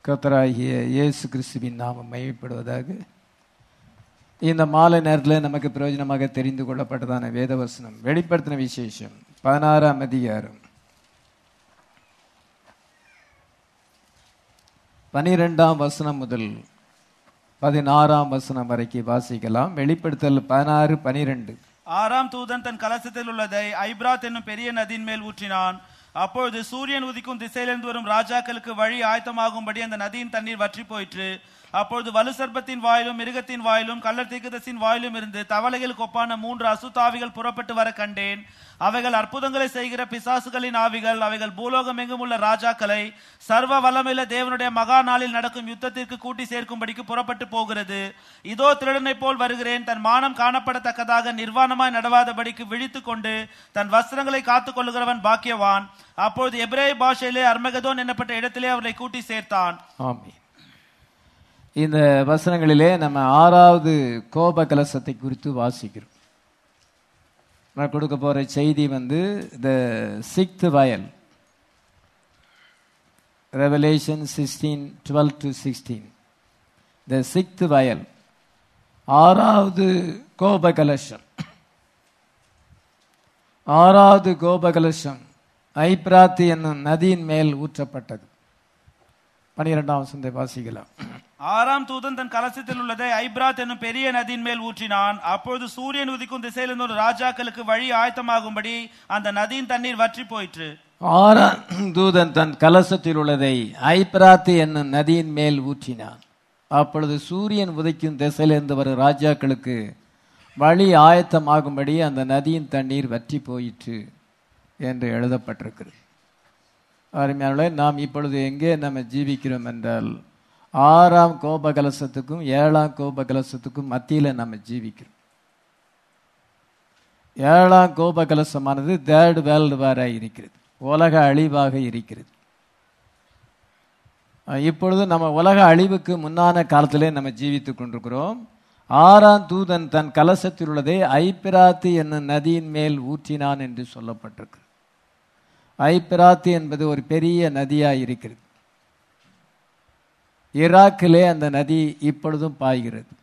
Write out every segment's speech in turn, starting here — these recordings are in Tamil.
கத்தராகிய இயேசு கிறிஸ்துவின் நாமம் மையப்படுவதாக இந்த மாலை நேரத்தில் நமக்கு பிரயோஜனமாக தெரிந்து கொள்ளப்பட்டதான வேதவசனம் வெளிப்படுத்தின விசேஷம் பதினாறாம் அதிகாரம் பனிரெண்டாம் வசனம் முதல் பதினாறாம் வசனம் வரைக்கும் வாசிக்கலாம் வெளிப்படுத்தல் பதினாறு பனிரெண்டு ஆறாம் தூதன் தன் கலசத்தில் உள்ளதை ஐப்ராத் என்னும் பெரிய நதியின் மேல் ஊற்றினான் அப்பொழுது சூரியன் உதிக்கும் திசையிலிருந்து வரும் ராஜாக்களுக்கு வழி ஆயத்தமாகும்படி அந்த நதியின் தண்ணீர் வற்றி போயிற்று அப்பொழுது வலு சர்ப்பத்தின் வாயிலும் மிருகத்தின் வாயிலும் கள்ளர் தீர்க்கதரிசியின் வாயிலும் இருந்து தவளைகளுக்கு ஒப்பான மூன்று அசுத்தாவிகள் புறப்பட்டு வர கண்டேன் அவைகள் அற்புதங்களை செய்கிற பிசாசுகளின் ஆவிகள் அவைகள் பூலோகம் எங்கும் உள்ள ராஜாக்களை சர்வ வல்லமையுள்ள தேவனுடைய மகா நாளில் நடக்கும் யுத்தத்திற்கு கூட்டி சேர்க்கும்படிக்கு புறப்பட்டு போகிறது இதோ திருடனைப் போல் வருகிறேன் தன் மானம் காணப்படத்தக்கதாக நிர்வாணமாய் நடவாதபடிக்கு விழித்துக் கொண்டு தன் வஸ்திரங்களை காத்துக் கொள்ளுகிறவன் பாக்கியவான் அப்பொழுது எபிரேய பாஷையிலே அர்மகதோன் என்னப்பட்ட இடத்திலே அவர்களை கூட்டி சேர்த்தான் ஆமென் இந்த வசனங்களிலே நம்ம ஆறாவது கோப கலசத்தை குறித்து வாசிக்கிறோம் நான் கொடுக்க போற செய்தி வந்து the sixth vial Revelation sixteen twelve to sixteen the sixth vial ஆறாவது கோப கலசம் ஆறாவது கோப கலசம் ஐப்ராத்தி என்னும் நதியின் மேல் ஊற்றப்பட்டது பனிரெண்டாம் வசந்தை வாசிக்கலாம் ஆறாம் தூதன் தன் கலசத்தில் உள்ளதை ஐப்ராத் என்னும் பெரிய நதியின் மேல் ஊற்றினான் அப்பொழுது சூரியன் உதிக்கும் திசையிலிருந்து ஒரு ராஜாக்களுக்கு வழி ஆயத்தமாகும்படி அந்த நதியின் தண்ணீர் வற்றி போயிற்று ஆறாம் தூதன் தன் கலசத்தில் உள்ளதை ஐப்ராத்து என்னும் நதியின் மேல் ஊற்றினான் அப்பொழுது சூரியன் உதைக்கும் திசையிலிருந்து வரும் ராஜாக்களுக்கு வழி ஆயத்தமாகும்படி அந்த நதியின் தண்ணீர் வற்றி போயிற்று என்று எழுதப்பட்டிருக்கிறது அருமையானவர்களே நாம் இப்பொழுது எங்கே நம்ம ஜீவிக்கிறோம் என்றால் ஆறாம் கோப கலசத்துக்கும் ஏழாம் கோப கலசத்துக்கும் மத்தியில் நம்ம ஜீவிக்கிறோம் ஏழாம் கோப கலசமானது தேர்ட் வேர்ல்டு வாராக இருக்கிறது உலக அழிவாக இருக்கிறது அஹ் இப்பொழுது நம்ம உலக அழிவுக்கு முன்னான காலத்திலே நம்ம ஜீவித்துக் கொண்டிருக்கிறோம் ஆறாம் தூதன் தன் கலசத்தில் உள்ளதை ஐப்பிராத்து என்னும் நதியின் மேல் ஊற்றினான் என்று சொல்லப்பட்டிருக்கு ஐப்பிராத்து என்பது ஒரு பெரிய நதியாக இருக்கிறது ஈராக்கிலே அந்த நதி இப்பொழுதும் பாய்கிறது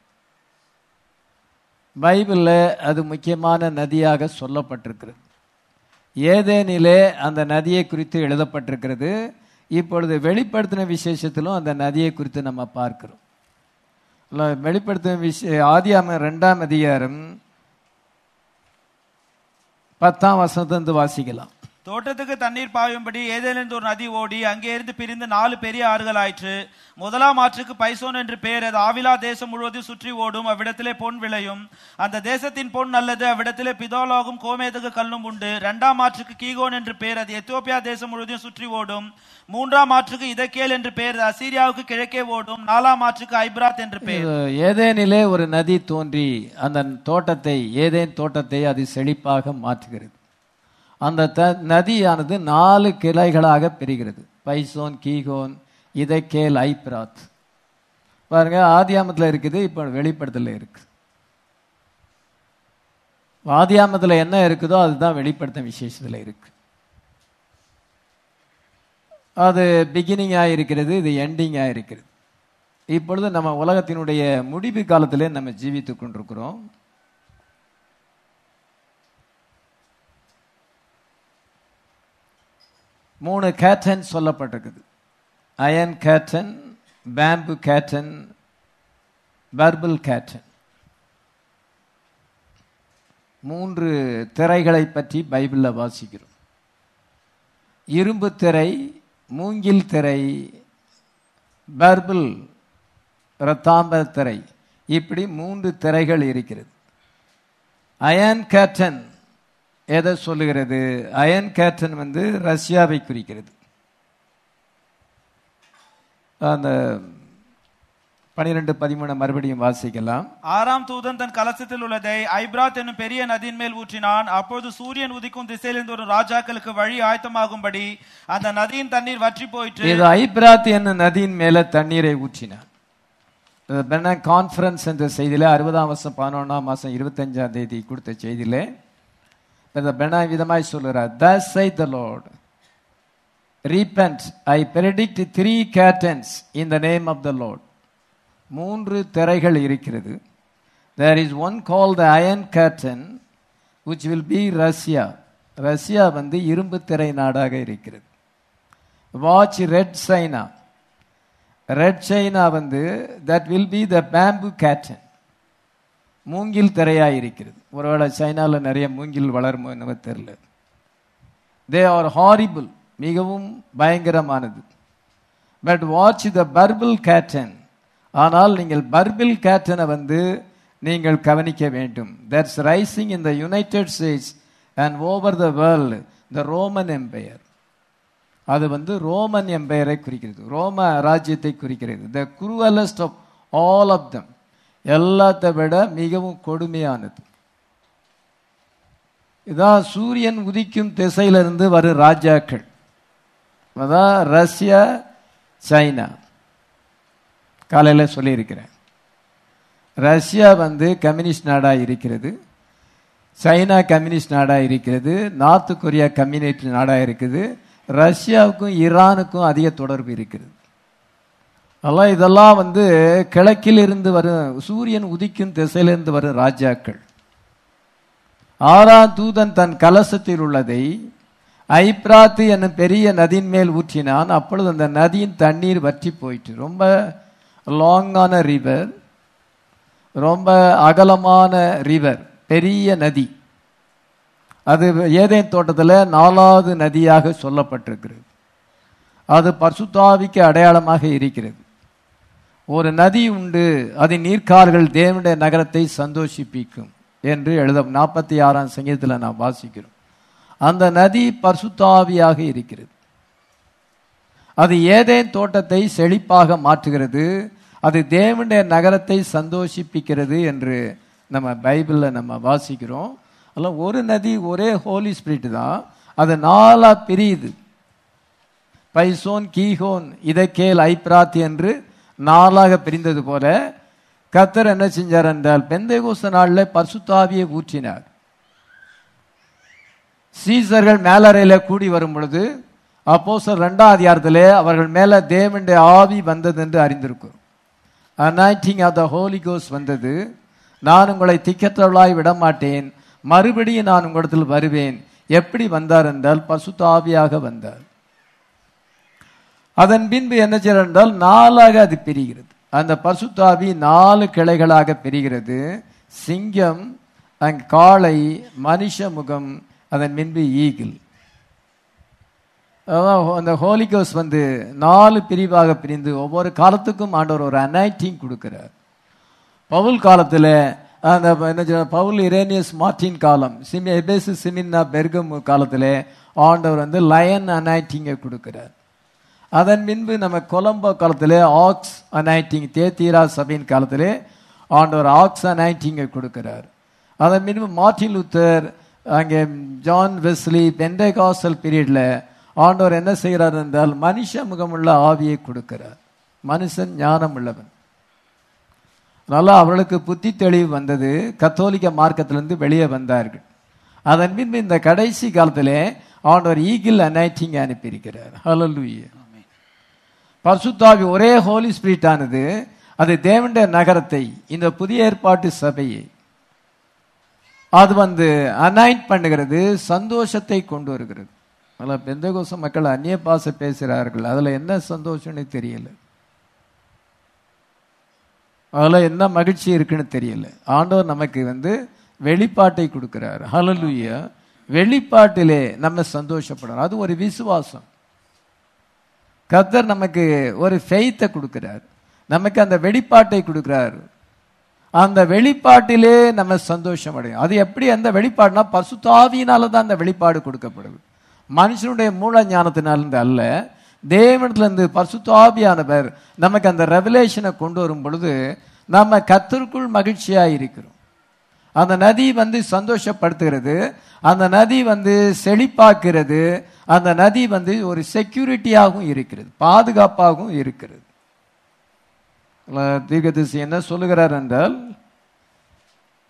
பைபிளில் அது முக்கியமான நதியாக சொல்லப்பட்டிருக்கிறது ஏதேனிலே அந்த நதியை குறித்து எழுதப்பட்டிருக்கிறது இப்பொழுது வெளிப்படுத்தின விசேஷத்திலும் அந்த நதியை குறித்து நம்ம பார்க்கிறோம் இல்ல, வெளிப்படுத்தின விஷய ஆதியாம ரெண்டாம் அதிகாரம் பத்தாம் வசனத்திலிருந்து வாசிக்கலாம் தோட்டத்துக்கு தண்ணீர் பாயும்படி ஏதேலிருந்து ஒரு நதி ஓடி அங்கே இருந்து பிரிந்து நாலு பெரிய ஆறுகள் ஆயிற்று முதலாம் ஆற்றுக்கு பைசோன் என்று பெயர் அது ஆவிலா தேசம் முழுவதும் சுற்றி ஓடும் அவ்விடத்திலே பொன் விளையும் அந்த தேசத்தின் பொன் நல்லது அவ்விடத்திலே பிதோலாகும் கோமேதக கல்லும் உண்டு இரண்டாம் ஆற்றுக்கு கீகோன் என்று பெயர் அது எத்தியோப்பியா தேசம் முழுவதும் சுற்றி ஓடும் மூன்றாம் ஆற்றுக்கு இதக்கேல் என்று பெயர் அது அசீரியாவுக்கு கிழக்கே ஓடும் நாலாம் ஆற்றுக்கு ஐப்ராத் என்று பெயர் இது ஏதேனிலே ஒரு நதி தோன்றி அந்த தோட்டத்தை ஏதேன் தோட்டத்தை அது செழிப்பாக மாற்றுகிறது அந்த த நதியானது நாலு கிளைகளாக பிரிகிறது பைசோன் கீகோன் இதக்கேல் ஐப்ராத் பாருங்க ஆதியாமத்தில் இருக்குது இப்போ வெளிப்படுத்தல இருக்கு ஆதியாமத்தில் என்ன இருக்குதோ அதுதான் வெளிப்படுத்த விசேஷத்தில் இருக்கு அது பிகினிங்காக இருக்கிறது இது எண்டிங்காக இருக்கிறது இப்பொழுது நம்ம உலகத்தினுடைய முடிவு காலத்திலே நம்ம ஜீவித்துக் கொண்டிருக்கிறோம் மூணு கேட்டன் சொல்லப்பட்டிருக்குது அயன் கேட்டன் பேம்பு கேட்டன் பர்பிள் கேட்டன் மூன்று திரைகளை பற்றி பைபிளில் வாசிக்கிறோம் இரும்பு திரை மூங்கில் திரை பர்பிள் ரத்தாம்ப திரை இப்படி மூன்று திரைகள் இருக்கிறது அயன் கேட்டன் எதை சொல்லுகிறது அயன் கேட்டன் வந்து ரஷ்யாவை குறிக்கிறது அந்த பனிரெண்டு பதிமூணு மறுபடியும் வாசிக்கலாம் ஆறாம் தூதன் தன் கலசத்தில் உள்ளதை ஐப்ராத் என்னும் பெரிய நதியின் மேல் ஊற்றினான் அப்பொழுது சூரியன் உதிக்கும் திசையிலிருந்து ஒரு ராஜாக்களுக்கு வழி ஆயத்தமாகும்படி அந்த நதியின் தண்ணீர் வற்றி போயிற்று இது ஐப்ராத் என்னும் நதியின் மேல தண்ணீரை ஊற்றினார் பென கான்ஃபரன்ஸ் என்ற செய்தியில அறுபதாம் வருஷம் பதினொன்றாம் மாசம் இருபத்தஞ்சாம் தேதி கொடுத்த செய்தியில இந்த பெனா விதமாய் சொல்லுறார் thus saith the Lord repent i predict three curtains in the name of the lord மூன்று திரைகள் இருக்கிறது there is one called the iron curtain which will be Russia Russia வந்து இரும்பு திரை நாடாக இருக்கிறது watch red China red China வந்து that will be the bamboo curtain மூங்கில் திரையாக இருக்கிறது ஒருவேளை சைனாவில் நிறைய மூங்கில் வளருமோ என்னவோ தெரியல தே ஆர் ஹாரிபிள் மிகவும் பயங்கரமானது பட் வாட்ச் த பர்பிள் கேட்டன் ஆனால் நீங்கள் பர்பிள் கேட்டனை வந்து நீங்கள் கவனிக்க வேண்டும் that's rising in the United States and over the world the Roman Empire அது வந்து ரோமன் எம்பையரை குறிக்கிறது ரோம ராஜ்யத்தை குறிக்கிறது the cruelest of all of them எல்லாத்தை விட மிகவும் கொடுமையானது இதான் சூரியன் உதிக்கும் திசையிலிருந்து வரும் ராஜாக்கள் அதான் ரஷ்யா சைனா காலையில் சொல்லியிருக்கிறேன் ரஷ்யா வந்து கம்யூனிஸ்ட் நாடாக இருக்கிறது சைனா கம்யூனிஸ்ட் நாடாக இருக்கிறது நார்த் கொரியா கம்யூனிஸ்ட் நாடாக இருக்குது ரஷ்யாவுக்கும் ஈரானுக்கும் அதிக தொடர்பு இருக்கிறது அதெல்லாம் இதெல்லாம் வந்து கிழக்கில் இருந்து வரும் சூரியன் உதிக்கும் திசையிலிருந்து வரும் ராஜாக்கள் ஆறாம் தூதன் தன் கலசத்தில் உள்ளதை ஐப்ராத்து என்னும் பெரிய நதியின் மேல் ஊற்றினான் அப்பொழுது அந்த நதியின் தண்ணீர் வற்றி போயிட்டு ரொம்ப லாங்கான ரிவர் ரொம்ப அகலமான ரிவர் பெரிய நதி அது ஏதேன் தோட்டத்தில் நாலாவது நதியாக சொல்லப்பட்டிருக்கிறது அது பர்சுத்தாவிக்கு அடையாளமாக இருக்கிறது ஒரு நதி உண்டு அதன் நீர்க்கால்கள் தேவனுடைய நகரத்தை சந்தோஷிப்பிக்கும் என்று எழுத நாற்பத்தி ஆறாம் சங்கீதத்தில் நாம் வாசிக்கிறோம் அந்த நதி பர்சுத்தாவியாக இருக்கிறது அது ஏதேன் தோட்டத்தை செழிப்பாக மாற்றுகிறது அது தேவனுடைய நகரத்தை சந்தோஷிப்பிக்கிறது என்று நம்ம பைபிளில் நம்ம வாசிக்கிறோம் அதெல்லாம் ஒரு நதி ஒரே ஹோலி ஸ்பிரிட் தான் அது நாலா பிரியுது பைசோன் கீஹோன் இதக்கேல் ஐப்ராத் என்று நாளாக பிரிந்தது போல கத்தர் என்ன செஞ்சார் என்றால் பெந்தைகோச நாளில் பர்சுத்தாவியை ஊற்றினார் சீசர்கள் மேலறையில் கூடி வரும் பொழுது அப்போ சார் ரெண்டாம் அதிகாரத்திலே அவர்கள் மேல தேவனுடைய ஆவி வந்தது என்று அறிந்திருக்கும் அனாய்டிங் ஆஃப் த ஹோலி கோஸ் வந்தது நான் உங்களை திக்கற்றவளாய் விடமாட்டேன் மறுபடியும் நான் உங்களிடத்தில் வருவேன் எப்படி வந்தார் என்றால் பசுத்த ஆவியாக வந்தார் அதன் பின்பு என்ன செய்யறார் என்றால் நாலாக அது பிரிகிறது அந்த பசுத்தாவி நாலு கிளைகளாக பிரிகிறது சிங்கம் அங் காளை மனுஷ முகம் அதன் பின்பு ஈகிள் அதான் அந்த ஹோலிகோஸ் வந்து நாலு பிரிவாக பிரிந்து ஒவ்வொரு காலத்துக்கும் ஆண்டவர் ஒரு அனைட்டிங் கொடுக்கிறார் பவுல் காலத்தில் அந்த என்ன சொல்ற- பவுல் இரேனியஸ் மார்டின் காலம் சிமி எபேசு சிமின்னா பெர்கம் காலத்தில் ஆண்டவர் வந்து லயன் அனைட்டிங்கை கொடுக்கிறார் அதன் பின்பு நம்ம கொலம்போ காலத்தில் ஆக்ஸ் அனைட்டிங் தேத்தீரா சபையின் காலத்தில் ஆண்டவர் ஆக்ஸ் அனைட்டிங்கை கொடுக்கிறார் அதன் பின்பு மார்டின் லூத்தர் அங்கே ஜான் வெஸ்லி பெண்டகாசல் பீரியட்ல ஆண்டவர் என்ன செய்கிறார் என்றால் மனுஷ முகமுள்ள ஆவியை கொடுக்கிறார் மனுஷன் ஞானம் உள்ளவன் அதனால அவர்களுக்கு புத்தி தெளிவு வந்தது கத்தோலிக்க மார்க்கத்திலிருந்து வெளியே வந்தார்கள் அதன் பின்பு இந்த கடைசி காலத்திலே ஆண்டவர் ஈகிள் அனைட்டிங் அனுப்பியிருக்கிறார் ஹalleluya பரிசுத்தாவி ஒரே ஹோலி ஸ்பிரிட் ஆனது அது தேவனுடைய நகரத்தை இந்த புதிய ஏற்பாட்டு சபையை அது வந்து அனாயிண்ட் பண்ணுகிறது சந்தோஷத்தை கொண்டு வருகிறது அதில் பெந்தகோச மக்கள் அந்நிய பாச பேசுகிறார்கள் அதில் என்ன சந்தோஷம்னு தெரியல அதில் என்ன மகிழ்ச்சி இருக்குன்னு தெரியல ஆண்டவர் நமக்கு வந்து வெளிப்பாட்டை கொடுக்கிறார் ஹalleluya வெளிப்பாட்டிலே நம்ம சந்தோஷப்படணும் அது ஒரு விசுவாசம் கர்த்தர் நமக்கு ஒரு ஃபெய்த்தை கொடுக்கிறார் நமக்கு அந்த வெளிப்பாட்டை கொடுக்கிறார் அந்த வெளிப்பாட்டிலே நம்ம சந்தோஷம் அடையும் அது எப்படி அந்த வெளிப்பாடுனா பசுத்தாவியினால தான் அந்த வெளிப்பாடு கொடுக்கப்படுது மனுஷனுடைய மூல ஞானத்தினாலிருந்து அல்ல தேவனத்திலிருந்து பசுத்தாவியானவர் நமக்கு அந்த ரெவலேஷனை கொண்டு வரும் பொழுது நம்ம கத்தருக்குள் மகிழ்ச்சியா இருக்கிறோம் அந்த நதி வந்து சந்தோஷப்படுத்துகிறது அந்த நதி வந்து செழிப்பாக்குறது அந்த நதி வந்து ஒரு செக்யூரிட்டியாகவும் இருக்கிறது பாதுகாப்பாகவும் இருக்கிறது தீர்க்கதரிசி என்ன சொல்லுகிறார் என்றால்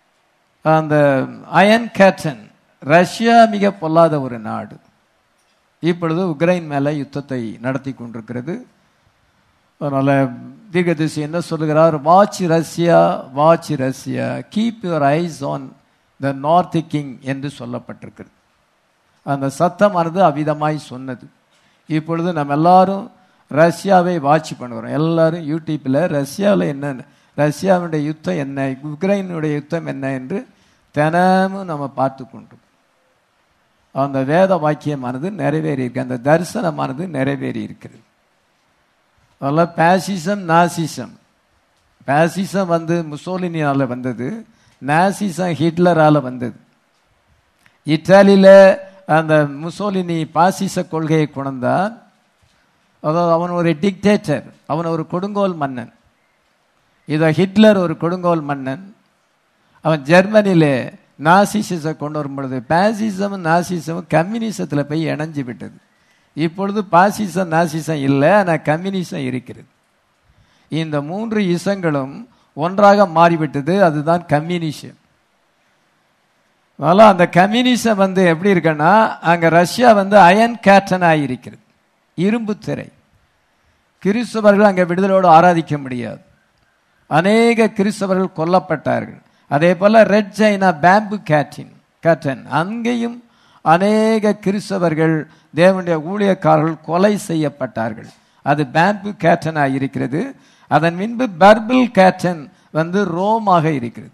அந்த அயன் கேட்டன் ரஷ்யா மிக பொல்லாத ஒரு நாடு இப்பொழுது உக்ரைன் மேலே யுத்தத்தை நடத்தி கொண்டிருக்கிறது அதனால தீர்க்கதரிசி என்ன சொல்லுகிறார் watch Russia watch Russia keep your eyes on the north king என்று சொல்லப்பட்டிருக்கிறது அந்த சத்தமானது அவ்விதமாய் சொன்னது இப்பொழுது நம்ம எல்லாரும் ரஷ்யாவை வாட்ச் பண்ணுகிறோம் எல்லாரும் யூடியூப்பில் ரஷ்யாவில் என்ன ரஷ்யாவுடைய யுத்தம் என்ன உக்ரைனுடைய யுத்தம் என்ன என்று தினமும் நம்ம பார்த்து கொண்டோம் அந்த வேத வாக்கியமானது நிறைவேறி இருக்கு அந்த தரிசனமானது நிறைவேறி இருக்கிறது அதெல்லாம் பேசிசம் நாசிசம் பேசிசம் வந்து முசோலினியால வந்தது நாசிசம் ஹிட்லரால வந்தது இத்தாலியில அந்த முசோலினி பாசிச கொள்கையை கொண்டான் அதாவது அவன் ஒரு டிக்டேட்டர் அவன் ஒரு கொடுங்கோல் மன்னன் இதோ ஹிட்லர் ஒரு கொடுங்கோல் மன்னன் அவன் ஜெர்மனியிலே நாசிசத்தை கொண்டு வரும் பொழுது பாசிசமும் நாசிசமும் கம்யூனிசத்தில் போய் இணைஞ்சு விட்டது இப்பொழுது பாசிசம் நாசிசம் இல்லை ஆனால் கம்யூனிசம் இருக்கிறது இந்த மூன்று இசங்களும் ஒன்றாக மாறிவிட்டது அதுதான் கம்யூனிசம் அதனால அந்த கம்யூனிசம் வந்து எப்படி இருக்குன்னா அங்க ரஷ்யா வந்து அயன் கேட்டன் இருக்கிறது இரும்பு திரை கிறிஸ்தவர்கள் அங்க விடுதலோடு ஆராதிக்க முடியாது அநேக கிறிஸ்தவர்கள் கொல்லப்பட்டார்கள் அதே போல ரெட் சைனா பேம்பு கேட்டின் கேட்டன் அங்கேயும் அநேக கிறிஸ்தவர்கள் தேவனுடைய ஊழியக்காரர்கள் கொலை செய்யப்பட்டார்கள் அது பேம்பு கேட்டனாக இருக்கிறது அதன் பின்பு பர்பிள் கேட்டன் வந்து ரோமாக இருக்கிறது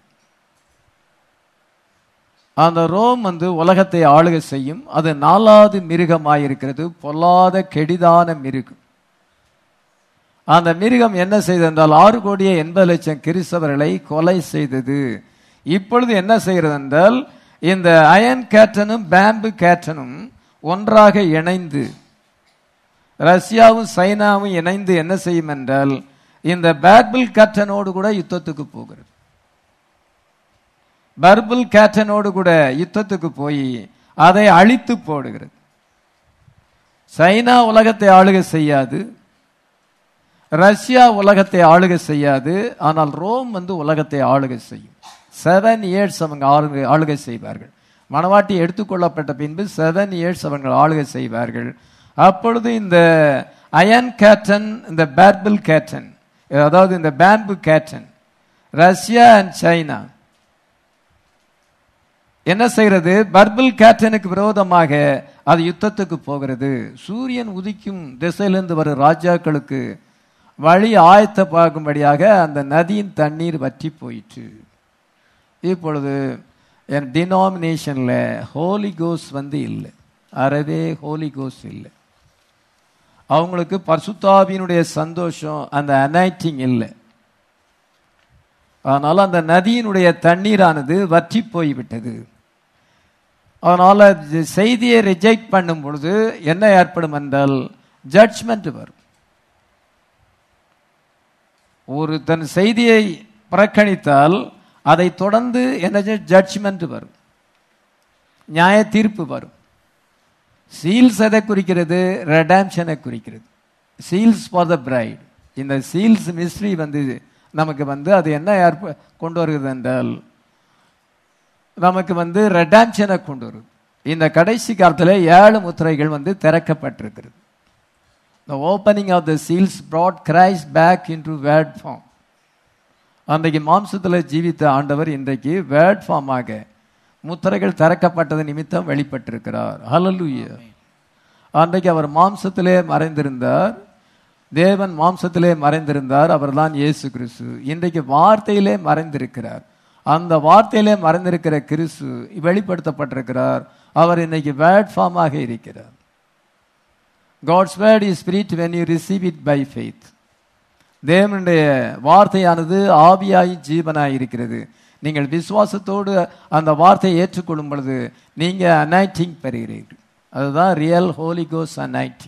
அந்த ரோம் வந்து உலகத்தை ஆளுகை செய்யும் அது நாலாவது மிருகமாக இருக்கிறது பொல்லாத கெடிதான மிருகம் அந்த மிருகம் என்ன செய்தது என்றால் ஆறு கோடியே எண்பது லட்சம் கிறிஸ்தவர்களை கொலை செய்தது இப்பொழுது என்ன செய்கிறது என்றால் இந்த அயன் கேட்டனும் பேம்பு கேட்டனும் ஒன்றாக இணைந்து ரஷ்யாவும் சைனாவும் இணைந்து என்ன செய்யும் என்றால் இந்த பேர்பிள் கேட்டனோடு கூட யுத்தத்துக்கு போகிறது பர்பிள் கேட்டனோடு கூட யுத்தத்துக்கு போய் அதை அழித்து போடுகிறது சைனா உலகத்தை ஆளுகை செய்யாது ரஷ்யா உலகத்தை ஆளுகை செய்யாது ஆனால் ரோம் வந்து உலகத்தை ஆளுகை செய்யும் செவன் இயர்ஸ் அவங்க ஆளுகை ஆளுகை செய்வார்கள் மணவாட்டி எடுத்துக்கொள்ளப்பட்ட பின்பு செவன் இயர்ஸ் அவர்கள் ஆளுகை செய்வார்கள் அப்பொழுது இந்த அயன் கேட்டன் இந்த பேர்பிள் கேட்டன் அதாவது இந்த பேம்பு கேட்டன் ரஷ்யா அண்ட் சைனா என்ன செய்கிறது பர்பிள் கேட்டனுக்கு விரோதமாக அது யுத்தத்துக்கு போகிறது சூரியன் உதிக்கும் திசையிலிருந்து வரும் ராஜாக்களுக்கு வழி ஆயத்தமாகும்படியாக அந்த நதியின் தண்ணீர் வற்றி போயிற்று இப்பொழுது என் டினாமினேஷனில் ஹோலி கோஸ் வந்து இல்லை அறவே ஹோலி கோஸ் இல்லை அவங்களுக்கு பர்சுத்தாவினுடைய சந்தோஷம் அந்த அனைட்டிங் இல்லை அதனால அந்த நதியினுடைய தண்ணீரானது வற்றி போய்விட்டது அதனால செய்தியை ரிஜெக்ட் பண்ணும் பொழுது என்ன ஏற்படும் என்றால் ஜட்ஜ்மெண்ட் வரும் ஒரு தன் செய்தியை புறக்கணித்தால் அதை தொடர்ந்து என்ன ஜட்ஜ்மெண்ட் வரும் நியாய தீர்ப்பு வரும் சீல்ஸ் எதை குறிக்கிறது ரெடாம்ஷனை குறிக்கிறது சீல்ஸ் ஃபார் த பிரைட் இந்த சீல்ஸ் மிஸ்ட்ரி வந்து நமக்கு வந்து அது என்ன ஏற்ப கொண்டு வருகிறது என்றால் நமக்கு வந்து ரெடாம்ஷனை கொண்டு வருது இந்த கடைசி காலத்தில் ஏழு முத்திரைகள் வந்து திறக்கப்பட்டிருக்கிறது The opening of the seals brought Christ back into word form. அன்றைக்கு மாம்சத்தில் ஜீவித்த ஆண்டவர் இன்றைக்கு வேர்ட் ஃபார்மாக முத்திரைகள் திறக்கப்பட்டது நிமித்தம் வெளிப்பட்டிருக்கிறார் ஹலலுய அன்றைக்கு அவர் மாம்சத்திலே மறைந்திருந்தார் தேவன் மாம்சத்திலே மறைந்திருந்தார் அவர்தான் இயேசு கிறிஸ்து இன்றைக்கு வார்த்தையிலே மறைந்திருக்கிறார் அந்த வார்த்தையிலே மறைந்திருக்கிற கிறிஸ்து வெளிப்படுத்தப்பட்டிருக்கிறார் அவர் இன்னைக்கு வேர்ட் ஃபார்மாக இருக்கிறார் God's word is spirit when you receive it by faith தேவனுடைய வார்த்தையானது ஆவியாய் ஜீவனாய் இருக்கிறது நீங்கள் விசுவாசத்தோடு அந்த வார்த்தையை ஏற்றுக்கொள்ளும் பொழுது நீங்க அனைட்டிங் பெறுகிறீர்கள் அதுதான் ரியல் ஹோலி கோஸ் அனைட்டிங்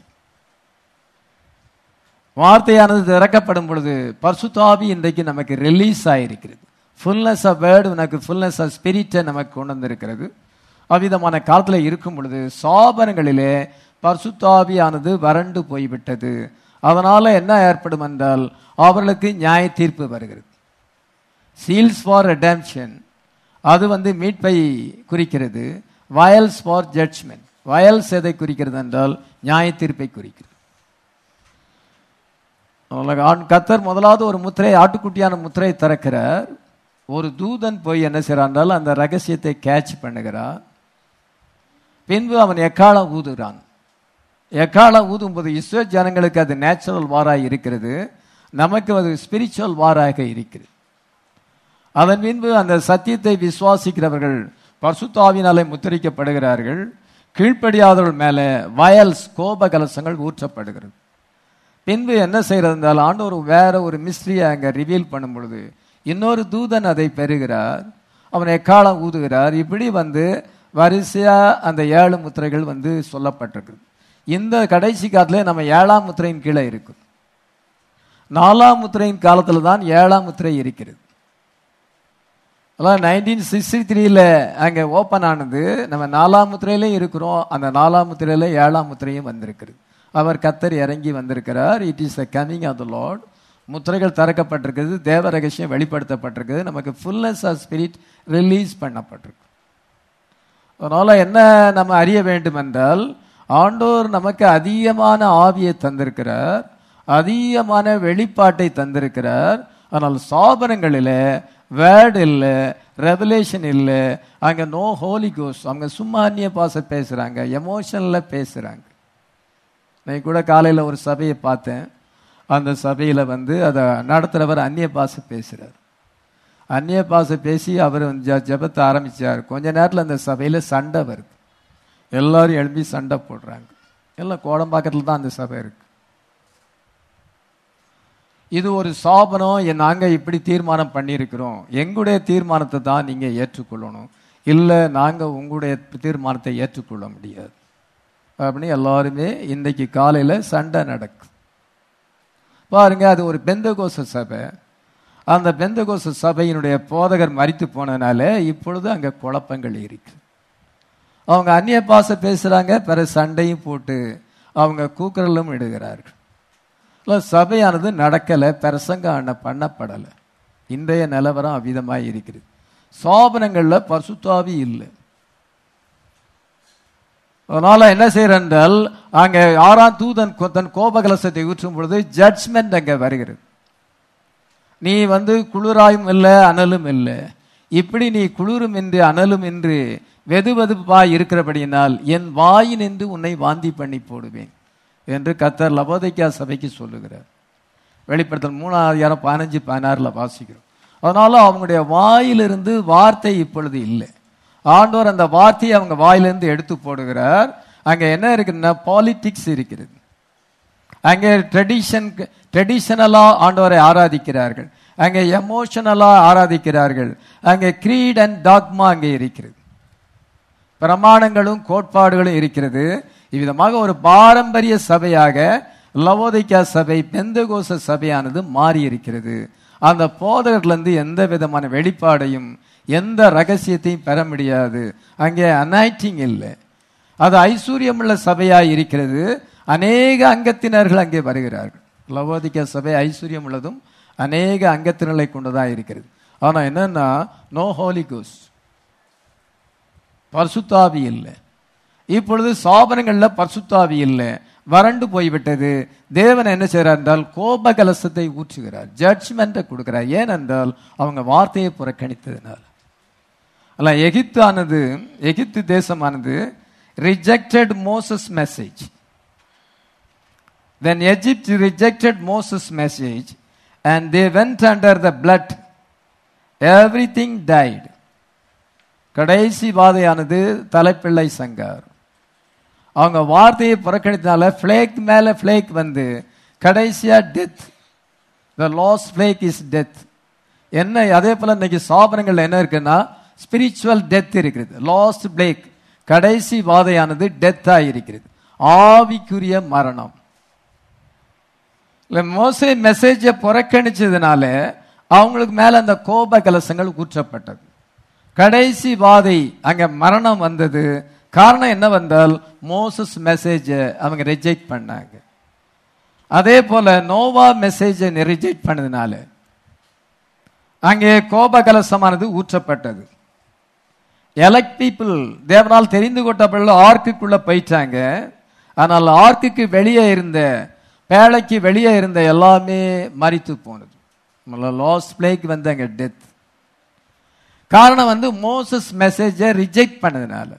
வார்த்தையானது திறக்கப்படும் பொழுது பர்சுத்தாவி இன்றைக்கு நமக்கு ரிலீஸ் ஆயிருக்கிறது ஃபுல்னஸ் ஆஃப் வேர்டு உனக்கு ஃபுல்னஸ் ஆஃப் ஸ்பிரிட்டை நமக்கு கொண்டு வந்திருக்கிறது அவ்விதமான காலத்தில் இருக்கும் பொழுது சாபனங்களிலே பர்சுத்தாவியானது வறண்டு போய்விட்டது அதனால என்ன ஏற்படும் என்றால் அவர்களுக்கு நியாய தீர்ப்பு வருகிறது சீல்ஸ் ஃபார் ரெடம்ஷன் அது வந்து மீட்பை குறிக்கிறது வயல்ஸ் ஃபார் ஜட்ஜ்மெண்ட் வயல்ஸ் எதை குறிக்கிறது என்றால் நியாய தீர்ப்பை குறிக்கிறது அவங்களுக்கு ஆண் கத்தர் முதலாவது ஒரு முத்திரை ஆட்டுக்குட்டியான முத்திரை திறக்கிறார் ஒரு தூதன் போய் என்ன செய்றான் அந்த ரகசியத்தை கேட்ச் பண்ணுகிறான் பின்பு அவன் எக்காலம் ஊதுகிறான் எக்காலம் ஊதும்போது இஸ்ரோ ஜனங்களுக்கு அது நேச்சுரல் வாராக இருக்கிறது நமக்கு அது ஸ்பிரிச்சுவல் வாராக இருக்கிறது அதன் பின்பு அந்த சத்தியத்தை விசுவாசிக்கிறவர்கள் பர்சுத்தாவினாலே முத்திரிக்கப்படுகிறார்கள் கீழ்ப்படியாதவர்கள் மேலே வயல்ஸ் கோப கலசங்கள் ஊற்றப்படுகிறது பின்பு என்ன செய்யறது என்றால் ஆண்டவர் வேற ஒரு மிஸ்ட்ரியை அங்கே ரிவீல் பண்ணும் பொழுது இன்னொரு தூதன் அதை பெறுகிறார் அவன் எக்காலம் ஊதுகிறார் இப்படி வந்து வரிசையா அந்த ஏழு முத்திரைகள் வந்து சொல்லப்பட்டிருக்கு இந்த கடைசி காலத்துல நம்ம ஏழாம் முத்திரையின் கீழே இருக்கும் நாலாம் முத்திரையின் காலத்துல தான் ஏழாம் முத்திரை இருக்கிறது அதான் நைன்டீன் சிக்ஸ்டி த்ரீல அங்கே ஓப்பன் ஆனது நம்ம நாலாம் முத்திரையிலையும் இருக்கிறோம் அந்த நாலாம் முத்திரையில ஏழாம் முத்திரையும் வந்திருக்கிறது அவர் கத்தர் இறங்கி வந்திருக்கிறார் it is the coming of the Lord முத்திரைகள் திறக்கப்பட்டிருக்கிறது தேவ ரகசியம் வெளிப்படுத்தப்பட்டிருக்குது நமக்கு ஃபுல்னஸ் ஆஃப் ஸ்பிரிட் ரிலீஸ் பண்ணப்பட்டிருக்கு அதனால என்ன நம்ம அறிய வேண்டும் என்றால் ஆண்டோர் நமக்கு அதிகமான ஆவியை தந்திருக்கிறார் அதிகமான வெளிப்பாட்டை தந்திருக்கிறார் ஆனால் சாபனங்களில் வேர்டு இல்லை ரெவலேஷன் இல்லை அங்கே நோ ஹோலி கோஸ் அவங்க சும்மா அந்நிய பாச பேசுகிறாங்க எமோஷனில் பேசுகிறாங்க நான் கூட காலையில் ஒரு சபையை பார்த்தேன் அந்த சபையில் வந்து அதை நடத்துகிறவர் அந்நிய பாச பேசுகிறார் அந்நிய பாச பேசி அவர் ஜ ஜபத்தை ஆரம்பிச்சார் கொஞ்ச நேரத்தில் அந்த சபையில் சண்டை வருது எல்லாரும் எழுப்பி சண்டை போடுறாங்க எல்லாம் கோடம்பாக்கத்தில் தான் அந்த சபை இருக்கு இது ஒரு சாபனம் நாங்கள் இப்படி தீர்மானம் பண்ணியிருக்கிறோம் எங்களுடைய தீர்மானத்தை தான் நீங்கள் ஏற்றுக்கொள்ளணும் இல்லை நாங்கள் உங்களுடைய தீர்மானத்தை ஏற்றுக்கொள்ள முடியாது அப்படின்னு எல்லாருமே இன்னைக்கு காலையில் சண்டை நடக்கும் பாருங்க அது ஒரு பெந்தகோச சபை அந்த பெந்தகோச சபையினுடைய போதகர் மறித்து போனதுனால இப்பொழுது அங்கே குழப்பங்கள் இருக்கு அவங்க அந்நிய பாச பேசுறாங்க பிற சண்டையும் போட்டு அவங்க கூக்குரலும் இடுகிறார்கள் இல்லை சபையானது நடக்கலை பிரசங்க பண்ணப்படலை இன்றைய நிலவரம் அவ்விதமாக இருக்கிறது சோபனங்களில் பசுத்தாவி இல்லை அதனால என்ன செய்யறால் அங்க ஆறாம் தூதன் தன் கோபகலசத்தை ஊற்றும் பொழுது ஜட்ஜ்மெண்ட் அங்க வருகிறது நீ வந்து குளிராயும் இல்லை அனலும் இல்லை இப்படி நீ குளிரும் என்று அனலும் என்று வெது வெதுப்பாய் இருக்கிறபடியினால் என் வாயினின்று உன்னை வாந்தி பண்ணி போடுவேன் என்று கத்தர் லபோதைக்கா சபைக்கு சொல்லுகிறார் வெளிப்படுத்தல் மூணாயிரம் பதினஞ்சு பதினாறுல வாசிக்கிறோம் அதனால அவங்களுடைய வாயிலிருந்து வார்த்தை இப்பொழுது இல்லை ஆண்டோர் அந்த வார்த்தையை அவங்க வாயிலிருந்து எடுத்து போடுகிறார் அங்க என்ன இருக்குன்னா பாலிடிக்ஸ் இருக்கிறது அங்கே ட்ரெடிஷன் ட்ரெடிஷனலா ஆண்டவரை ஆராதிக்கிறார்கள் அங்கே எமோஷனலா ஆராதிக்கிறார்கள் அங்கே கிரீட் அண்ட் டாக்மா அங்கே இருக்கிறது பிரமாணங்களும் கோட்பாடுகளும் இருக்கிறது இவ்விதமாக ஒரு பாரம்பரிய சபையாக லவோதிக்கா சபை பெந்தகோச சபையானது மாறி இருக்கிறது அந்த போதகர்லேருந்து எந்த விதமான வெளிப்பாடையும் எந்த ரகசியத்தையும் பெற முடியாது அங்கே அனாய்டிங் இல்லை அது ஐஸ்வர்யமுள்ள சபையாய் இருக்கிறது அநேக அங்கத்தினர்கள் அங்கே வருகிறார்கள் லவோதிக்க சபை ஐஸ்வர்யம் உள்ளதும் அநேக அங்கத்தினர்களை கொண்டுதான் இருக்கிறது ஆனா என்னன்னா நோ ஹோலி கோஸ் பர்சுத்தாவி இல்லை இப்பொழுது சாபனங்கள்ல பர்சுத்தாவி இல்லை வறண்டு போய்விட்டது தேவன் என்ன செய்கிறார் என்றால் கோப கலசத்தை ஊற்றுகிறார் ஜட்ஜ்மெண்ட்டை கொடுக்கிறார் ஏனென்றால் அவங்க வார்த்தையை புறக்கணித்ததுனால அல்ல எகிப்தானது எகிப்து தேசமானது rejected Moses message When Egypt rejected Moses' message and they went under the blood, everything died. கடைசி வாதையானது தலைப்பிள்ளை சங்கார் அவங்க வார்த்தையை புறக்கணித்தனால ஃபிளேக் மேல ஃபிளேக் வந்து கடைசியா death the last plague is death என்ன அதே போல இன்னைக்கு சாபனங்கள் என்ன இருக்குன்னா ஸ்பிரிச்சுவல் டெத் இருக்கிறது லாஸ்ட் பிளேக் கடைசி வாதையானது டெத்தா இருக்கிறது ஆவிக்குரிய மரணம் இல்ல மோசே மெசேஜை புறக்கணிச்சதுனால அவங்களுக்கு மேல அந்த கோப கலசங்கள் ஊற்றப்பட்டது கடைசி வாதை அங்க மரணம் வந்தது காரணம் என்ன வந்தால் மோசஸ் மெசேஜ அவங்க ரிஜெக்ட் பண்ணாங்க அதே போல நோவா மெசேஜை ரிஜெக்ட் பண்ணதுனால அங்கே கோப கலசமானது ஊற்றப்பட்டது எலக்ட் பீப்புள் தேவனால் தெரிந்து கொட்டப்பட்ட ஆர்க்குக்குள்ள போயிட்டாங்க ஆனால் ஆர்க்குக்கு வெளியே இருந்த பேழைக்கு வெளியே இருந்த எல்லாமே மரித்து போனது லாஸ்ட் பிளேக்கு வந்து அங்க டெத் காரணம் வந்து மோசஸ் மெசேஜை ரிஜெக்ட் பண்ணதுனால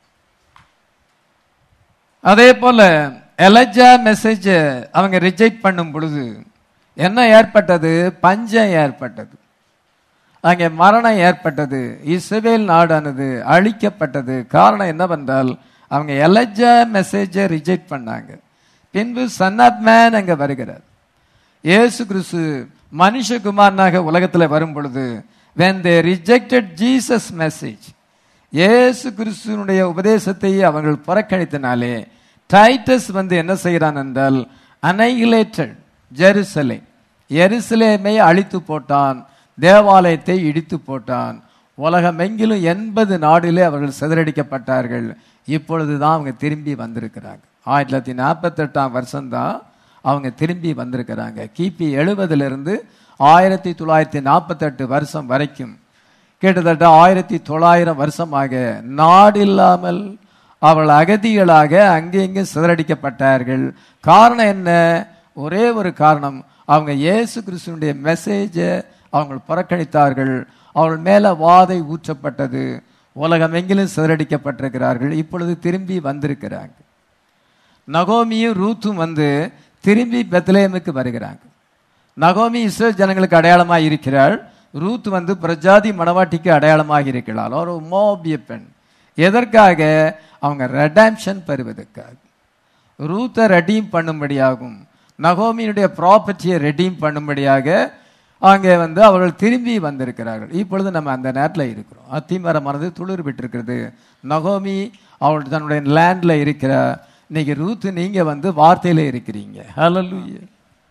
அதே போல எலஜா மெசேஜ் அவங்க ரிஜெக்ட் பண்ணும் பொழுது என்ன ஏற்பட்டது பஞ்சம் ஏற்பட்டது அங்கே மரணம் ஏற்பட்டது இஸ்ரவேல் நாடானது அழிக்கப்பட்டது காரணம் என்னவென்றால் அவங்க எலஜா மெசேஜை ரிஜெக்ட் பண்ணாங்க பின்பு சன் ஆப் மேன் அங்க வருகிறார் இயேசு கிறிஸ்து மனுஷகுமாரனாக உலகத்தில் வரும் பொழுது when they rejected Jesus message இயேசு கிறிஸ்துவனுடைய உபதேசத்தை அவர்கள் புறக்கணித்தனாலே டைட்டஸ் வந்து என்ன செய்கிறான் என்றால் அனைகிலேட்டட் ஜெருசலே எருசலேமை அழித்து போட்டான் தேவாலயத்தை இடித்து போட்டான் உலகமெங்கிலும் எண்பது நாடிலே அவர்கள் சிதறடிக்கப்பட்டார்கள் இப்பொழுதுதான் அவங்க திரும்பி வந்திருக்கிறாங்க ஆயிரத்தி தொள்ளாயிரத்தி நாற்பத்தெட்டாம் வருஷம்தான் அவங்க திரும்பி வந்திருக்கிறாங்க கிபி எழுபதுல இருந்து ஆயிரத்தி தொள்ளாயிரத்தி நாற்பத்தெட்டு வருஷம் வரைக்கும் கிட்டத்தட்ட ஆயிரத்தி தொள்ளாயிரம் வருஷமாக நாடில்லாமல் அவர்கள் அகதிகளாக அங்கெங்கும் சிதறடிக்கப்பட்டார்கள் காரணம் என்ன ஒரே ஒரு காரணம் அவங்க இயேசு கிறிஸ்துவனுடைய மெசேஜை அவங்க புறக்கணித்தார்கள் அவர்கள் மேல வாதை ஊற்றப்பட்டது உலகமெங்கிலும் சிதறடிக்கப்பட்டிருக்கிறார்கள் இப்பொழுது திரும்பி வந்திருக்கிறாங்க நகோமியும் ரூத்தும் வந்து திரும்பி பெத்லேமுக்கு வருகிறாங்க நகோமி இஸ்ரேல் ஜனங்களுக்கு அடையாளமாக இருக்கிறாள் ரூத் வந்து பிரஜாதி மணவாட்டிக்கு அடையாளமாக இருக்கிறாள் ஒரு மோபிய பெண் எதற்காக அவங்க ரெடாம்ஷன் பெறுவதற்காக ரூத்தை ரெடீம் பண்ணும்படியாகும் நகோமியினுடைய ப்ராப்பர்ட்டியை ரெடீம் பண்ணும்படியாக அங்கே வந்து அவர்கள் திரும்பி வந்திருக்கிறார்கள் இப்பொழுது நம்ம அந்த நேரத்தில் இருக்கிறோம் அத்திமரம் மறந்து துளிர் விட்டிருக்கிறது நகோமி அவள் தன்னுடைய லேண்ட்ல இருக்கிற இன்னைக்கு ரூத் நீங்க வந்து வார்த்தையில இருக்கிறீங்க ஹalleluya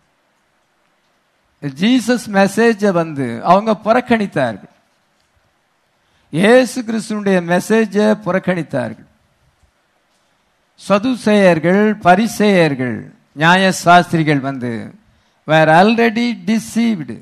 ஜீசஸ் மெசேஜை வந்து அவங்க புறக்கணித்தார்கள் இயேசு கிறிஸ்துனுடைய மெசேஜை புறக்கணித்தார்கள் சதுசேயர்கள் பரிசேயர்கள் நியாய சாஸ்திரிகள் வந்து were already deceived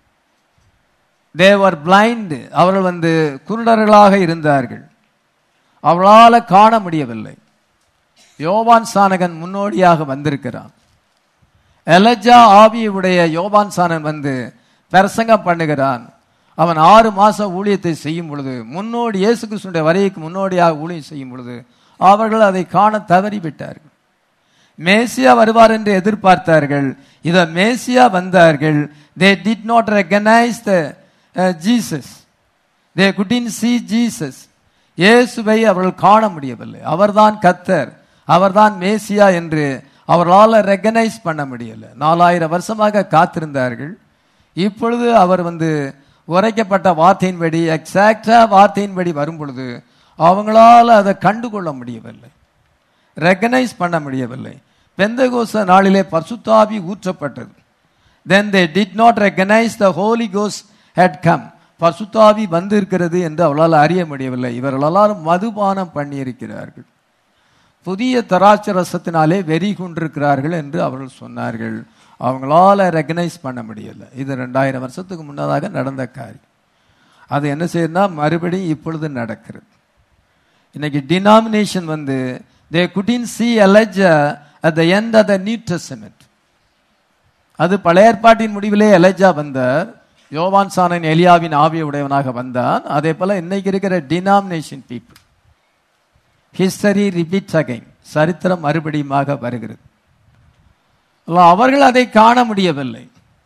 they were blind அவர்கள் வந்து குருடர்களாக இருந்தார்கள் அவளால காண முடியவில்லை யோவான் சானகன் முன்னோடியாக வந்திருக்கிறான் எலஜா ஆவியுடைய யோவான் சானன் வந்து பிரசங்கம் பண்ணுகிறான் அவன் ஆறு மாசம் ஊழியத்தை செய்யும் பொழுது முன்னோடி இயேசு கிறிஸ்துடைய வரைக்கு முன்னோடியாக ஊழியம் செய்யும் பொழுது அவர்கள் அதை காண தவறிவிட்டார்கள் மேசியா வருவார் என்று எதிர்பார்த்தார்கள் இத மேசியா வந்தார்கள் they did not recognize the Jesus they couldn't see Jesus இயேசுவை அவர்கள் காண முடியவில்லை அவர்தான் கத்தர் அவர்தான் மேசியா என்று அவர்களால் ரெகனைஸ் பண்ண முடியல நாலாயிரம் வருஷமாக காத்திருந்தார்கள் இப்பொழுது அவர் வந்து உரைக்கப்பட்ட வார்த்தையின்படி எக்ஸாக்டா வார்த்தையின்படி வரும் பொழுது அவங்களால அதை கண்டுகொள்ள முடியவில்லை ரெகனைஸ் பண்ண முடியவில்லை பெந்தகோச நாளிலே பசுத்தாவி ஊற்றப்பட்டது then they did not recognize the Holy கோஸ் ஹெட் கம் பசுத்தாவி வந்திருக்கிறது என்று அவளால் அறிய முடியவில்லை இவர்கள் எல்லாரும் மதுபானம் பண்ணியிருக்கிறார்கள் புதிய தராட்ச ரசத்தினாலே வெறி கொண்டிருக்கிறார்கள் என்று அவர்கள் சொன்னார்கள் அவங்களால ரெகனைஸ் பண்ண முடியல இது ரெண்டாயிரம் வருஷத்துக்கு முன்னதாக நடந்த காரியம் அது என்ன செய்யுதுன்னா மறுபடியும் இப்பொழுது நடக்கிறது இன்னைக்கு டினாமினேஷன் வந்து தே குடின் சி அலஜ at the end of the New Testament அது பழைய ஏற்பாட்டின் முடிவிலே எலஜா வந்தார் யோவான் சானன் எலியாவின் ஆவிய உடையவனாக வந்தான் அதே போல இன்னைக்கு இருக்கிற denomination people history repeats again சரித்திரம் மறுபடியுமாக வருகிறது அவர்கள் அதை காண முடியவில்லை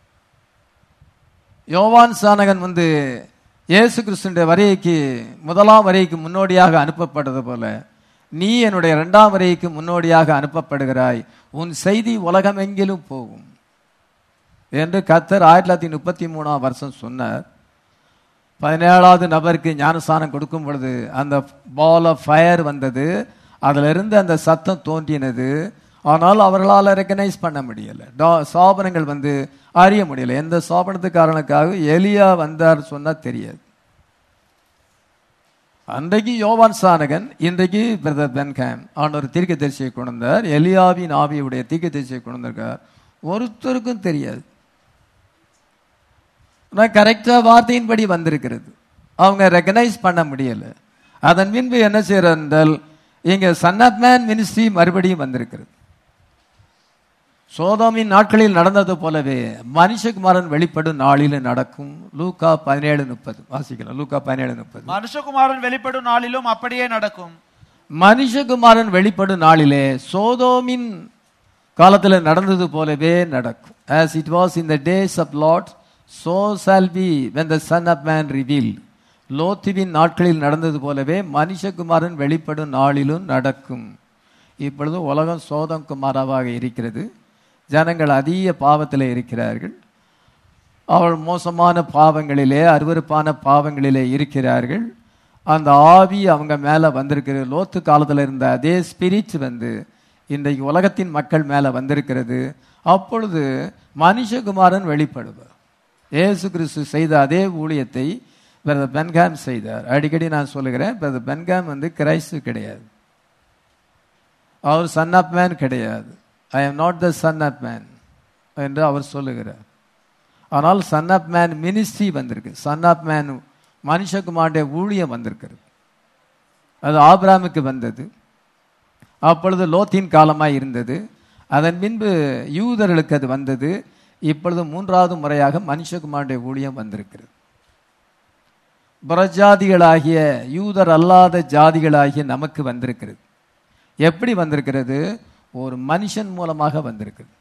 யோவான் சானகன் வந்து இயேசு கிறிஸ்துடைய வரைக்கு முதலாம் வரைக்கு முன்னோடியாக அனுப்பப்பட்டது போல நீ என்னுடைய இரண்டாம் வரைக்கு முன்னோடியாக அனுப்பப்படுகிறாய் உன் செய்தி உலகமெங்கிலும் போகும் என்று கத்தர் ஆயிரத்தி தொள்ளாயிரத்தி முப்பத்தி மூணாம் வருஷம் சொன்னார் பதினேழாவது நபருக்கு ஞானஸ்தானம் கொடுக்கும் பொழுது அந்த பால் ஆஃப் ஃபயர் வந்தது அதுல இருந்து அந்த சத்தம் தோன்றினது ஆனால் அவர்களால் ரெக்கனைஸ் பண்ண முடியல சாபனங்கள் வந்து அறிய முடியல எந்த சாபனத்துக்காரனுக்காக எலியா வந்தார் சொன்னா தெரியாது அன்றைக்கு யோவான் சானகன் இன்றைக்கு பிரதர் பென்கேம் ஆண்டவர் தீர்க்க தரிசியை கொண்டு வந்தார் எலியாவின் ஆவியுடைய தீர்க்க தரிசியை கொண்டு வந்திருக்கார் ஒருத்தருக்கும் தெரியாது கரெக்டா வார்த்தையின்படி வந்திருக்கிறது அவங்க ரெக்கனைஸ் பண்ண முடியல அதன் பின்பு என்ன செய்யறார் என்றால் இங்க சன் ஆஃப் மேன் மினிஸ்ட்ரி மறுபடியும் வந்திருக்கிறது சோதோமின் நாட்களில் நடந்தது போலவே மனுஷகுமாரன் வெளிப்படும் நாளில் நடக்கும் லூக்கா பதினேழு முப்பது வாசிக்கலாம் லூக்கா பதினேழு முப்பது மனுஷகுமாரன் வெளிப்படும் நாளிலும் அப்படியே நடக்கும் மனுஷகுமாரன் வெளிப்படும் நாளிலே சோதோமின் காலத்தில் நடந்தது போலவே நடக்கும் as it was in the days of lot so shall be when the son of man revealed லோத்துவின் நாட்களில் நடந்தது போலவே மனுஷகுமாரன் வெளிப்படும் நாளிலும் நடக்கும் இப்பொழுது உலகம் சோதம் குமாராவாக இருக்கிறது ஜனங்கள் அதிக பாவத்தில் இருக்கிறார்கள் அவள் மோசமான பாவங்களிலே அருவருப்பான பாவங்களிலே இருக்கிறார்கள் அந்த ஆவி அவங்க மேல வந்திருக்கிறது லோத்து காலத்துல இருந்த அதே ஸ்பிரிட் வந்து இன்றைக்கு உலகத்தின் மக்கள் மேல வந்திருக்கிறது அப்பொழுது மனுஷகுமாரன் வெளிப்படுவார் இயேசு கிறிஸ்து செய்த அதே ஊழியத்தை பிரதர் பென்காம் செய்தார் அடிக்கடி நான் சொல்லுகிறேன் பிரதர் பென்காம் வந்து கிரைஸ்து கிடையாது அவர் சன் ஆஃப் மேன் கிடையாது I am not the son of man என்று அவர் சொல்லுகிறார் ஆனால் சன் ஆஃப் மேன் மினிஸ்ட்ரி வந்திருக்கு சன் ஆஃப் மேன் மனுஷகுமாருடைய ஊழியம் வந்திருக்கிறது அது ஆபிராமுக்கு வந்தது அப்பொழுது லோத்தின் காலமாய் இருந்தது அதன் பின்பு யூதர்களுக்கு அது வந்தது இப்பொழுது மூன்றாவது முறையாக மனுஷகுமாருடைய ஊழியம் வந்திருக்கிறது புறஜாதிகளாகிய யூதர் அல்லாத ஜாதிகளாகிய நமக்கு வந்திருக்கிறது எப்படி வந்திருக்கிறது ஒரு மனுஷன் மூலமாக வந்திருக்கிறது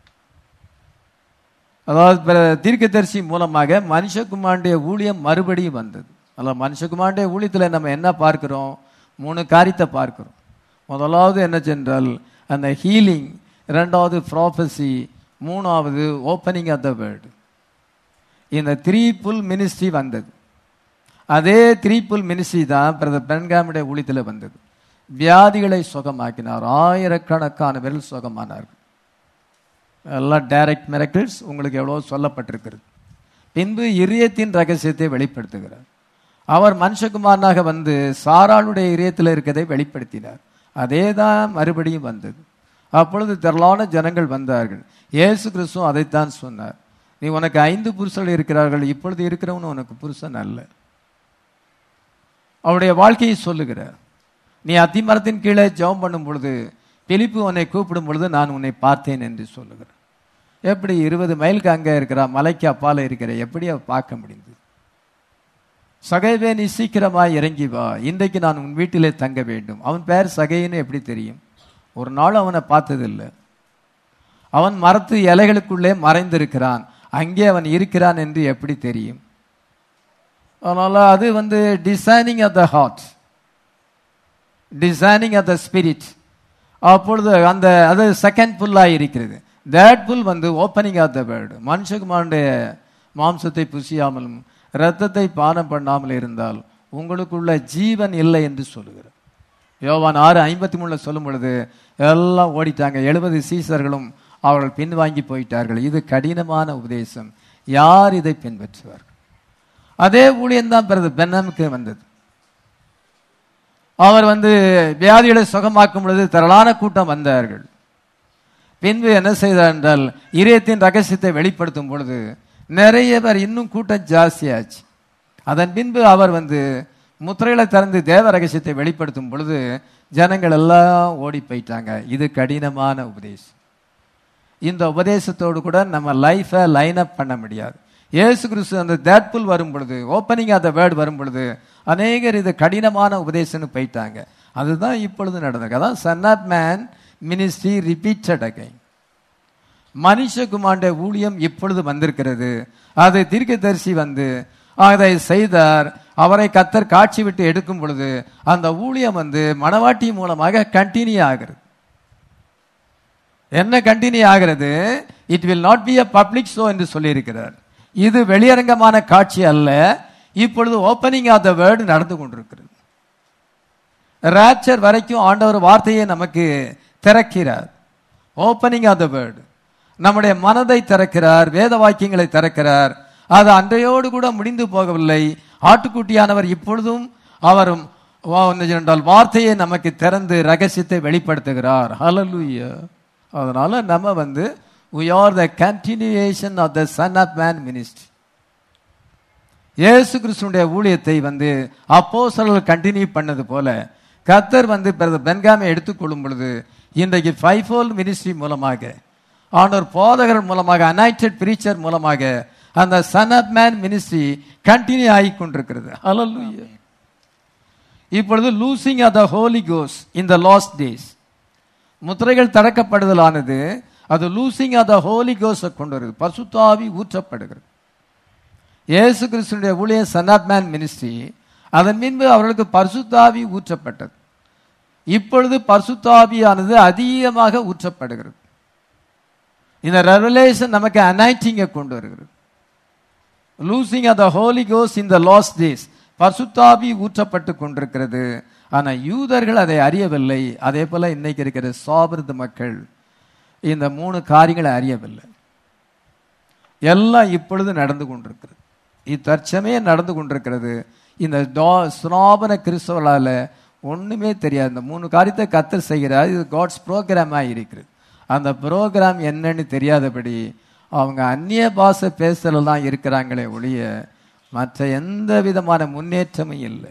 அதாவது பிற- தீர்க்கதரிசி மூலமாக மனுஷகுமாருடைய ஊழியம் மறுபடியும் வந்தது அல்ல மனுஷகுமாருடைய ஊழியத்தில் நம்ம என்ன பார்க்கிறோம் மூணு காரியத்தை பார்க்கிறோம் முதலாவது என்ன சென்றால் அந்த ஹீலிங் இரண்டாவது ப்ராஃபஸி மூணாவது ஓப்பனிங் ஆஃப் த வேர்டு இந்த த்ரீ புல் மினிஸ்ட்ரி வந்தது அதே த்ரீ புல் மினிஸ்ட்ரி தான் பிரதர் பென்காமுடைய ஊழியத்தில் வந்தது வியாதிகளை சுகமாக்கினார் ஆயிரக்கணக்கான பேர்கள் சுகமானார்கள் எல்லாம் டைரக்ட் மிரக்கிள்ஸ் உங்களுக்கு எவ்வளோ சொல்லப்பட்டிருக்கிறது பின்பு இரியத்தின் ரகசியத்தை வெளிப்படுத்துகிறார் அவர் மனுஷகுமாரனாக வந்து சாராளுடைய இதயத்தில் இருக்கிறதை வெளிப்படுத்தினார் அதே தான் மறுபடியும் வந்தது அப்பொழுது திரளான ஜனங்கள் வந்தார்கள் இயேசு கிறிஸ்துவும் அதைத்தான் சொன்னார் நீ உனக்கு ஐந்து புருஷர்கள் இருக்கிறார்கள் இப்பொழுது இருக்கிறவன் உனக்கு புருஷன் அல்ல அவருடைய வாழ்க்கையை சொல்லுகிறார் நீ அத்திமரத்தின் கீழே ஜெபம் பண்ணும் பொழுது பிலிப்பு உன்னை கூப்பிடும் பொழுது நான் உன்னை பார்த்தேன் என்று சொல்லுகிறார் எப்படி இருபது மைலுக்கு அங்கே இருக்கிறா மலைக்கு அப்பால இருக்கிற எப்படி அவ பார்க்க முடியுது சகைவே நீ சீக்கிரமாய் இறங்கி வா இன்றைக்கு நான் உன் வீட்டிலே தங்க வேண்டும் அவன் பேர் சகைன்னு எப்படி தெரியும் ஒரு நாள் அவனை பார்த்ததில்லை அவன் மரத்து இலைகளுக்குள்ளே மறைந்திருக்கிறான் அங்கே அவன் இருக்கிறான் என்று எப்படி தெரியும் அதனால அது வந்து designing of the heart designing of the spirit அப்பொழுது அந்த அது செகண்ட் புல்லாக இருக்கிறது தேட் புல் வந்து ஓப்பனிங் ஆஃப் த வேர்டு மனுஷகுமாருடைய மாம்சத்தை புசியாமலும் இரத்தத்தை பானம் பண்ணாமல் இருந்தால் உங்களுக்குள்ள ஜீவன் இல்லை என்று சொல்லுகிறார் யோவான் ஆறு ஐம்பத்தி மூணுல சொல்லும் பொழுது எல்லாம் ஓடிட்டாங்க எழுபது சீசர்களும் அவர்கள் பின்வாங்கி போயிட்டார்கள் இது கடினமான உபதேசம் யார் இதை பின்பற்றுவார் அதே ஊழியம்தான் பிறகு பென்னமுக்கு வந்தது அவர் வந்து வியாதிகளை சுகமாக்கும் பொழுது திரளான கூட்டம் வந்தார்கள் பின்பு என்ன செய்தார் என்றால் இதயத்தின் ரகசியத்தை வெளிப்படுத்தும் பொழுது நிறைய பேர் இன்னும் கூட்டம் ஜாஸ்தியாச்சு அதன் பின்பு அவர் வந்து முத்திரைகளை திறந்து தேவ ரகசியத்தை வெளிப்படுத்தும் பொழுது ஜனங்கள் எல்லாம் ஓடி போயிட்டாங்க இது கடினமான உபதேசம் இந்த உபதேசத்தோடு கூட நம்ம லைஃபை லைன் அப் பண்ண முடியாது இயேசு கிறிஸ்து அந்த தேட்புல் வரும் பொழுது ஓப்பனிங் ஆஃப் த வேர்டு வரும் பொழுது அநேகர் இது கடினமான உபதேசம்னு போயிட்டாங்க அதுதான் இப்பொழுது நடந்தது அதான் son of man ministry repeated again மனுஷகுமாருடைய ஊழியம் இப்பொழுது வந்திருக்கிறது அது தீர்க்கதரிசி வந்து அதை செய்தார் அவரை கத்தர் காட்சி விட்டு எடுக்கும் பொழுது அந்த ஊழியம் வந்து மணவாட்டி மூலமாக கண்டினியூ ஆகிறது என்ன கண்டினியூ ஆகிறது it will not be a public show என்று சொல்லியிருக்கிறார் இது வெளியரங்கமான காட்சி அல்ல இப்பொழுது ஓப்பனிங் ஆஃப் த வேர்டு நடந்து கொண்டிருக்கிறது ராப்சர் வரைக்கும் ஆண்டவர் வார்த்தையை நமக்கு திறக்கிறார் ஓப்பனிங் ஆஃப் த வேர்டு நம்முடைய மனதை திறக்கிறார் வேத வாக்கியங்களை திறக்கிறார் அது அன்றையோடு கூட முடிந்து போகவில்லை ஆட்டுக்குட்டியானவர் இப்பொழுதும் அவரும் வா- என்ன என்றால் வார்த்தையை நமக்கு திறந்து ரகசியத்தை வெளிப்படுத்துகிறார் ஹalleluya அதனால நம்ம வந்து we are the continuation of the son of man ministry இயேசு கிறிஸ்துனுடைய ஊழியத்தை வந்து அப்போஸ்தலர்கள் கண்டினியூ பண்ணது போல கர்த்தர் வந்து பிரதர் பென்காமை எடுத்துக்கொள்ளும் பொழுது இன்றைக்கு ஃபைவ் ஃபோல் மினிஸ்ட்ரி மூலமாக ஆண்டவர் போதகர் மூலமாக அனைட்டட் பிரீச்சர் மூலமாக அந்த son of man ministry continue ஆகி கொண்டிருக்கிறது ஹalleluya இப்பொழுது லூசிங் ஆஃப் த ஹோலி கோஸ் இன் த லாஸ்ட் டேஸ் முத்திரைகள் தடக்கப்படுதலானது அது லூசிங் ஆஃப் த ஹோலி கோஸை கொண்டு வருது பசுத்தாவி ஊற்றப்படுகிறது இயேசு கிறிஸ்துடைய ஊழிய சன் ஆஃப் மேன் மினிஸ்ட்ரி அதன் பின்பு அவர்களுக்கு பரிசுத்தாவி ஊற்றப்பட்டது இப்பொழுது பரிசுத்தாவியானது அதிகமாக ஊற்றப்படுகிறது இந்த ரெவலேஷன் நமக்கு அனைட்டிங்கை கொண்டு வருகிறது லூசிங் ஆஃப் த ஹோலி கோஸ் இன் த லாஸ்ட் டேஸ் பரிசுத்தாவி ஊற்றப்பட்டு கொண்டிருக்கிறது ஆனா யூதர்கள் அதை அறியவில்லை அதே போல இன்னைக்கு இருக்கிற சாபிரத மக்கள் இந்த மூணு காரியங்களை அறியவில்லை எல்லாம் இப்பொழுது நடந்து கொண்டிருக்கிறது இத்தற்சமயம் நடந்து கொண்டிருக்கிறது இந்த டா- சுனாபன கிறிஸ்தவர்களால ஒண்ணுமே தெரியாது இந்த மூணு காரியத்தை கத்தர் செய்கிறார் இது காட்ஸ் ப்ரோக்ராமா இருக்கிறது அந்த ப்ரோக்ராம் என்னன்னு தெரியாதபடி அவங்க அந்நிய பாஷை பேசல தான் இருக்கிறாங்களே ஒழிய மற்ற எந்த விதமான முன்னேற்றமும் இல்லை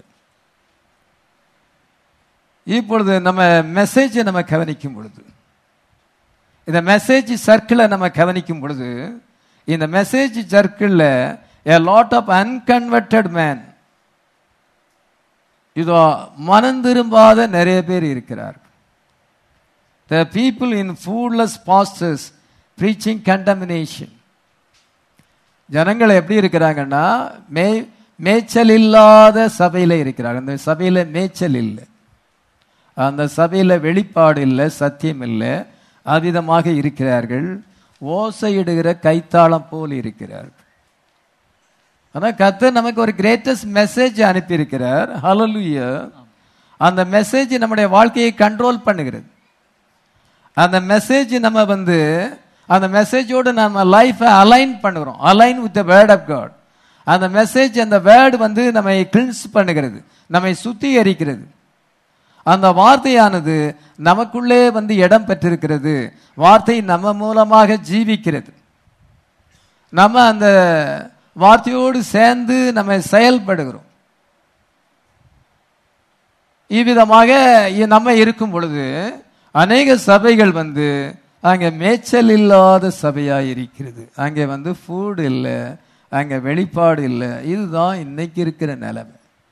இப்பொழுது நம்ம மெசேஜை நம்ம கவனிக்கும் பொழுது இந்த மெசேஜ் சர்க்கிளை நம்ம கவனிக்கும் பொழுது இந்த மெசேஜ் சர்க்கிளில் a lot of unconverted man இதோ மனம் திரும்பாத நிறைய பேர் இருக்கிறார் the people in foodless pastors preaching contamination ஜனங்கள் எப்படி இருக்கிறாங்கன்னா மே மேய்ச்சல் இல்லாத சபையில இருக்கிறாங்க அந்த சபையில மேய்ச்சல் இல்லை அந்த சபையில வெளிப்பாடு இல்லை சத்தியம் இல்லை அவ்விதமாக இருக்கிறார்கள் ஓசையிடுகிற கைத்தாளம் போல் இருக்கிறார்கள் ஆனா கர்த்தர் நமக்கு ஒரு கிரேட்டஸ்ட் மெசேஜ் அனுப்பியிருக்கிறார் ஹalleluya அந்த மெசேஜ் நம்முடைய வாழ்க்கையை கண்ட்ரோல் பண்ணுகிறது அந்த மெசேஜ் நம்ம வந்து அந்த மெசேஜோடு நம்ம லைஃபை அலைன் பண்ணுகிறோம் align with the word of God அந்த மெசேஜ் அந்த வேர்டு வந்து நம்மை கிளின்ஸ் பண்ணுகிறது நம்மை சுத்திகரிக்கிறது அந்த வார்த்தையானது நமக்குள்ளே வந்து இடம் பெற்றிருக்கிறது வார்த்தை நம்ம மூலமாக ஜீவிக்கிறது நம்ம அந்த வார்த்தையோடு சேர்ந்து நம்ம செயல்படுகிறோம் இவ்விதமாக இ- நம்ம இருக்கும் பொழுது அநேக சபைகள் வந்து அங்கே மேய்ச்சல் இல்லாத சபையா இருக்கிறது அங்கே வந்து ஃபுட் இல்லை அங்கே வெளிப்பாடு இல்லை இதுதான் இன்னைக்கு இருக்கிற நிலைமை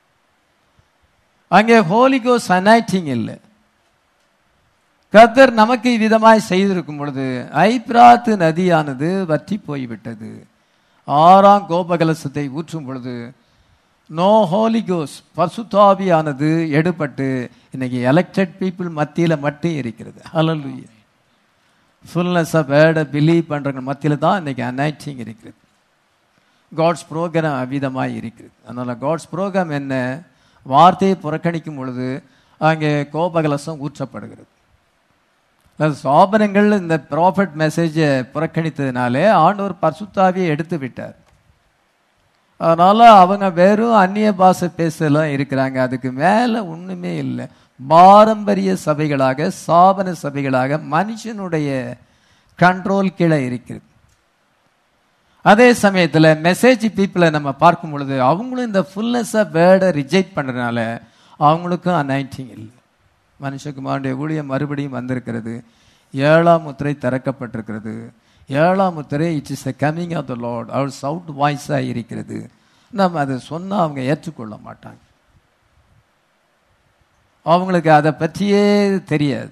அங்கே ஹோலிகோஸ் அனைட்டிங் இல்லை கர்த்தர் நமக்கு இவ்விதமாய் செய்திருக்கும் பொழுது ஐப்ராத்து நதியானது வற்றி போய்விட்டது ஆறாம் கோபகலசத்தை ஊற்றும் பொழுது நோ ஹோலிகோஸ் பசுத்தாவியானது எடுபட்டு இன்னைக்கு எலெக்டட் பீப்புள் மத்தியில மட்டும் இருக்கிறது ஹalleluya ஃபுல்னஸ் ஆஃப் வேர்டை பிலீவ் பண்றவங்க மத்தியில தான் இன்னைக்கு அனைட்டிங் இருக்கிறது காட்ஸ் ப்ரோக்ராம் அவ்விதமாய் இருக்கிறது அதனால காட்ஸ் ப்ரோக்ராம் என்ன வார்த்தையை புறக்கணிக்கும் பொழுது அங்கே கோபகலசம் ஊற்றப்படுகிறது அதாவது சாபனங்கள் இந்த ப்ராஃபட் மெசேஜை புறக்கணித்ததினாலே ஆண்டவர் பரிசுத்தாவியை எடுத்து விட்டார் அதனால அவங்க வெறும் அந்நிய பாஷை பேசலாம் இருக்கிறாங்க அதுக்கு மேல ஒண்ணுமே இல்லை பாரம்பரிய சபைகளாக சாபன சபைகளாக மனுஷனுடைய கண்ட்ரோல் கீழே இருக்கிறது அதே சமயத்துல மெசேஜ் பீப்புளை நம்ம பார்க்கும் பொழுது அவங்களும் இந்த ஃபுல்னஸ் ஆஃப் வேர்டை ரிஜெக்ட் பண்றதுனால அவங்களுக்கும் அனைட்டிங் இல்லை மனுஷகுமாருடைய ஊழியம் மறுபடியும் வந்திருக்கிறது ஏழாம் முத்திரை திறக்கப்பட்டிருக்கிறது ஏழாம் முத்திரை it's is the coming of the Lord அவர் சவுட் வாய்ஸாக இருக்கிறது நம்ம அதை சொன்னா அவங்க ஏற்றுக்கொள்ள மாட்டாங்க அவங்களுக்கு அதை பற்றியே தெரியாது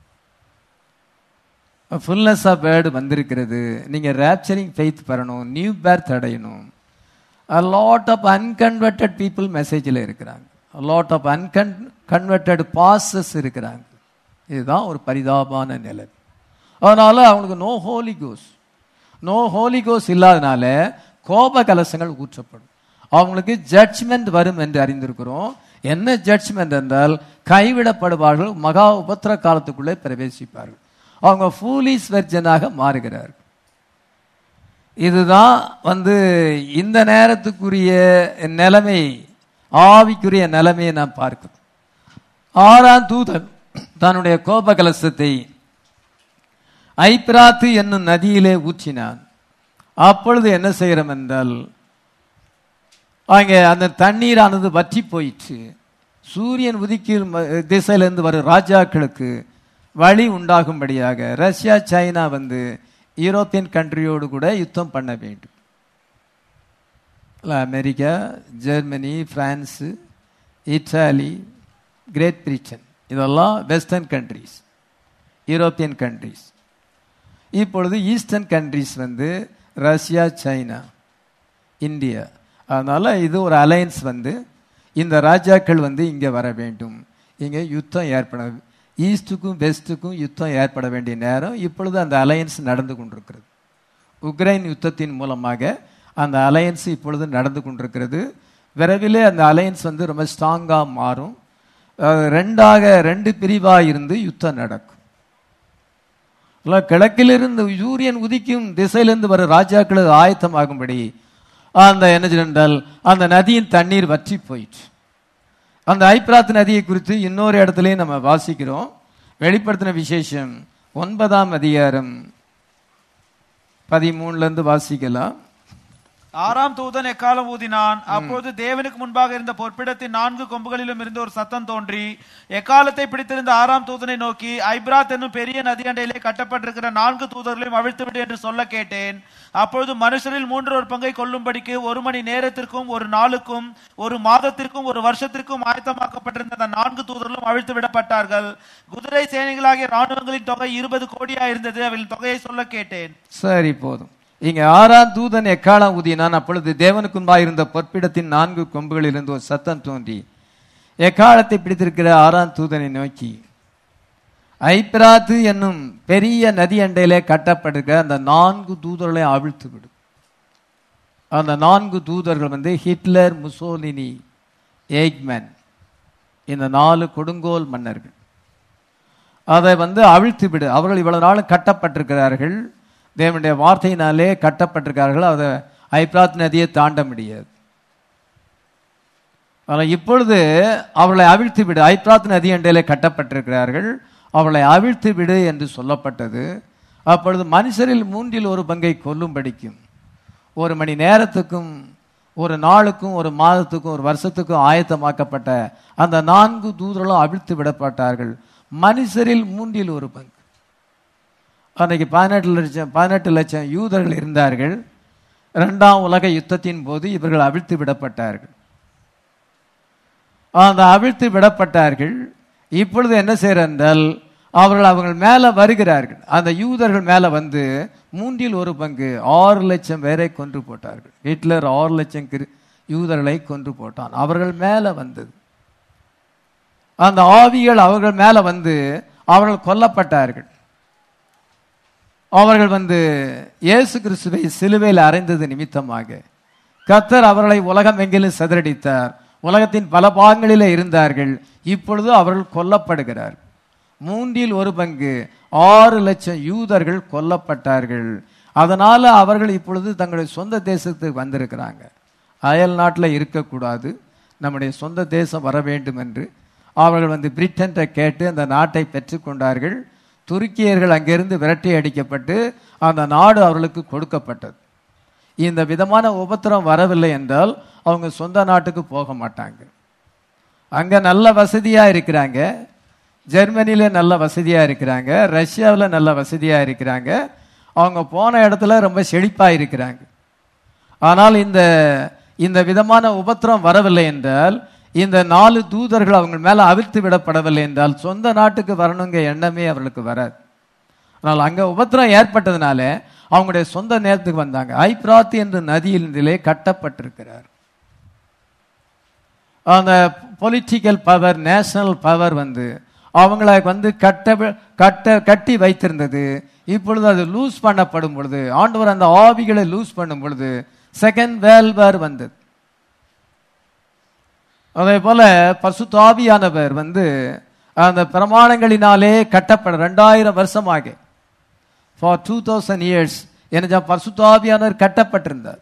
ஃபுல்னஸ் ஆஃப் வேர்டு வந்திருக்கிறது நீங்க ரேப்சரிங் ஃபெய்த் பெறணும் நியூ பேர்த் அடையணும் லாட் ஆஃப் அன்கன்வெர்டட் பீப்புள் மெசேஜில் இருக்கிறாங்க லாட் ஆஃப் அன்கன் கன்வெர்டட் பாசஸ் இருக்கிறாங்க இதுதான் ஒரு பரிதாபமான நிலை அதனால அவங்களுக்கு நோ ஹோலி கோஸ் நோ ஹோலி கோஸ் இல்லாதனால கோப கலசங்கள் ஊற்றப்படும் அவங்களுக்கு ஜட்ஜ்மெண்ட் வரும் என்று அறிந்திருக்கிறோம் என்ன ஜட்ஜ்மெண்ட் என்றால் கைவிடப்படுவார்கள் மகா உபத்திர காலத்துக்குள்ளே பிரவேசிப்பார்கள் அவங்க ஃபூலிஸ் வெர்ஜனாக மாறுகிறார்கள் இதுதான் வந்து இந்த நேரத்துக்குரிய நிலைமை ஆவிக்குரிய நிலைமையை நாம் பார்க்கிறோம் ஆறாம் தூதன் தன்னுடைய கோப கலசத்தை ஐப்ராத்து என்னும் நதியிலே ஊற்றினான் அப்பொழுது என்ன செய்கிறோம் என்றால் அங்கே அந்த தண்ணீரானது வற்றி போயிற்று சூரியன் உதிக்கும் ம- திசையிலிருந்து வரும் ராஜாக்களுக்கு வழி உண்டாகும்படியாக ரஷ்யா சைனா வந்து யூரோப்பியன் கண்ட்ரியோடு கூட யுத்தம் பண்ண வேண்டும் இல்ல, America Germany France Italy Great Britain இதெல்லாம் வெஸ்டர்ன் கண்ட்ரிஸ் யூரோப்பியன் கண்ட்ரிஸ் இப்பொழுது ஈஸ்டர்ன் கண்ட்ரிஸ் வந்து ரஷ்யா சைனா இந்தியா அதனால இது ஒரு அலையன்ஸ் வந்து இந்த ராஜாக்கள் வந்து இங்கே வர வேண்டும் இங்கே யுத்தம் ஏற்பட ஈஸ்ட்டுக்கும் வெஸ்ட்டுக்கும் யுத்தம் ஏற்பட வேண்டிய நேரம் இப்பொழுது அந்த அலையன்ஸ் நடந்து கொண்டிருக்கிறது உக்ரைன் யுத்தத்தின் மூலமாக அந்த அலையன்ஸ் இப்பொழுது நடந்து கொண்டிருக்கிறது விரைவிலே அந்த அலையன்ஸ் வந்து ரொம்ப ஸ்ட்ராங்காக மாறும் அஹ் ரெண்டாக ரெண்டு பிரிவாக இருந்து யுத்தம் நடக்கும் இல்ல, கிழக்கிலிருந்து சூரியன் உதிக்கும் திசையிலிருந்து வர ராஜாக்களுக்கு ஆயத்தமாகும்படி அந்த என்ன என்றால் அந்த நதியின் தண்ணீர் வற்றி போயிற்று அந்த ஐப்ராத் நதியை குறித்து இன்னொரு இடத்துலயும் நம்ம வாசிக்கிறோம் வெளிப்படுத்தின விசேஷம் ஒன்பதாம் அதிகாரம் பதிமூணுல இருந்து வாசிக்கலாம் ஆறாம் தூதன் எக்காலம் ஊதினான் அப்பொழுது தேவனுக்கு முன்பாக இருந்த பொற்பிடத்தின் நான்கு கொம்புகளிலும் இருந்து ஒரு சத்தம் தோன்றி எக்காலத்தை பிடித்திருந்த ஆறாம் தூதனை நோக்கி ஐப்ராத் என்னும் பெரிய நதியண்டையிலே கட்டப்பட்டிருக்கிற நான்கு தூதர்களையும் அவிழ்த்துவிடு என்று சொல்ல கேட்டேன் அப்பொழுது மனுஷரில் மூன்று ஒரு பங்கை கொல்லும்படிக்கு ஒரு மணி நேரத்திற்கும் ஒரு நாளுக்கும் ஒரு மாதத்திற்கும் ஒரு வருஷத்திற்கும் ஆயத்தமாக்கப்பட்டிருந்த அந்த நான்கு தூதர்களும் அவிழ்த்து விடப்பட்டார்கள் குதிரை சேனைகளாகிய ராணுவங்களின் தொகை இருபது கோடியா இருந்தது அவளின் தொகையை சொல்ல கேட்டேன் சரி போதும் இங்க ஆறாம் தூதன் எக்காலம் ஊதினான் அப்பொழுது தேவனுக்கு முன்பாக இருந்த பொற்பிடத்தின் நான்கு கொம்புகளிலிருந்து ஒரு சத்தம் தோன்றி எக்காலத்தை பிடித்திருக்கிற ஆறாம் தூதனை நோக்கி ஐப்ராத்து என்னும் பெரிய நதி அண்டையிலே கட்டப்பட்டிருக்கிற அந்த நான்கு தூதர்களை அவிழ்த்து விடும் அந்த நான்கு தூதர்கள் வந்து ஹிட்லர் முசோலினி ஏக்மேன் இந்த நாலு கொடுங்கோல் மன்னர்கள் அதை வந்து அவிழ்த்து விடு அவர்கள் இவ்வளவு நாளும் கட்டப்பட்டிருக்கிறார்கள் தேவனுடைய வார்த்தையினாலே கட்டப்பட்டிருக்கிறார்கள் அதை ஐப்ராத் நதியை தாண்ட முடியாது ஆனால் இப்பொழுது அவளை அவிழ்த்து விடு ஐப்ராத் நதி அண்டையிலே கட்டப்பட்டிருக்கிறார்கள் அவளை அவிழ்த்து விடு என்று சொல்லப்பட்டது அப்பொழுது மனுஷரில் மூன்றில் ஒரு பங்கை கொல்லும்படிக்கும் ஒரு மணி நேரத்துக்கும் ஒரு நாளுக்கும் ஒரு மாதத்துக்கும் ஒரு வருஷத்துக்கும் ஆயத்தமாக்கப்பட்ட அந்த நான்கு தூதர்களும் அவிழ்த்து விடப்பட்டார்கள் மனுஷரில் மூன்றில் ஒரு பங்கு அன்னைக்கு பதினெட்டு லட்சம் பதினெட்டு லட்சம் யூதர்கள் இருந்தார்கள் இரண்டாம் உலக யுத்தத்தின் போது இவர்கள் அவிழ்த்து விடப்பட்டார்கள் அந்த அவிழ்த்து விடப்பட்டார்கள் இப்பொழுது என்ன செய்யறால் அவர்கள் அவர்கள் மேல வருகிறார்கள் அந்த யூதர்கள் மேல வந்து மூன்றில் ஒரு பங்கு ஆறு லட்சம் பேரை கொன்று போட்டார்கள் ஹிட்லர் ஆறு லட்சம் கிரி- யூதர்களை கொன்று போட்டான் அவர்கள் மேல வந்தது அந்த ஆவிகள் அவர்கள் மேல வந்து அவர்கள் கொல்லப்பட்டார்கள் அவர்கள் வந்து இயேசு கிறிஸ்துவை சிலுவையில் அறைந்தது நிமித்தமாக கத்தர் அவர்களை உலகம் எங்கிலும் சிதறடித்தார் உலகத்தின் பல பாகங்களிலே இருந்தார்கள் இப்பொழுது அவர்கள் கொல்லப்படுகிறார் மூன்றில் ஒரு பங்கு ஆறு லட்சம் யூதர்கள் கொல்லப்பட்டார்கள் அதனால அவர்கள் இப்பொழுது தங்களுடைய சொந்த தேசத்துக்கு வந்திருக்கிறாங்க அயல் நாட்டில் இருக்கக்கூடாது நம்முடைய சொந்த தேசம் வர வேண்டும் என்று அவர்கள் வந்து பிரிட்டன்ட்ட கேட்டு அந்த நாட்டை பெற்றுக்கொண்டார்கள் துருக்கியர்கள் அங்கிருந்து விரட்டி அடிக்கப்பட்டு அந்த நாடு அவர்களுக்கு கொடுக்கப்பட்டது இந்த விதமான உபத்திரம் வரவில்லை என்றால் அவங்க சொந்த நாட்டுக்கு போக மாட்டாங்க அங்க நல்ல வசதியா இருக்கிறாங்க ஜெர்மனில நல்ல வசதியா இருக்கிறாங்க ரஷ்யாவில் நல்ல வசதியா இருக்கிறாங்க அவங்க போன இடத்துல ரொம்ப செழிப்பா இருக்கிறாங்க ஆனால் இந்த இந்த விதமான உபத்திரம் வரவில்லை என்றால் இந்த நாலு தூதர்கள் அவங்க மேல அவிழ்த்து விடப்படவில்லை என்றால் சொந்த நாட்டுக்கு வரணுங்க எண்ணமே அவர்களுக்கு வராது ஆனால் அங்க உபத்திரம் ஏற்பட்டதுனால அவங்களுடைய சொந்த நேரத்துக்கு வந்தாங்க ஐப்ராத் என்ற நதியிலே கட்டப்பட்டிருக்கிறார் அந்த பொலிட்டிக்கல் பவர் நேஷனல் பவர் வந்து அவங்கள வந்து கட்ட கட்ட கட்டி வைத்திருந்தது இப்பொழுது அது லூஸ் பண்ணப்படும் பொழுது ஆண்டவர் அந்த ஆவிகளை லூஸ் பண்ணும் பொழுது செகண்ட் வேல்வர் வந்தது அதே போல பசுத்தாவியானவர் வந்து அந்த பிரமாணங்களினாலே கட்டப்பட ரெண்டாயிரம் வருஷமாக ஃபார் டூ தௌசண்ட் இயர்ஸ் என்ன பரிசுத்தாவியானவர் கட்டப்பட்டிருந்தார்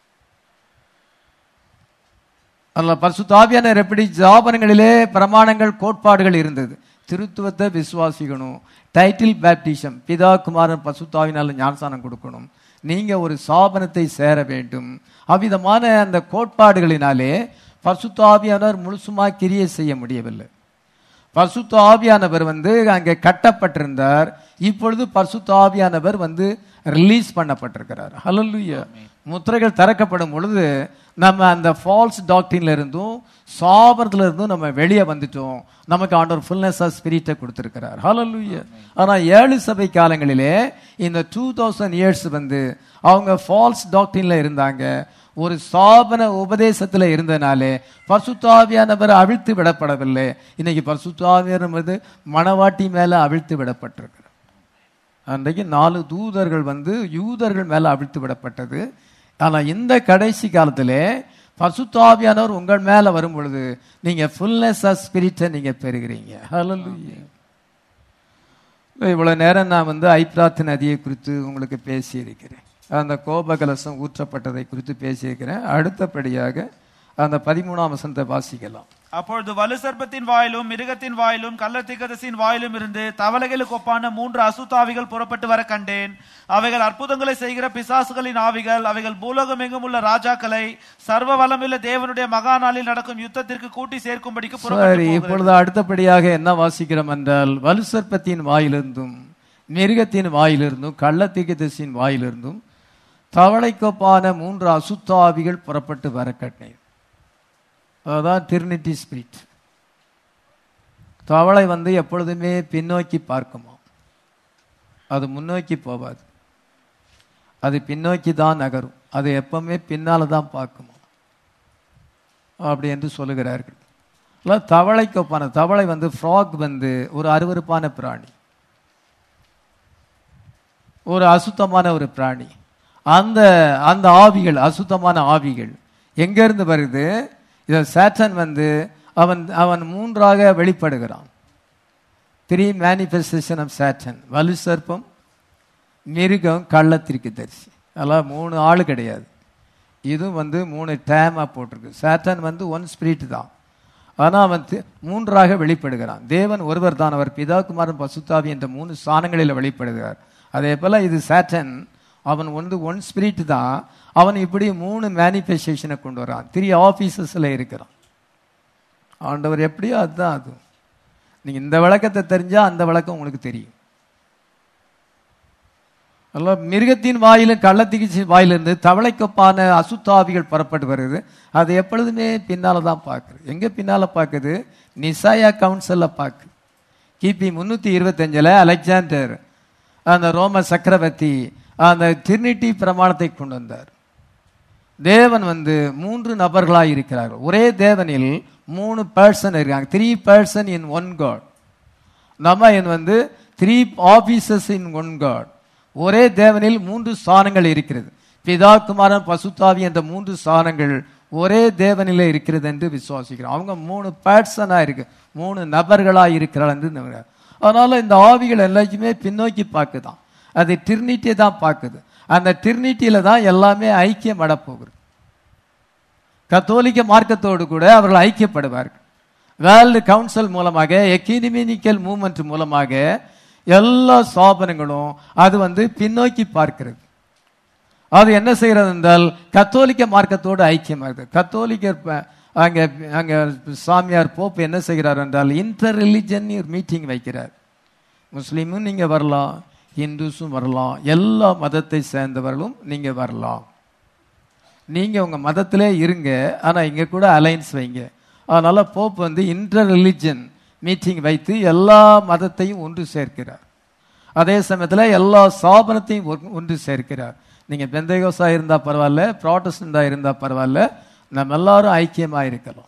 அல்ல பரிசுத்தாவியானவர் எப்படி ஜாபனங்களிலே பிரமாணங்கள் கோட்பாடுகள் இருந்தது திருத்துவத்தை விசுவாசிக்கணும் டைட்டில் பேப்டிசம் பிதா குமாரன் பசுத்தாவினால ஞானசானம் கொடுக்கணும் நீங்க ஒரு சாபனத்தை சேர வேண்டும் அவ்விதமான அந்த கோட்பாடுகளினாலே பரிசுத்த ஆவியானவர் முழுசுமா கிரியை செய்ய முடியவில்லை பரிசுத்த ஆவியானவர் வந்து அங்கே கட்டப்பட்டிருந்தார் இப்பொழுது பரிசுத்த ஆவியானவர் வந்து ரிலீஸ் பண்ணப்பட்டிருக்கிறார் ஹalleluya முத்திரைகள் திறக்கப்படும் பொழுது நம்ம அந்த ஃபால்ஸ் டாக்டரின்ல இருந்தும் சாபத்துல இருந்தும் நம்ம வெளியே வந்துட்டோம் நமக்கு ஆண்டவர் ஃபுல்னஸ் ஆஃப் ஸ்பிரிட்டை கொடுத்திருக்கிறார் ஹalleluya ஆனா ஏழு சபை காலங்களிலே இந்த டூ தௌசண்ட் இயர்ஸ் வந்து அவங்க ஃபால்ஸ் டாக்டரின்ல இருந்தாங்க ஒரு சாபன உபதேசத்துல இருந்தனாலே பரிசுத்தாவியானவர் அவிழ்த்து விடப்படவில்லை இன்னைக்கு பரிசுத்தாவியானவர் வந்து மணவாட்டி மேல அவிழ்த்து விடப்பட்டிருக்கிறார் அன்றைக்கு நாலு தூதர்கள் வந்து யூதர்கள் மேல அவிழ்த்து விடப்பட்டது ஆனா இந்த கடைசி காலத்திலே பரிசுத்தாவியானவர் உங்கள் மேல வரும் பொழுது நீங்க ஃபுல்னஸ் ஆஃப் ஸ்பிரிட்டை நீங்க பெறுகிறீங்க ஹalleluya இவ்வளவு நேரம் நான் வந்து ஐப்ராத் நதியை குறித்து உங்களுக்கு பேசியிருக்கிறேன் அந்த கோபகலசம் ஊற்றப்பட்டதை குறித்து பேசியிருக்கிறேன் அடுத்தபடியாக அந்த பதிமூணாம் வசனத்தை வாசிக்கலாம் அப்பொழுது வலுசர்ப்பத்தின் வாயிலும் மிருகத்தின் வாயிலும் கள்ளத்திகதசின் வாயிலும் இருந்து தவளைகளுக்கு ஒப்பான மூன்று அசுத்தாவிகள் புறப்பட்டு வர கண்டேன் அவைகள் அற்புதங்களை செய்கிற பிசாசுகளின் ஆவிகள் அவைகள் பூலோகம் எங்கும் உள்ள ராஜாக்களை சர்வ வல்லமுள்ள தேவனுடைய மகா நாளில் நடக்கும் யுத்தத்திற்கு கூட்டி சேர்க்கும்படிக்கு புறப்பட்டு சரி போகிறது. இப்பொழுது அடுத்தபடியாக என்ன வாசிக்கிறோம் என்றால் வலுசர்ப்பத்தின் வாயிலிருந்தும் மிருகத்தின் வாயிலிருந்தும் கள்ளத்திகதசின் வாயிலிருந்தும் தவளைக்கொப்பான மூன்று அசுத்தாவிகள் புறப்பட்டு வர கண்டேன் அதான் திருநிட்டி ஸ்பிரிட் தவளை வந்து எப்பொழுதுமே பின்னோக்கி பார்க்குமா அது முன்னோக்கி போகாது அது பின்னோக்கி தான் நகரும் அது எப்பவுமே பின்னால தான் பார்க்குமா அப்படி என்று சொல்லுகிறார்கள் அல்ல தவளைக்கு ஒப்பான தவளை வந்து ஃப்ராக் வந்து ஒரு அருவருப்பான பிராணி ஒரு அசுத்தமான ஒரு பிராணி அந்த அந்த ஆவிகள் அசுத்தமான ஆவிகள் எங்கிருந்து வருது இத சேட்டன் வந்து அவன் அவன் மூன்றாக வெளிப்படுகிறான் த்ரீ மேனிஃபெஸ்டேஷன் ஆஃப் சேட்டன் வலு சர்ப்பம் மிருகம் கள்ளத்திற்கு தரிசி அதெல்லாம் மூணு ஆள் கிடையாது இதுவும் வந்து மூணு டேமா போட்டிருக்கு சேட்டன் வந்து ஒன் ஸ்பிரிட் தான் ஆனா அவன் தி- மூன்றாக வெளிப்படுகிறான் தேவன் ஒருவர் தான் அவர் பிதா குமாரன் பசுத்தாவி என்ற மூணு ஸ்தானங்களில் வெளிப்படுகிறார் அதே போல இது சேட்டன் அவன் வந்து ஒன் ஸ்பிரிட் தான் அவன் இப்படி மூணு மேனிஃபெஸ்டேஷனை கொண்டு வரான் த்ரீ ஆபீசஸ்ல இருக்கிறான் ஆண்டவர் எப்படியோ அதுதான் அது நீங்க இந்த விளக்கத்தை தெரிஞ்சா அந்த விளக்கம் உங்களுக்கு தெரியும் அல்ல மிருகத்தின் வாயிலும் கள்ளத்திகிச்சி வாயிலிருந்து தவளைக்கொப்பான அசுத்தாவிகள் புறப்பட்டு வருது அது எப்பொழுதுமே பின்னால தான் பார்க்குது எங்க பின்னால பார்க்குது நிசாயா கவுன்சில்ல பார்க்கு கிபி முன்னூத்தி இருபத்தஞ்சுல அலெக்சாண்டர் அந்த ரோம சக்கரவர்த்தி அந்த திருநிட்டி பிரமாணத்தை கொண்டு வந்தார் தேவன் வந்து மூன்று நபர்களாய் இருக்கிறார்கள் ஒரே தேவனில் மூணு பர்சன் இருக்காங்க three person in one God நம்ம இன் வந்து three offices in one God ஒரே தேவனில் மூன்று ஸ்தானங்கள் இருக்கிறது பிதா குமாரன் பசுத்தாவி என்ற மூன்று ஸ்தானங்கள் ஒரே தேவனிலே இருக்கிறது என்று விசுவாசிக்கிறோம் அவங்க மூணு பர்சனா இருக்கு மூணு நபர்களா இருக்கிறாள் என்று நம்புகிறார். அதனால இந்த ஆவிகள் எல்லாத்தையுமே பின்னோக்கி பார்க்குதான் அது டிர்னிட்டியை தான் பார்க்குது அந்த டிர்னிட்டியில தான் எல்லாமே ஐக்கியம் போகுது கத்தோலிக்க மார்க்கத்தோடு கூட அவர்கள் ஐக்கியப்படுவார்கள் வேர்ல்டு கவுன்சில் மூலமாக எக்கினிமினிக்கல் மூவ்மெண்ட் மூலமாக எல்லா ஸ்தாபனங்களும் அது வந்து பின்னோக்கி பார்க்கிறது அது என்ன செய்கிறது என்றால் கத்தோலிக்க மார்க்கத்தோடு ஐக்கியமாகுது கத்தோலிக்கர் ப- அங்க அங்க சாமியார் போப் என்ன செய்கிறார் என்றால் இன்டர் ரிலிஜன் மீட்டிங் வைக்கிறார் முஸ்லீமும் நீங்க வரலாம் இந்துஸும் வரலாம் எல்லா மதத்தை சேர்ந்தவர்களும் நீங்க வரலாம் நீங்க உங்க மதத்திலே இருங்க ஆனா இங்க கூட அலைன்ஸ் வைங்க அதனால போப் வந்து இன்டர் ரிலிஜன் மீட்டிங் வைத்து எல்லா மதத்தையும் ஒன்று சேர்க்கிறார் அதே சமயத்துல எல்லா ஸ்தாபனத்தையும் ஒன்று- ஒன்று சேர்க்கிறார் நீங்க பெந்தகோசா இருந்தா பரவாயில்ல ப்ராட்டஸ்டண்டா இருந்தா பரவாயில்ல நம்ம எல்லாரும் ஐக்கியமா இருக்கலாம்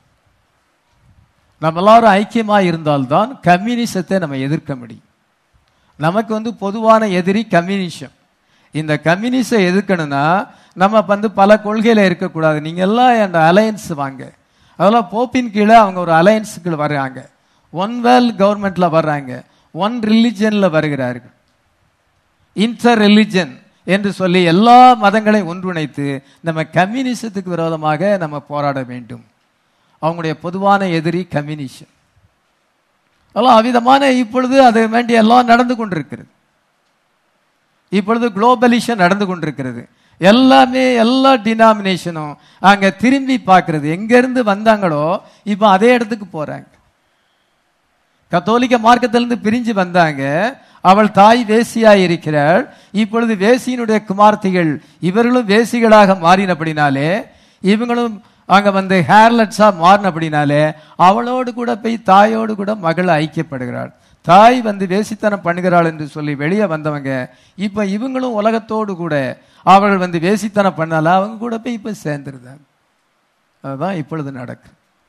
நம்ம எல்லாரும் ஐக்கியமா இருந்தால்தான் கம்யூனிசத்தை நம்ம எதிர்க்க முடியும் நமக்கு வந்து பொதுவான எதிரி கம்யூனிசம் இந்த கம்யூனிசை எதிர்க்கணும்னா நம்ம வந்து பல கொள்கையில இருக்கக்கூடாது நீங்க எல்லாம் என் அலையன்ஸ் வாங்க அதெல்லாம் போப்பின் கீழே அவங்க ஒரு அலையன்ஸுக்கு வர்றாங்க ஒன் வேர்ல்ட் கவர்மெண்ட்ல வர்றாங்க ஒன் ரிலிஜன்ல வருகிறார்கள் இன்டர் ரிலிஜன் என்று சொல்லி எல்லா மதங்களையும் ஒன்றிணைத்து நம்ம கம்யூனிசத்துக்கு விரோதமாக நம்ம போராட வேண்டும் அவங்களுடைய பொதுவான எதிரி கம்யூனிசம் அதெல்லாம் அவ்விதமான இப்பொழுது அதை வேண்டி எல்லாம் நடந்து கொண்டிருக்கிறது இப்பொழுது குளோபலிஷன் நடந்து கொண்டிருக்கிறது எல்லாமே எல்லா டினாமினேஷனும் அங்க திரும்பி பார்க்கிறது எங்க இருந்து வந்தாங்களோ இப்போ அதே இடத்துக்கு போறாங்க கத்தோலிக்க மார்க்கத்திலிருந்து பிரிஞ்சு வந்தாங்க அவள் தாய் வேசியாய் இருக்கிறாள் இப்பொழுது வேசியினுடைய குமார்த்திகள் இவர்களும் வேசிகளாக மாறினபடினாலே இவங்களும் அங்க வந்து ஹேர்லட்ஸா மாறினபடினாலே அவளோடு கூட போய் தாயோடு கூட மகள் ஐக்கியப்படுகிறாள் தாய் வந்து வேசித்தனம் பண்ணுகிறாள் என்று சொல்லி வெளியே வந்தவங்க இப்ப இவங்களும் உலகத்தோடு கூட அவர்கள் வந்து வேசித்தனம் பண்ணால அவங்க கூட போய் இப்ப சேர்ந்துருந்தாங்க அதுதான் இப்பொழுது நடக்கு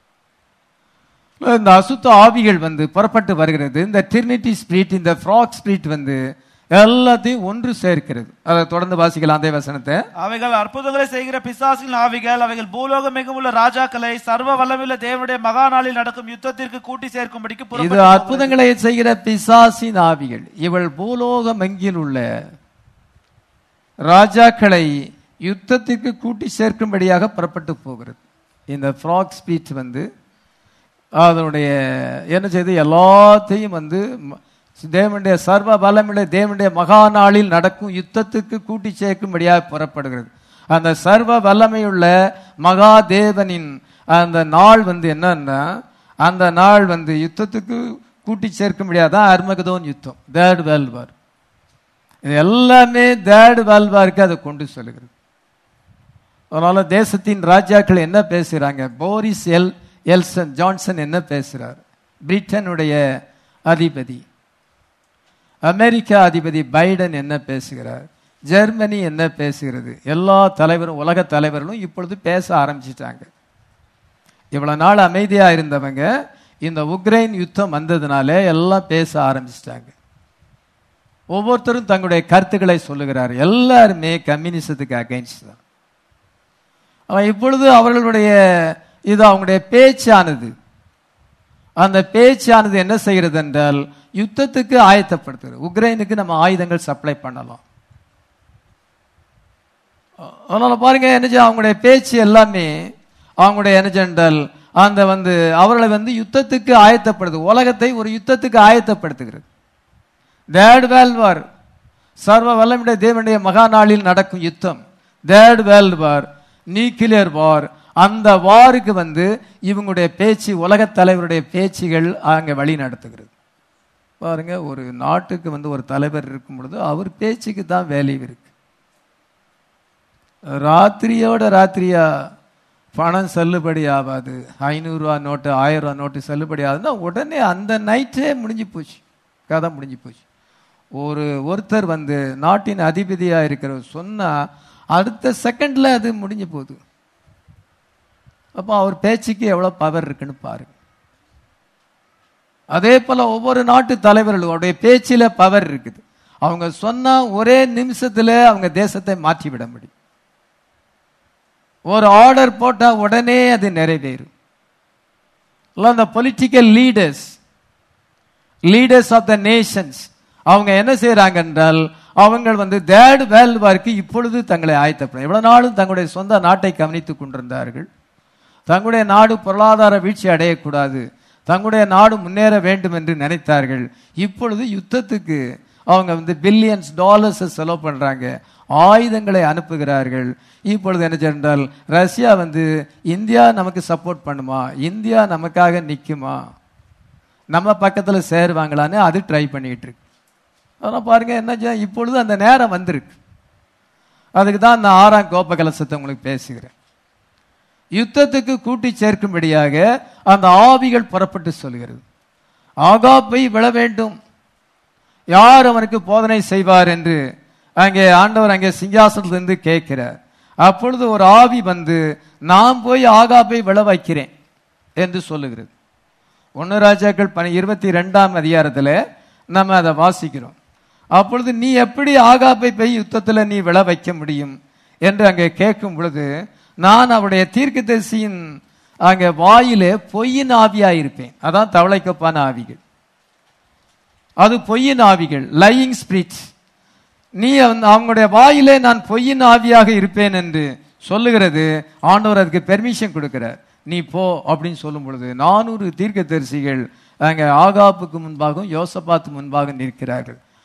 இந்த அசுத்த ஆவிகள் வந்து புறப்பட்டு வருகிறது இந்த டிரினிட்டி ஸ்பிரிட் இந்த ஃப்ராக் ஸ்பிரிட் வந்து எல்லாத்தையும் ஒன்று சேர்க்கிறது அதை தொடர்ந்து வாசிக்கலாம் அதே வசனத்தை அவைகள் அற்புதங்களை செய்கிற பிசாசின் ஆவிகள் அவைகள் பூலோகமெங்கும் உள்ள ராஜாக்களை சர்வ வல்லமுள்ள தேவனுடைய மகா நாளில் நடக்கும் யுத்தத்திற்கு கூட்டி சேர்க்கும்படிக்கு இது புறப்பட்டு போகிறது. அற்புதங்களை செய்கிற பிசாசின் ஆவிகள் இவள் பூலோகம் எங்கில் உள்ள ராஜாக்களை யுத்தத்திற்கு கூட்டி சேர்க்கும்படியாக புறப்பட்டு போகிறது இந்த ஃப்ராக் ஸ்பீச் வந்து அதனுடைய என்ன செய்து எல்லாத்தையும் வந்து ம- தேவனுடைய சர்வ பலமுள்ள தேவனுடைய மகா நாளில் நடக்கும் யுத்தத்துக்கு கூட்டி சேர்க்கும்படியாக புறப்படுகிறது அந்த சர்வ வல்லமையுள்ள மகா தேவனின் அந்த நாள் வந்து என்னன்னா அந்த நாள் வந்து யுத்தத்துக்கு கூட்டி சேர்க்கும்படியாக தான் அர்மகதோன் யுத்தம் தேர்ட் வேர்ல்ட் வார் இது எல்லாமே தேர்ட் வேர்ல்ட் வாருக்கு அதை கொண்டு செல்கிறது அதனால தேசத்தின் ராஜாக்கள் என்ன பேசுறாங்க போரிஸ் எல் எல்சன் ஜான்சன் என்ன பேசுறார் பிரிட்டனுடைய அதிபதி அமெரிக்கா அதிபதி பைடன் என்ன பேசுகிறார் ஜெர்மனி என்ன பேசுகிறது எல்லா தலைவரும் உலக தலைவர்களும் இப்பொழுது பேச ஆரம்பிச்சிட்டாங்க இவ்வளவு நாள் அமைதியா இருந்தவங்க இந்த உக்ரைன் யுத்தம் வந்ததுனால எல்லாம் பேச ஆரம்பிச்சிட்டாங்க ஒவ்வொருத்தரும் தங்களுடைய கருத்துக்களை சொல்லுகிறார் எல்லாருமே கம்யூனிசத்துக்கு அகைன்ஸ்ட் தான் ஆனா இப்பொழுது அவர்களுடைய இது அவங்களுடைய பேச்சானது அந்த பேச்சானது என்ன செய்கிறது என்றால் யுத்தத்துக்கு ஆயத்தப்படுத்துகிறது உக்ரைனுக்கு நம்ம ஆயுதங்கள் சப்ளை பண்ணலாம் அதனால பாருங்க என்ன செய்ய, அவங்களுடைய பேச்சு எல்லாமே அவங்களுடைய என்ன என்றால் அந்த வந்து அவர்களை வந்து யுத்தத்துக்கு ஆயத்தப்படுது உலகத்தை ஒரு யுத்தத்துக்கு ஆயத்தப்படுத்துகிறது தேர்ட் வேர்ல்ட் வார் சர்வ வல்லமுடைய தேவனுடைய மகா நாளில் நடக்கும் யுத்தம் third world war nuclear war அந்த வாருக்கு வந்து இவங்களுடைய பேச்சு உலகத் தலைவருடைய பேச்சுகள் அங்கே வழி நடத்துகிறது பாருங்க ஒரு நாட்டுக்கு வந்து ஒரு தலைவர் இருக்கும் பொழுது அவர் பேச்சுக்கு தான் வேல்யூ இருக்கு ராத்திரியோட ராத்திரியா பணம் செல்லுபடி ஆகாது ஐநூறுரூவா நோட்டு ஆயிரம் ரூபா நோட்டு செல்லுபடி ஆகுதுன்னா உடனே அந்த நைட்டே முடிஞ்சு போச்சு கதை முடிஞ்சு போச்சு ஒரு ஒருத்தர் வந்து நாட்டின் அதிபதியா இருக்கிறவர் சொன்னா அடுத்த செகண்ட்ல அது முடிஞ்சு போகுது அப்போ அவர் பேச்சுக்கு எவ்வளவு பவர் இருக்குன்னு பாருங்க அதே போல ஒவ்வொரு நாட்டு தலைவர்களும் அவருடைய பேச்சில பவர் இருக்குது அவங்க சொன்னா ஒரே நிமிஷத்துல அவங்க தேசத்தை மாற்றி விட முடியும் ஒரு ஆர்டர் போட்டா உடனே அது நிறைவேறும் இல்ல அந்த political leaders leaders of the nations அவங்க என்ன செய்யறாங்க என்றால் அவங்க வந்து தேர்ட் வேர்ல்டு வார்க்கு இப்பொழுது தங்களை ஆயத்தப்படும் எவ்வளவு நாளும் தங்களுடைய சொந்த நாட்டை கவனித்துக் கொண்டிருந்தார்கள் தங்களுடைய நாடு பொருளாதார வீழ்ச்சி அடையக்கூடாது தங்களுடைய நாடு முன்னேற வேண்டும் என்று நினைத்தார்கள் இப்பொழுது யுத்தத்துக்கு அவங்க வந்து பில்லியன்ஸ் டாலர்ஸ் செலவு பண்றாங்க ஆயுதங்களை அனுப்புகிறார்கள் இப்பொழுது என்ன சென்றால் ரஷ்யா வந்து இந்தியா நமக்கு சப்போர்ட் பண்ணுமா இந்தியா நமக்காக நிக்குமா நம்ம பக்கத்துல சேருவாங்களான்னு அது ட்ரை பண்ணிட்டு இருக்கு அதெல்லாம் பாருங்க என்ன செய்ய- இப்பொழுது அந்த நேரம் வந்திருக்கு அதுக்கு தான் அந்த ஆறாம் கோப்ப கலசத்தை உங்களுக்கு பேசுகிறேன் யுத்தத்துக்கு கூட்டி சேர்க்கும்படியாக அந்த ஆவிகள் புறப்பட்டு சொல்கிறது ஆகாப்பை விழ வேண்டும் யார் அவனுக்கு போதனை செய்வார் என்று அங்கே ஆண்டவர் அங்கே சிங்காசனத்திலிருந்து கேட்கிறார் அப்பொழுது ஒரு ஆவி வந்து நான் போய் ஆகாப்பை விழ வைக்கிறேன் என்று சொல்லுகிறது ஒன்னு ராஜாக்கள் பனி இருபத்தி ரெண்டாம் அதிகாரத்துல நம்ம அதை வாசிக்கிறோம் அப்பொழுது நீ எப்படி ஆகாப்பை போய் யுத்தத்துல நீ விழ வைக்க முடியும் என்று அங்கே கேட்கும் பொழுது நான் அவருடைய தீர்க்கதரிசியின் அங்கே வாயிலே பொய்யின் ஆவியா இருப்பேன் அதான் தவளைக்கப்பான ஆவிகள் அது பொய்யின் ஆவிகள் லையிங் ஸ்பிரிட் நீ அவன்- அவங்களுடைய வாயிலே நான் பொய்யின் ஆவியாக இருப்பேன் என்று சொல்லுகிறது ஆண்டவர் அதுக்கு பெர்மிஷன் கொடுக்கிறார் நீ போ அப்படின்னு சொல்லும் பொழுது நானூறு தீர்க்கதரிசிகள் அங்க ஆகாப்புக்கு முன்பாகவும் யோசபாத்து முன்பாக நிற்கிறார்கள்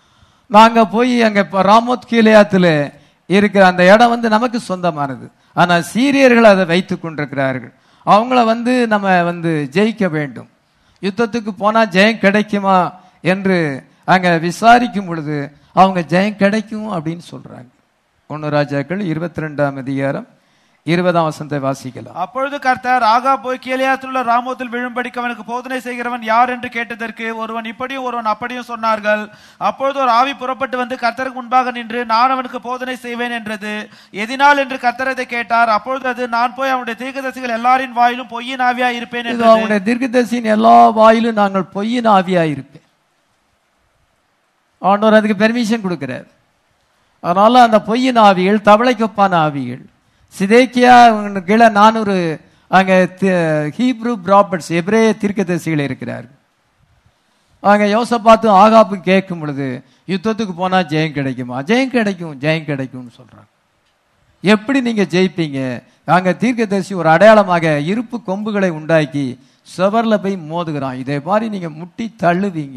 நாங்க போய் அங்க இப்ப ராமோத் கீழையாத்துல இருக்கிற அந்த இடம் வந்து நமக்கு சொந்தமானது ஆனா சீரியர்கள் அதை வைத்துக் கொண்டிருக்கிறார்கள் அவங்கள வந்து நம்ம வந்து ஜெயிக்க வேண்டும் யுத்தத்துக்கு போனா ஜெயம் கிடைக்குமா என்று அங்க விசாரிக்கும் பொழுது அவங்க ஜெயம் கிடைக்கும் அப்படின்னு சொல்றாங்க ஒன்னு ராஜாக்கள் இருபத்தி ரெண்டாம் அதிகாரம் இருபதாம் வசனத்தை வாசிக்கலாம் அப்பொழுது கர்த்தர் ஆகா போய் கீழையாத்துள்ள ராமோத்தில் விழும்படிக்கு அவனுக்கு போதனை செய்கிறவன் யார் என்று கேட்டதற்கு ஒருவன் இப்படியும் ஒருவன் அப்படியும் சொன்னார்கள் அப்பொழுது ஒரு ஆவி புறப்பட்டு வந்து கர்த்தருக்கு முன்பாக நின்று நான் அவனுக்கு போதனை செய்வேன் என்றது எதினால் என்று கர்த்தர் அதை கேட்டார் அப்பொழுது அது நான் போய் அவனுடைய தீர்க்கதரிசிகள் எல்லாரின் வாயிலும் பொய்யின் ஆவியா இருப்பேன் இது என்றது அவங்களுடைய தீர்க்கதரிசியின் எல்லா வாயிலும் நாங்கள் பொய்யின் ஆவியா இருப்பேன் ஆண்டவர் அதுக்கு பெர்மிஷன் கொடுக்கிறார் அதனால அந்த பொய்யின் ஆவிகள் தவளைக்கொப்பான ஆவிகள் சிதேக்கியா இவங்களுக்கு கீழே நானூறு அங்க தி- ஹீப்ரு ப்ராபர்ட்ஸ் எபிரே தீர்க்கதரிசிகள் இருக்கிறார்கள் அங்க யோசப்பாத்து ஆகாப்பு கேட்கும் பொழுது யுத்தத்துக்கு போனா ஜெயம் கிடைக்குமா ஜெயம் கிடைக்கும் ஜெயம் கிடைக்கும்னு சொல்றாங்க எப்படி நீங்க ஜெயிப்பீங்க அங்க தீர்க்கதரிசி ஒரு அடையாளமாக இருப்பு கொம்புகளை உண்டாக்கி சுவர்ல போய் மோதுகிறான் இதே மாதிரி நீங்க முட்டி தள்ளுவீங்க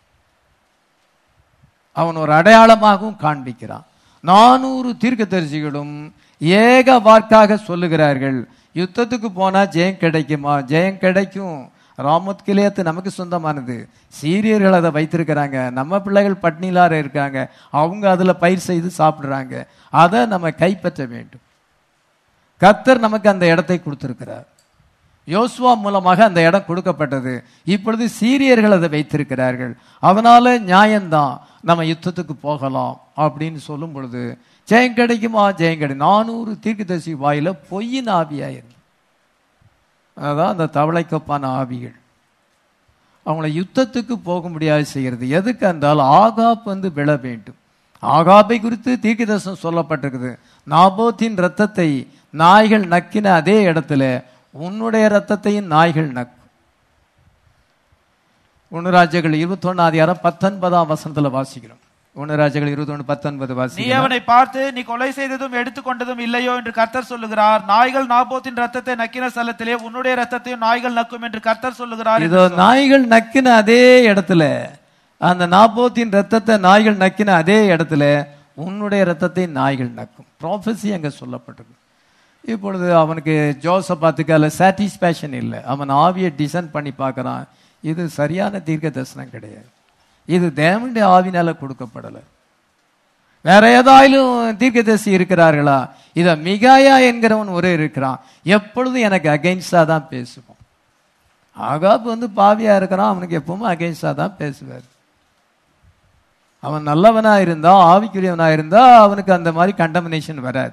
அவன் ஒரு அடையாளமாகவும் காண்பிக்கிறான் நானூறு தீர்க்கதரிசிகளும் ஏக வாக்காக சொல்லுகிறார்கள் யுத்தத்துக்கு போனா ஜெயம் கிடைக்குமா ஜெயம் கிடைக்கும் ராமத் கிளையத்து நமக்கு சொந்தமானது சீரியர்கள் அதை வைத்திருக்கிறாங்க நம்ம பிள்ளைகள் பட்னிலார இருக்காங்க அவங்க அதுல பயிர் செய்து சாப்பிடுறாங்க அதை நம்ம கைப்பற்ற வேண்டும் கர்த்தர் நமக்கு அந்த இடத்தை கொடுத்திருக்கிறார் யோசுவா மூலமாக அந்த இடம் கொடுக்கப்பட்டது இப்பொழுது சீரியர்கள் அதை வைத்திருக்கிறார்கள் அதனால நியாயம்தான் நம்ம யுத்தத்துக்கு போகலாம் அப்படின்னு சொல்லும் பொழுது ஜெயம் கிடைக்குமா ஜெயம் கிடைக்கும் நானூறு தீர்க்கதரிசி வாயில பொய்யின் ஆவியாயிருந்து அதான் அந்த தவளைக்கப்பான ஆவிகள் அவங்கள யுத்தத்துக்கு போக முடியாது செய்கிறது எதுக்கு என்றால் ஆகாப் வந்து விழ வேண்டும் ஆகாபை குறித்து தீர்க்கதரிசனம் சொல்லப்பட்டிருக்குது நாபோத்தின் ரத்தத்தை நாய்கள் நக்கின அதே இடத்துல உன்னுடைய ரத்தத்தையும் நாய்கள் நக்கும் ஒன்னு ராஜ்யங்கள் இருபத்தி ஒன்னாதிகாரம் பத்தொன்பதாம் வசனத்துல வாசிக்கிறோம் ஒன்னு ராஜ்யங்கள் இருபத்தி ஒன்று பத்தொன்பது நீ வாசிக்கிறோம் அவனை பார்த்து நீ கொலை செய்ததும் எடுத்துக்கொண்டதும் இல்லையோ என்று கர்த்தர் சொல்லுகிறார் நாய்கள் நாபோத்தின் ரத்தத்தை நக்கின ஸ்தலத்திலே உன்னுடைய ரத்தத்தையும் நாய்கள் நக்கும் என்று கர்த்தர் சொல்லுகிறார் இதோ நாய்கள் நக்கின அதே இடத்துல அந்த நாப்போத்தின் ரத்தத்தை நாய்கள் நக்கின அதே இடத்துல உன்னுடைய ரத்தத்தை நாய்கள் நக்கும் ப்ராஃபஸி அங்க சொல்லப்பட்டது இப்பொழுது அவனுக்கு ஜோசபாத்துக்கு அதில் சாட்டிஸ்பேக்ஷன் இல்லை அவன் ஆவியை டிசைன் பண்ணி பார்க்கறான் இது சரியான தீர்க்க தரிசனம் கிடையாது இது தேவனுடைய ஆவினால கொடுக்கப்படலை வேற ஏதாயிலும் தீர்க்கதரிசி இருக்கிறார்களா இத மிகாயா என்கிறவன் ஒரே இருக்கிறான் எப்பொழுதும் எனக்கு அகைன்ஸ்டா தான் பேசுவான் ஆகாப் வந்து பாவியா இருக்கிறான் அவனுக்கு எப்பவுமே அகைன்ஸ்டா தான் பேசுவார் அவன் நல்லவனா இருந்தா ஆவிக்குரியவனா இருந்தா அவனுக்கு அந்த மாதிரி கண்டமினேஷன் வராது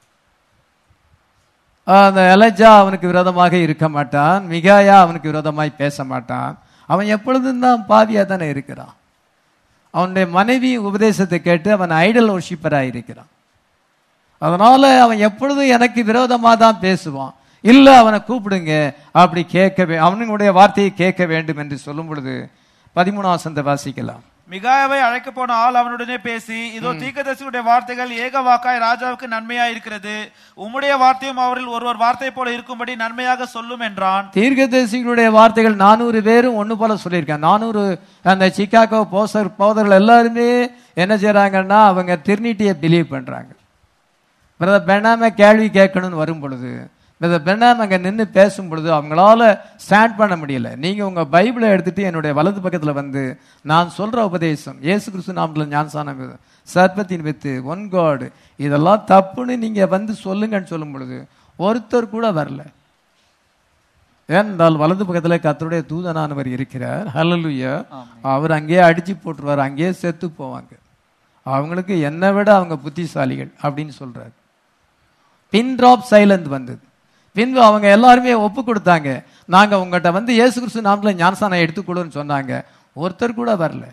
அந்த எலஜா அவனுக்கு விரோதமாக இருக்க மாட்டான் மிகாயா அவனுக்கு விரோதமாய் பேச மாட்டான் அவன் எப்பொழுதும் தான் பாவியா தானே இருக்கிறான் அவனுடைய மனைவி உபதேசத்தை கேட்டு அவன் ஐடல் ஒர்ஷிப்பராக இருக்கிறான் அதனால அவன் எப்பொழுதும் எனக்கு விரோதமா தான் பேசுவான் இல்ல அவனை கூப்பிடுங்க அப்படி கேட்க வே- அவனுடைய வார்த்தையை கேட்க வேண்டும் என்று சொல்லும் பொழுது பதிமூணாம் வசனத்தை வாசிக்கலாம் மிகாயாவை அழைக்க போன ஆள் அவனுடனே பேசி இதோ தீர்க்கதரிசியுடைய வார்த்தைகள் ஏக வாக்காய் ராஜாவுக்கு நன்மையா இருக்கிறது உம்முடைய வார்த்தையும் அவரில் ஒருவர் வார்த்தை போல இருக்கும்படி நன்மையாக சொல்லும் என்றான் தீர்க்கதரிசிகளுடைய வார்த்தைகள் நானூறு பேரும் ஒண்ணு போல சொல்லியிருக்காங்க நானூறு அந்த சிக்காகோ போசர் போதர்கள் எல்லாருமே என்ன செய்றாங்கன்னா அவங்க திருநீட்டியை பிலீவ் பண்றாங்க பிரதர் பெண்ணாம கேள்வி கேட்கணும்னு வரும் பொழுது பிரதர் பெண்ணாம் அங்க நின்று பேசும் பொழுது அவங்களால ஸ்டாண்ட் பண்ண முடியல நீங்க உங்க பைபிளை எடுத்துட்டு என்னுடைய வலது பக்கத்துல வந்து நான் சொல்ற உபதேசம் இயேசு கிறிஸ்து நாமத்துல ஞானசானம் இது, சர்ப்பத்தின் வித்து ஒன் காட் இதெல்லாம் தப்புன்னு நீங்க வந்து சொல்லுங்கன்னு சொல்லும் பொழுது ஒருத்தர் கூட வரல ஏனென்றால் வலது பக்கத்துல கர்த்தருடைய தூதனானவர் இருக்கிறார் ஹalleluya அவர் அங்கேயே அடிச்சு போட்டுருவார் அங்கேயே செத்து போவாங்க அவங்களுக்கு என்னை விட அவங்க புத்திசாலிகள் அப்படின்னு சொல்றாரு பின் டிராப் சைலண்ட் வந்தது பின்பு அவங்க எல்லாருமே ஒப்பு கொடுத்தாங்க நாங்க உங்ககிட்ட வந்து இயேசு கிறிஸ்து நாமத்துல ஞானசானம் எடுத்துக்கொள்ளுன்னு சொன்னாங்க ஒருத்தர் கூட வரல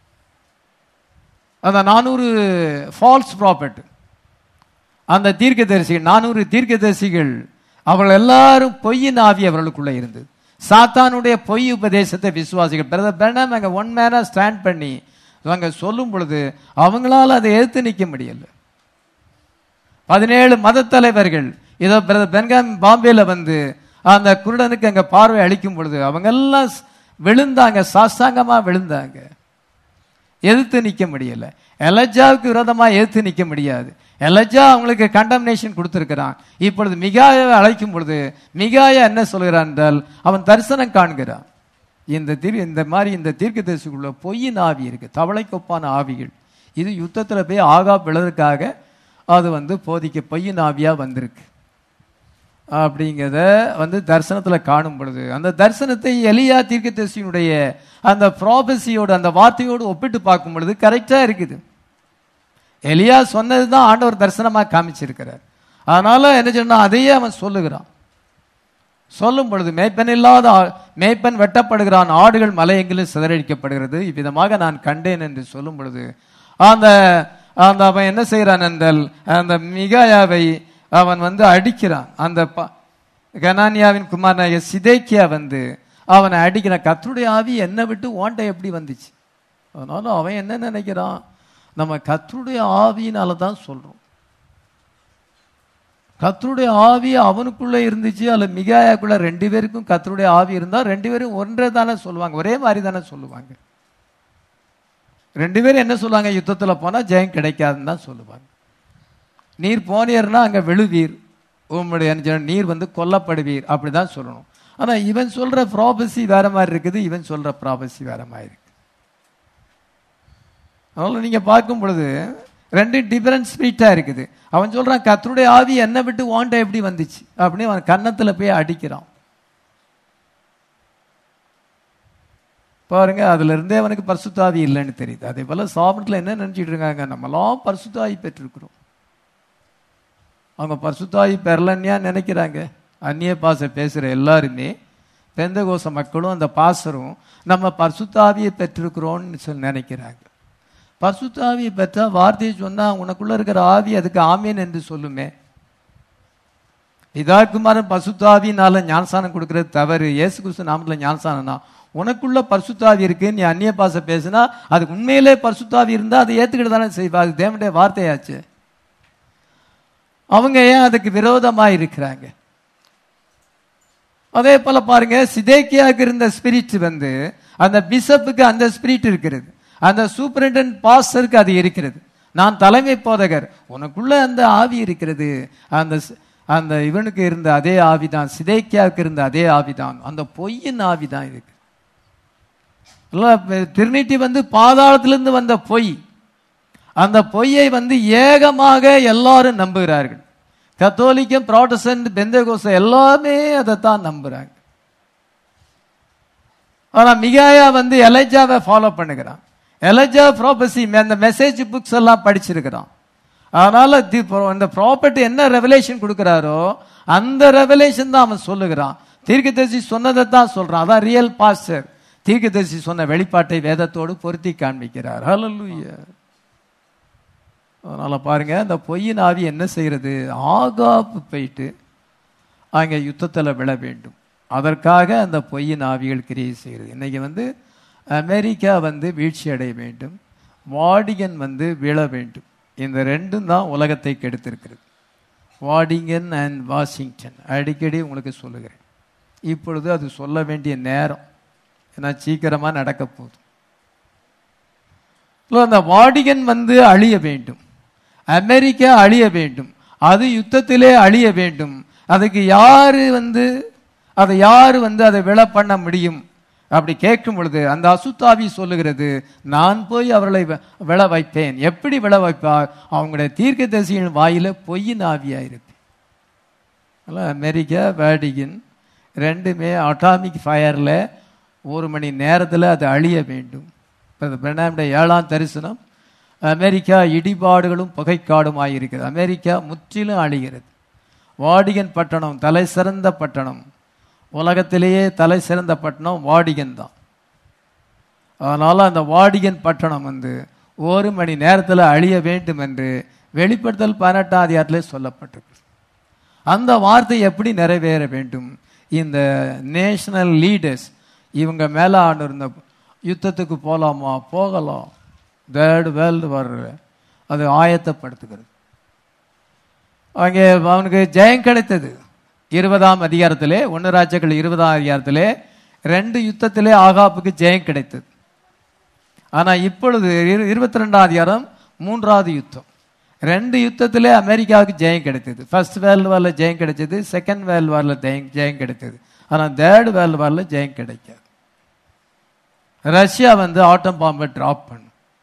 அந்த நானூறு ஃபால்ஸ் ப்ராப்பர்ட் அந்த தீர்க்கதரிசிகள் நானூறு தீர்க்கதரிசிகள் அவர்கள் எல்லாரும் பொய்யின் ஆவி அவர்களுக்குள்ள இருந்தது சாத்தானுடைய பொய் உபதேசத்தை விசுவாசிகள் பிரதர் பெர்னாம் அங்க ஒன் மேனா ஸ்டாண்ட் பண்ணி அவங்க சொல்லும் பொழுது அவங்களால அதை எதிர்த்து நிற்க முடியல பதினேழு மத தலைவர்கள் இதோ பிரதர் பென்காம் பாம்பேல வந்து அந்த குருடனுக்கு அங்க பார்வை அளிக்கும் பொழுது அவங்க எல்லாம் ஸ்- விழுந்தாங்க சாஸ்தாங்கமா விழுந்தாங்க எதிர்த்து நிக்க முடியல எலஜாவுக்கு விரோதமா எதிர்த்து நிக்க முடியாது எலஜா அவங்களுக்கு கண்டம்னேஷன் கொடுத்திருக்கிறான் இப்பொழுது மிகாயாவை அழைக்கும் பொழுது மிகாயா என்ன சொல்கிறான் என்றால் அவன் தரிசனம் காண்கிறான் இந்த தீர் இந்த மாதிரி இந்த தீர்க்க தரிசிக்குள்ள பொய்யின் ஆவி இருக்கு தவளைக்கொப்பான ஆவிகள் இது யுத்தத்துல போய் ஆகா விழறதுக்காக அது வந்து போதிக்க பொய்யின் ஆவியா வந்திருக்கு அப்படிங்கிறத வந்து தரிசனத்துல காணும் பொழுது அந்த தரிசனத்தை எலியா தீர்க்கதரிசியினுடைய அந்த ப்ராபசியோடு அந்த வார்த்தையோடு ஒப்பிட்டு பார்க்கும் பொழுது கரெக்டா இருக்குது எலியா சொன்னதுதான் ஆண்டவர் தரிசனமா காமிச்சிருக்கிறார் அதனால என்ன சொன்னா அதையே அவன் சொல்லுகிறான் சொல்லும் பொழுது மேய்ப்பன் இல்லாத ஆ- மேய்ப்பன் வெட்டப்படுகிறான் ஆடுகள் மலையெங்கிலும் சிதறடிக்கப்படுகிறது இவ்விதமாக நான் கண்டேன் என்று சொல்லும் பொழுது அந்த அந்த அவன் என்ன செய்கிறான் என்றால் அந்த மிகாயாவை அவன் வந்து அடிக்கிறான் அந்த ப- கனானியாவின் குமாரனாகிய சிதேக்கியா வந்து அவனை அடிக்கிறான் கர்த்தருடைய ஆவி என்னை விட்டு ஓண்டை எப்படி வந்துச்சு அதனால அவன் என்ன நினைக்கிறான் நம்ம கர்த்தருடைய ஆவியினால தான் சொல்றோம் கர்த்தருடைய ஆவி அவனுக்குள்ள இருந்துச்சு அல்ல மிகாயாக்குள்ள ரெண்டு பேருக்கும் கர்த்தருடைய ஆவி இருந்தா ரெண்டு பேரும் ஒன்றே தானே சொல்லுவாங்க ஒரே மாதிரி தானே சொல்லுவாங்க ரெண்டு பேரும் என்ன சொல்லுவாங்க யுத்தத்துல போனா ஜெயம் கிடைக்காதுன்னு தான் சொல்லுவாங்க நீர் போனீர்னா அங்க விழுவீர் உம்முடைய என்ன சொல்றது, நீர் வந்து கொல்லப்படுவீர் அப்படிதான் சொல்லணும் ஆனா இவன் சொல்ற ப்ராபசி வேற மாதிரி இருக்குது இவன் சொல்ற ப்ராபசி வேற மாதிரி இருக்கு அதனால நீங்க பார்க்கும் பொழுது ரெண்டு டிஃபரன்ஸ் ஸ்பிரிட்டா இருக்குது அவன் சொல்றான் கர்த்தருடைய ஆவி என்னை விட்டு வாண்ட எப்படி வந்துச்சு அப்படின்னு அவன் கன்னத்துல போய் அடிக்கிறான் பாருங்க அதுல இருந்தே அவனுக்கு பரிசுத்தாவி இல்லைன்னு தெரியுது அதே போல சாபத்துல என்ன நினைச்சிட்டு இருக்காங்க நம்மளாம் பரிசுத்தாவி பெற்றிருக்கிறோம் அவங்க பரிசுத்தாவி பெறலன்யா நினைக்கிறாங்க அந்நிய பாச பேசுற எல்லாருமே பெந்தகோச மக்களும் அந்த பாசரும் நம்ம பரிசுத்தாவியை பெற்றிருக்கிறோம்னு சொல்லி நினைக்கிறாங்க பரிசுத்தாவியை பெற்றா வார்த்தையை சொன்னா உனக்குள்ள இருக்கிற ஆவி அதுக்கு ஆமேன் என்று சொல்லுமே பிதாக்குமாரன் பசுத்தாவினால ஞானசானம் கொடுக்கறது தவறு இயேசு கிறிஸ்து நாமத்துல ஞானசானம்னா உனக்குள்ள பரிசுத்தாவி இருக்கு நீ அந்நிய பாச பேசினா அதுக்கு உண்மையிலே பரிசுத்தாவி இருந்தா அதை ஏத்துக்கிட்டு தானே செய்வா அது தேவனுடைய வார்த்தையாச்சு அவங்க ஏன் அதுக்கு விரோதமா இருக்கிறாங்க அதே போல பாருங்க சிதேக்கியாவுக்கு இருந்த ஸ்பிரிட் வந்து அந்த பிஷப்புக்கு அந்த ஸ்பிரிட் இருக்கிறது அந்த சூப்பரிண்டென்ட் பாஸ்டருக்கு அது இருக்கிறது நான் தலைமை போதகர் உனக்குள்ள அந்த ஆவி இருக்கிறது அந்த ஸ்- அந்த இவனுக்கு இருந்த அதே ஆவிதான் சிதேக்கியாவுக்கு இருந்த அதே ஆவிதான் அந்த பொய்யின் ஆவிதான் இருக்கு திருநீட்டி வந்து பாதாளத்திலிருந்து வந்த பொய் அந்த பொய்யை வந்து ஏகமாக எல்லாரும் நம்புகிறார்கள் கத்தோலிக்கம் ப்ராட்டஸ்டன்ட் பெந்தகோச எல்லாமே அதைத்தான் நம்புறாங்க ஆனா மிகாயா வந்து எலைஜாவை ஃபாலோ பண்ணுகிறான் எலைஜா ப்ராபசி அந்த மெசேஜ் புக்ஸ் எல்லாம் படிச்சிருக்கிறான் அதனால தி- இந்த ப்ராப்பர்ட்டி என்ன ரெவலேஷன் கொடுக்கிறாரோ அந்த ரெவலேஷன் தான் அவன் சொல்லுகிறான் தீர்க்கதரிசி சொன்னதை தான் சொல்றான் அதான் ரியல் பாஸ்டர் தீர்க்கதரிசி சொன்ன வெளிப்பாட்டை வேதத்தோடு பொருத்தி காண்பிக்கிறார் ஹalleluya அதனால பாருங்க இந்த பொய்யின் ஆவி என்ன செய்யறது ஆகாப்பு போயிட்டு அங்க யுத்தத்துல விழ வேண்டும் அதற்காக அந்த பொய்யின் ஆவிகள் கிரியை செய்கிறது இன்னைக்கு வந்து அமெரிக்கா வந்து வீழ்ச்சி அடைய வேண்டும் வாடிகன் வந்து விழ வேண்டும் இந்த ரெண்டும் தான் உலகத்தை கெடுத்திருக்கிறது வாடிங்கன் அண்ட் வாஷிங்டன் அடிக்கடி உங்களுக்கு சொல்லுகிறேன் இப்பொழுது அது சொல்ல வேண்டிய நேரம் ஏன்னா சீக்கிரமா நடக்க போகுது இல்ல, அந்த வாடிகன் வந்து அழிய வேண்டும் அமெரிக்கா அழிய வேண்டும் அது யுத்தத்திலே அழிய வேண்டும் அதுக்கு யாரு வந்து அதை யாரு வந்து அதை விழ பண்ண முடியும் அப்படி கேட்கும் பொழுது அந்த அசுத்தாவி சொல்லுகிறது நான் போய் அவர்களை வ- விழ வைப்பேன் எப்படி விழ வைப்பார் அவங்களுடைய தீர்க்க வாயில பொய்யின் ஆவியா இருக்கு அதனால அமெரிக்கா வேடிகன் ரெண்டுமே அட்டாமிக் ஃபயர்ல ஒரு மணி நேரத்தில் அது அழிய வேண்டும் பிரணாமுடைய ஏழாம் தரிசனம் அமெரிக்கா இடிபாடுகளும் புகைக்காடுமாய் இருக்குது அமெரிக்கா முற்றிலும் அழிகிறது வாடிகன் பட்டணம் தலை சிறந்த பட்டணம் உலகத்திலேயே தலை சிறந்த பட்டணம் வாடிகன் தான் அதனால அந்த வாடிகன் பட்டணம் வந்து ஒரு மணி நேரத்தில் அழிய வேண்டும் என்று வெளிப்படுத்தல் பதினெட்டாம் அதிகாரத்திலே சொல்லப்பட்டிருக்கு அந்த வார்த்தை எப்படி நிறைவேற வேண்டும் இந்த நேஷனல் லீடர்ஸ் இவங்க மேல ஆண்டு இருந்த யுத்தத்துக்கு போலாமா போகலாம் தேர்ட் வேர்ல்டு வர்ற அது ஆயத்தப்படுத்துகிறது அங்கே அவனுக்கு ஜெயம் கிடைத்தது இருபதாம் அதிகாரத்திலே ஒன்னு ராஜாக்கள் இருபதாம் அதிகாரத்திலே ரெண்டு யுத்தத்திலே ஆகாப்புக்கு ஜெயம் கிடைத்தது ஆனா இப்பொழுது இருபத்தி ரெண்டாம் அதிகாரம் மூன்றாவது யுத்தம் ரெண்டு யுத்தத்திலே அமெரிக்காவுக்கு ஜெயம் கிடைத்தது ஃபர்ஸ்ட் வேர்ல்டு வார்ல ஜெயம் கிடைச்சது செகண்ட் வேர்ல்டு வார்ல ஜெயம் ஜெயம் கிடைத்தது ஆனா தேர்ட் வேர்ல்டு வார்ல ஜெயம் கிடைக்காது ரஷ்யா வந்து ஆட்டம் பாம்பை டிராப் பண்ணும்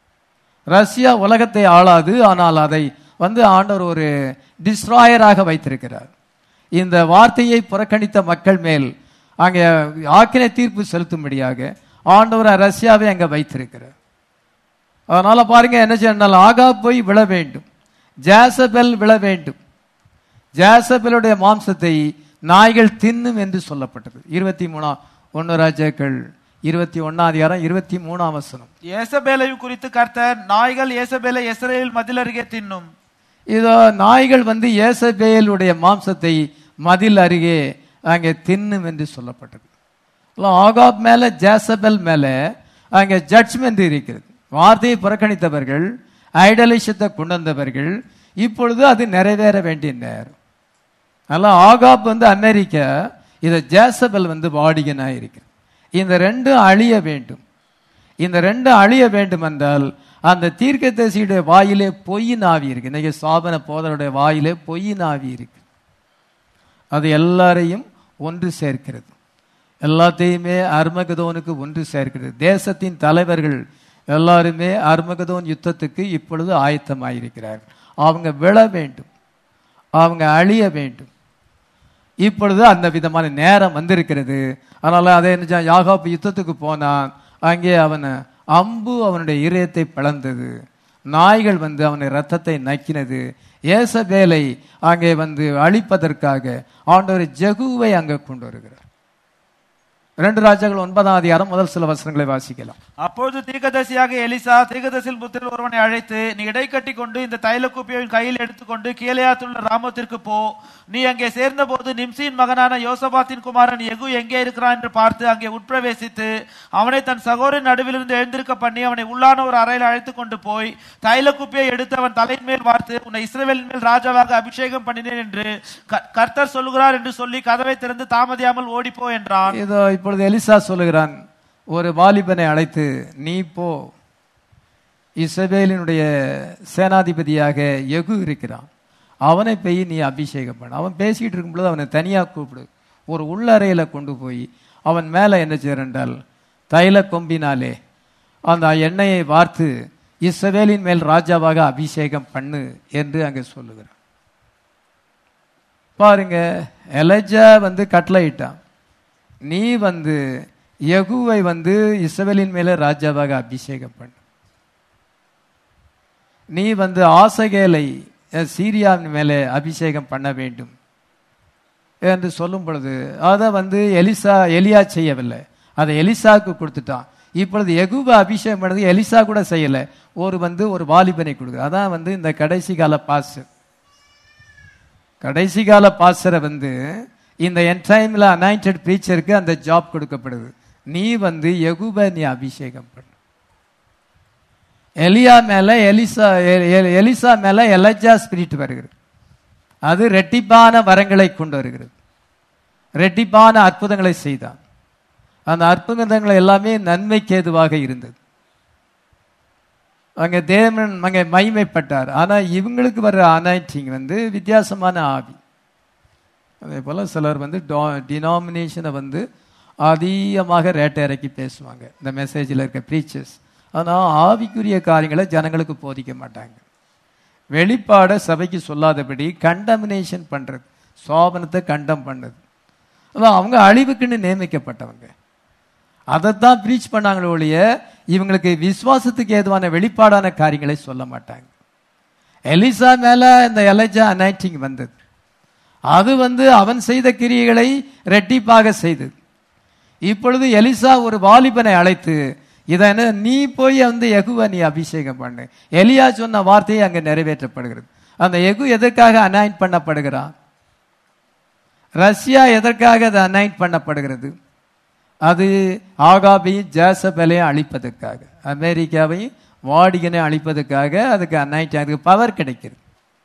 ரஷ்யா உலகத்தை ஆளாது ஆனால் அதை வந்து ஆண்டவர் ஒரு டிஸ்ட்ராயராக வைத்திருக்கிறார் இந்த வார்த்தையை புறக்கணித்த மக்கள் மேல் அங்கே ஆக்கினை தீர்ப்பு செலுத்தும்படியாக ஆண்டவர் ரஷ்யாவை அங்க வைத்திருக்கிறார் அதனால பாருங்க என்ன சொன்னால் ஆகா போய் விழ வேண்டும் ஜாசபெல் விழ வேண்டும் ஜாசபெலுடைய மாம்சத்தை நாய்கள் தின்னும் என்று சொல்லப்பட்டது இருபத்தி மூணாம் ஒன்னு ராஜாக்கள் இருபத்தி ஒன்னாம் அதிகாரம் இருபத்தி மூணாம் வசனம் ஏசபேலையும் குறித்து கர்த்தர் நாய்கள் ஏசபேலை இஸ்ரவேல் மதில் அருகே தின்னும் இதோ நாய்கள் வந்து ஏசபேலுடைய மாம்சத்தை மதில் அருகே அங்கே தின்னும் என்று சொல்லப்பட்டது எல்லாம் ஆகாப் மேல ஜேசபெல் மேல அங்கே ஜட்ஜ்மெண்ட் இருக்கிறது வார்த்தையை புறக்கணித்தவர்கள் ஐடலிஷத்தை கொண்டு வந்தவர்கள் இப்பொழுது அது நிறைவேற வேண்டிய நேரம் அதெல்லாம் ஆகாப் வந்து அமெரிக்கா இதை ஜேசபெல் வந்து வாடிகனா இருக்கிறது இந்த ரெண்டும் அழிய வேண்டும் இந்த ரெண்டும் அழிய வேண்டும் என்றால் அந்த தீர்க்கதரிசியுடைய வாயிலே பொய் நாவி இருக்கு இன்னைக்கு சாபன போதருடைய வாயிலே பொய் நாவி இருக்கு அது எல்லாரையும் ஒன்று சேர்க்கிறது எல்லாத்தையுமே அர்மகதோனுக்கு ஒன்று சேர்க்கிறது தேசத்தின் தலைவர்கள் எல்லாருமே அர்மகதோன் யுத்தத்துக்கு இப்பொழுது ஆயத்தமாயிருக்கிறார்கள் அவங்க விழ வேண்டும் அவங்க அழிய வேண்டும் இப்பொழுது அந்த விதமான நேரம் வந்திருக்கிறது அதனால அதை என்ன யாகாப்பு யுத்தத்துக்கு போனான் அங்கே அவன் அம்பு அவனுடைய இதயத்தை பிளந்தது நாய்கள் வந்து அவனுடைய ரத்தத்தை நக்கினது ஏசபேலை அங்கே வந்து அழிப்பதற்காக ஆண்டவர் ஜெகுவை அங்கே கொண்டு வருகிறார் ரெண்டு ராஜாக்கள் ஒன்பதாம் அதிகாரம் முதல் சில வசனங்களை வாசிக்கலாம் அப்பொழுது தீர்க்கதரிசியாக எலிசா தீர்க்கதரிசியில் புத்திரர் ஒருவனை அழைத்து நீ இடை கட்டி கொண்டு இந்த தைல குப்பியை கையில் எடுத்துக்கொண்டு கீழையாத்துள்ள ராமத்திற்கு போ நீ அங்கே சேர்ந்தபோது நிம்சியின் மகனான யோசபாத்தின் குமாரன் எகு எங்கே இருக்கிறான் என்று பார்த்து அங்கே உட்பிரவேசித்து அவனை தன் சகோதரின் நடுவிலிருந்து எழுந்திருக்க பண்ணி அவனை உள்ளான ஒரு அறையில் அழைத்து கொண்டு போய் தைல குப்பியை எடுத்து அவன் தலையின் மேல் வார்த்து உன்னை இஸ்ரவேலின் மேல் ராஜாவாக அபிஷேகம் பண்ணினேன் என்று க- கர்த்தர் சொல்லுகிறார் என்று சொல்லி கதவை திறந்து தாமதியாமல் ஓடிப்போ என்றான் இதோ இப்பொழுது எலிசா சொல்லுகிறான் ஒரு வாலிபனை அழைத்து நீ போ இசபேலினுடைய சேனாதிபதியாக எகு இருக்கிறான் அவனை போய் நீ அபிஷேகம் பண்ண அவன் பேசிக்கிட்டு இருக்கும்பொழுது அவனை தனியாக கூப்பிடு ஒரு உள்ளறையில கொண்டு போய் அவன் மேலே என்ன செய்யறால் தைல கொம்பினாலே அந்த எண்ணெயை வார்த்து இஸ்ரவேலின் மேல் ராஜாவாக அபிஷேகம் பண்ணு என்று அங்கே சொல்லுகிறான் பாருங்க எலஜா வந்து கட்டளையிட்டான் நீ வந்து யகுவை வந்து இஸ்ரவேலின் மேல ராஜாவாக அபிஷேகம் பண்ணு நீ வந்து ஆசகேலை அஹ், சீரியாவின் மேலே அபிஷேகம் பண்ண வேண்டும் என்று சொல்லும் பொழுது அதை வந்து எலிசா எலியா செய்யவில்லை அதை எலிசாவுக்கு கொடுத்துட்டான் இப்பொழுது எகுவை அபிஷேகம் பண்ணது எலிசா கூட செய்யல ஒரு வந்து ஒரு வாலிபனை கொடுக்குது அதான் வந்து இந்த கடைசி கால பாஸ் கடைசி கால பாசரை வந்து இந்த என் டைம்ல அனாயிண்டட் ப்ரீச்சருக்கு அந்த ஜாப் கொடுக்கப்படுது நீ வந்து எகுப நீ அபிஷேகம் பண்ணு எலியா மேல எலிசா எ- எ- எலிசா மேல எலஜா ஸ்பிரிட் வருகிறது அது ரெட்டிப்பான வரங்களை கொண்டு வருகிறது ரெட்டிப்பான அற்புதங்களை செய்தான் அந்த அற்புதங்கள் எல்லாமே நன்மைக்கு ஏதுவாக இருந்தது அங்க தேவன் அங்கே மகிமைப்பட்டார் ஆனா இவங்களுக்கு வர்ற அனாயிட்டிங் வந்து வித்தியாசமான ஆவி அதே போல சிலர் வந்து டினாமினேஷனை வந்து அதிகமாக ரேட்டை இறக்கி பேசுவாங்க இந்த மெசேஜில் இருக்க ப்ரீச்சர்ஸ் ஆனால் ஆவிக்குரிய காரியங்களை ஜனங்களுக்கு போதிக்க மாட்டாங்க வெளிப்பாட சபைக்கு சொல்லாதபடி கண்டமினேஷன் பண்றது சோபனத்தை கண்டம் பண்ணது அதான் அவங்க அழிவுக்குன்னு நியமிக்கப்பட்டவங்க அதைத்தான் ப்ரீச் பண்ணாங்களே ஒழிய இவங்களுக்கு விசுவாசத்துக்கு ஏதுவான வெளிப்பாடான காரியங்களை சொல்ல மாட்டாங்க எலிசா மேல இந்த எலஜா அனைட்டிங் வந்தது அது வந்து அவன் செய்த கிரியைகளை ரெட்டிப்பாக செய்தது இப்பொழுது எலிசா ஒரு வாலிபனை அழைத்து இதை என்ன நீ போய் வந்து எகுவை நீ அபிஷேகம் பண்ணு எலியா சொன்ன வார்த்தையை அங்கே நிறைவேற்றப்படுகிறது அந்த எகு எதற்காக அனாயிண்ட் பண்ணப்படுகிறான் ரஷ்யா எதற்காக அது அனாயிண்ட் பண்ணப்படுகிறது அது ஆகாபையும் ஜேசபலையும் அழிப்பதற்காக அமெரிக்காவையும் வாடிகனை அழிப்பதற்காக அதுக்கு அனாயிண்ட் அதுக்கு பவர் கிடைக்கிறது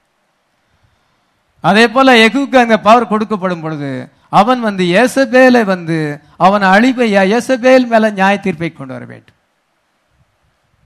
அதே போல எகுக்கு அங்க பவர் கொடுக்கப்படும் பொழுது அவன் வந்து ஏசபேலை வந்து அவன் அழிப்பை ஏசபேல் மேல நியாய தீர்ப்பை கொண்டு வர வேண்டும்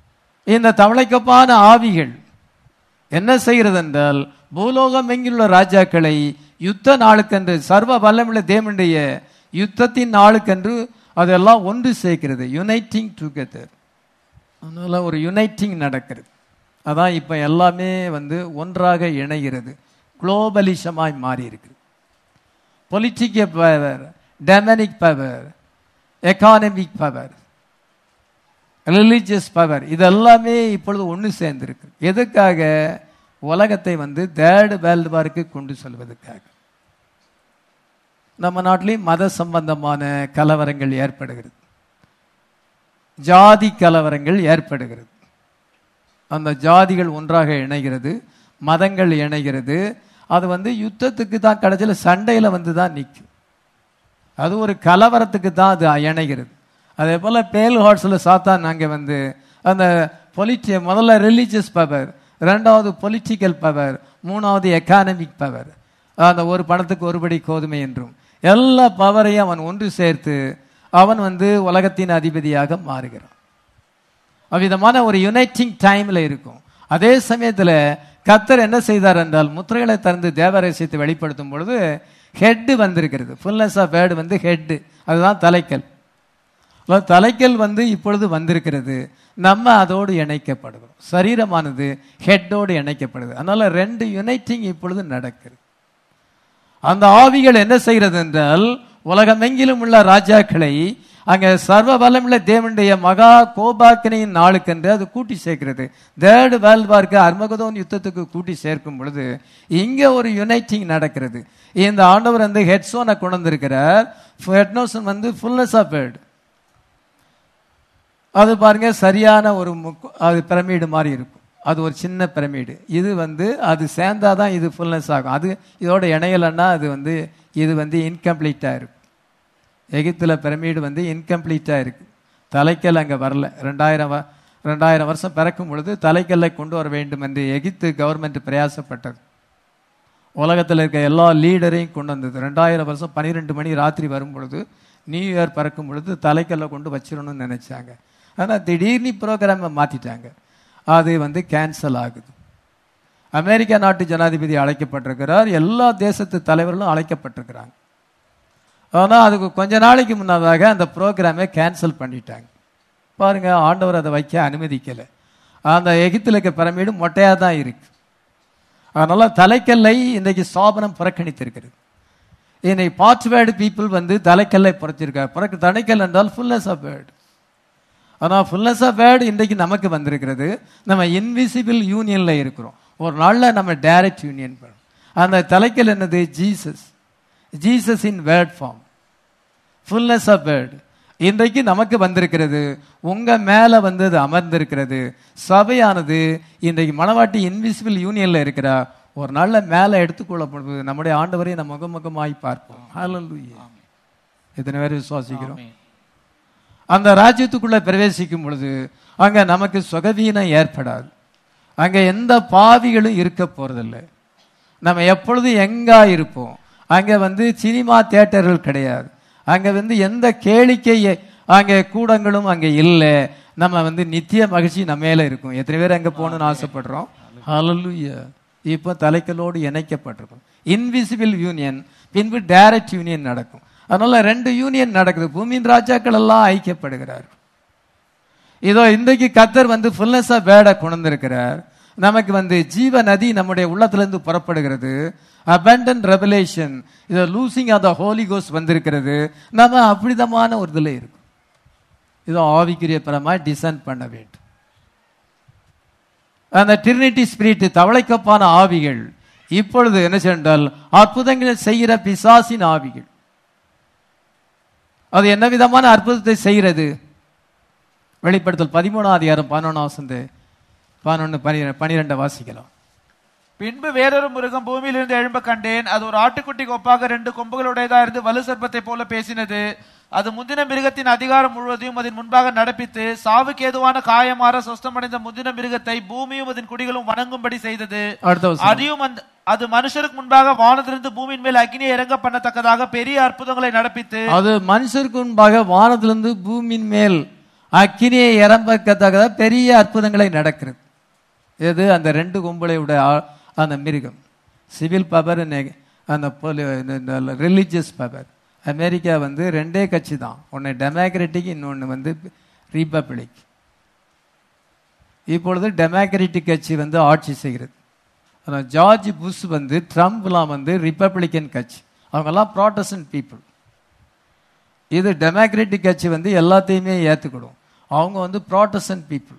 இந்த தவளைக்கப்பான ஆவிகள் என்ன செய்கிறது என்றால் பூலோகம் எங்கிலுள்ள ராஜாக்களை யுத்த நாளுக்கென்று சர்வ வல்லமுள்ள தேவனுடைய யுத்தத்தின் நாளுக்கென்று அதெல்லாம் ஒன்று சேர்க்கிறது யுனைட்டிங் டுகெதர் அதனால ஒரு யுனைட்டிங் நடக்கிறது அதான் இப்ப எல்லாமே வந்து ஒன்றாக இணைகிறது குளோபலிசமாய் மாறி இருக்குது political power demonic power economic power religious power இதெல்லாமே இப்பொழுது ஒன்று சேர்ந்திருக்கு எதுக்காக உலகத்தை வந்து தேர்டு வேர்ல்டு வாருக்கு கொண்டு செல்வதற்காக நம்ம நாட்டிலையும் மத சம்பந்தமான கலவரங்கள் ஏற்படுகிறது ஜாதி கலவரங்கள் ஏற்படுகிறது அந்த ஜாதிகள் ஒன்றாக இணைகிறது மதங்கள் இணைகிறது அது வந்து யுத்தத்துக்கு தான் கடைசியில் சண்டையில வந்து தான் நிற்கும் அது ஒரு கலவரத்துக்கு தான் அது இணைகிறது அதே போல பேல் ஹார்ட்ஸில் சாத்தான் அங்கே வந்து அந்த பொலிட்டி முதல்ல ரிலீஜியஸ் பவர் ரெண்டாவது பொலிட்டிக்கல் பவர் மூணாவது எக்கானமிக் பவர் அந்த ஒரு பணத்துக்கு ஒருபடி கோதுமை என்றும் எல்லா பவரையும் அவன் ஒன்று சேர்த்து அவன் வந்து உலகத்தின் அதிபதியாக மாறுகிறான் அவ்விதமான ஒரு யுனைட்டிங் டைம்ல இருக்கும் அதே சமயத்துல கத்தர் என்ன செய்தார் என்றால் முத்திரைகளை திறந்து தேவரசியத்தை வெளிப்படுத்தும் பொழுது ஹெட் வந்திருக்கிறது ஃபுல்னஸ் ஆஃப் வேர்டு வந்து ஹெட் அதுதான் தலைக்கல் அதாவது தலைக்கல் வந்து இப்பொழுது வந்திருக்கிறது நம்ம அதோடு இணைக்கப்படுகிறோம் சரீரமானது ஹெட்டோடு இணைக்கப்படுது அதனால ரெண்டு யுனைட்டிங் இப்பொழுது நடக்கிறது அந்த ஆவிகள் என்ன செய்கிறது என்றால் உலகமெங்கிலும் உள்ள ராஜாக்களை அங்க சர்வ வல்லமுள்ள தேவனுடைய மகா கோபாக்கினையின் நாளுக்கென்று அது கூட்டி சேர்க்கிறது தேர்டு வேர்ல்ட் வார்க்கு அர்மகதோன் யுத்தத்துக்கு கூட்டி சேர்க்கும் பொழுது இங்க ஒரு யுனைட்டிங் நடக்கிறது இந்த ஆண்டவர் வந்து ஹெட்ஸோனை கொண்டு வந்திருக்கிறார் ஹெட்னோசன் வந்து ஃபுல்னஸ் ஆஃப் வேர்டு அது பாருங்க சரியான ஒரு முக்கு அது பிரமிடு மாதிரி இருக்கும் அது ஒரு சின்ன பிரமிடு இது வந்து அது சேர்ந்தாதான் இது ஃபுல்னஸ் ஆகும் அது இதோட இணையலைன்னா அது வந்து இது வந்து இன்கம்ப்ளீட்டாக இருக்கும் எகிப்தில் பிரமிடு வந்து இன்கம்ப்ளீட்டாக இருக்கு தலைக்கல் அங்கே வரல ரெண்டாயிரம் வ- ரெண்டாயிரம் வருஷம் பிறக்கும் பொழுது தலைக்கல்லை கொண்டு வர வேண்டும் என்று எகிப்து கவர்மெண்ட் பிரயாசப்பட்டது உலகத்தில் இருக்க எல்லா லீடரையும் கொண்டு வந்தது ரெண்டாயிரம் வருஷம் பன்னிரெண்டு மணி ராத்திரி வரும் பொழுது நியூ இயர் பறக்கும் பொழுது தலைக்கல்ல கொண்டு வச்சிடணும்னு நினைச்சாங்க ஆனால் திடீர்னு ப்ரோக்ராமை மாத்திட்டாங்க அது வந்து கேன்சல் ஆகுது அமெரிக்கா நாட்டு ஜனாதிபதி அழைக்கப்பட்டிருக்கிறார் எல்லா தேசத்து தலைவர்களும் அழைக்கப்பட்டிருக்கிறாங்க ஆனால் அதுக்கு கொஞ்ச நாளைக்கு முன்னதாக அந்த ப்ரோக்ராமை கேன்சல் பண்ணிட்டாங்க பாருங்க ஆண்டவர் அதை வைக்க அனுமதிக்கலை அந்த எகிப்தில் இருக்க பிரமிடு மொட்டையாக தான் இருக்கு அதனால தலைக்கல்லை இன்றைக்கு ஸ்தாபனம் புறக்கணித்திருக்கிறது இன்னைக்கு பார்ட் வேர்டு பீப்புள் வந்து தலைக்கல்லை புறச்சிருக்காங்க புறக்கு தலைக்கல் என்றால் ஃபுல்னஸ் ஆஃப் வேர்டு ஆனால் ஃபுல்னஸ் ஆஃப் வேர்டு இன்றைக்கு நமக்கு வந்திருக்கிறது நம்ம இன்விசிபிள் யூனியன்ல இருக்கிறோம் ஒரு நாளில் நம்ம டைரக்ட் யூனியன் பண்ணோம் அந்த தலைக்கல் என்னது Jesus Jesus in word form fullness of word இன்றைக்கு நமக்கு வந்திருக்கிறது உங்க மேல வந்து அது அமர்ந்திருக்கிறது சபையானது இன்றைக்கு மணவாட்டி இன்விசிபிள் யூனியன்ல இருக்கிறா ஒரு நாள்ல மேல எடுத்துக்கொள்ளப்படுவது நம்முடைய ஆண்டவரை நம்ம முகமுகமாய் பார்ப்போம் ஹalleluya எத்தனை பேர் விசுவாசிக்கிறோம் அந்த ராஜ்யத்துக்குள்ள பிரவேசிக்கும் பொழுது அங்க நமக்கு சுகவீனம் ஏற்படாது அங்க எந்த பாவிகளும் இருக்க போறதில்லை நம்ம எப்பொழுதும் எங்கா இருப்போம் அங்க வந்து சினிமா தியேட்டர்கள் கிடையாது அங்க வந்து எந்த கேளிக்கை அங்க கூடங்களும் அங்க இல்லை நம்ம வந்து நித்திய மகிழ்ச்சி நம்ம மேல இருக்கும் எத்தனை பேர் அங்க போகணும்னு ஆசைப்படுறோம் ஹalleluya இப்போ தலைக்கலோடு இணைக்கப்பட்டிருக்கும் இன்விசிபிள் யூனியன் பின்பு டைரக்ட் யூனியன் நடக்கும் அதனால ரெண்டு யூனியன் நடக்குது பூமியின் ராஜாக்கள் எல்லாம் ஐக்கியப்படுகிறார் இதோ இன்றைக்கு கத்தர் வந்து ஃபுல்னஸ் ஆஃப் வேர்டை கொண்டிருக்கிறார் நமக்கு வந்து ஜீவ நதி நம்முடைய உள்ளத்திலிருந்து புறப்படுகிறது abandon ரெவலேஷன் இதோ லூசிங் ஆஃப் த ஹோலி கோஸ் வந்திருக்கிறது நம்ம அப்படிதமான ஒரு இதில் இருக்கும் இதோ ஆவிக்குரிய பரமாக டிசைன் பண்ண வேண்டும் அந்த டிரினிட்டி ஸ்பிரிட் தவளைக்கப்பான ஆவிகள் இப்பொழுது என்ன சென்றால் அற்புதங்களை செய்கிற பிசாசின் ஆவிகள் அது என்ன விதமான அற்புதத்தை செய்கிறது வெளிப்படுத்தல் பதிமூணாம் அதிகாரம் பதினொன்றாம் வசந்து பதினொன்று பனிரெண்டை வாசிக்கலாம் பின்பு வேறொரு மிருகம் பூமியிலிருந்து எழும்ப கண்டேன் அது ஒரு ஆட்டுக்குட்டிக்கு ஒப்பாக ரெண்டு கொம்புகளுடையதா இருந்து வலு சர்ப்பத்தை போல பேசினது அது முந்தின மிருகத்தின் அதிகாரம் முழுவதையும் அதன் முன்பாக நடப்பித்து சாவுக்கு ஏதுவான காயமாற சொஸ்தமடைந்த முந்தின மிருகத்தை பூமியும் அதன் குடிகளும் வணங்கும்படி செய்தது அடுத்த வசனம் அதையும் அந்த அது மனுஷருக்கு முன்பாக வானத்திலிருந்து பூமியின் மேல் அக்னியை இறங்க பண்ணத்தக்கதாக பெரிய அற்புதங்களை நடப்பித்து அது மனுஷருக்கு முன்பாக வானத்திலிருந்து பூமியின் மேல் அக்கினியை இறம்பக்கத்தக்க பெரிய அற்புதங்களை நடக்கிறது எது அந்த ரெண்டு கும்பலையோட ஆ- அந்த மிருகம் சிவில் பவர் அந்த ரிலீஜியஸ் பவர் அமெரிக்கா வந்து ரெண்டே கட்சி தான் ஒன்று டெமோக்ராட்டிக் இன்னொன்று வந்து ரிபப்ளிக் இப்பொழுது டெமோக்ராட்டிக் கட்சி வந்து ஆட்சி செய்கிறது ஆனால் ஜார்ஜ் புஷ் வந்து ட்ரம்ப்லாம் வந்து ரிப்பப்ளிக்கன் கட்சி அவங்கெல்லாம் ப்ராட்டஸ்டன்ட் பீப்புள் இது டெமோக்ராட்டிக் கட்சி வந்து எல்லாத்தையுமே ஏற்றுக்கிடும் அவங்க வந்து ப்ராட்டஸ்டன்ட் பீப்புள்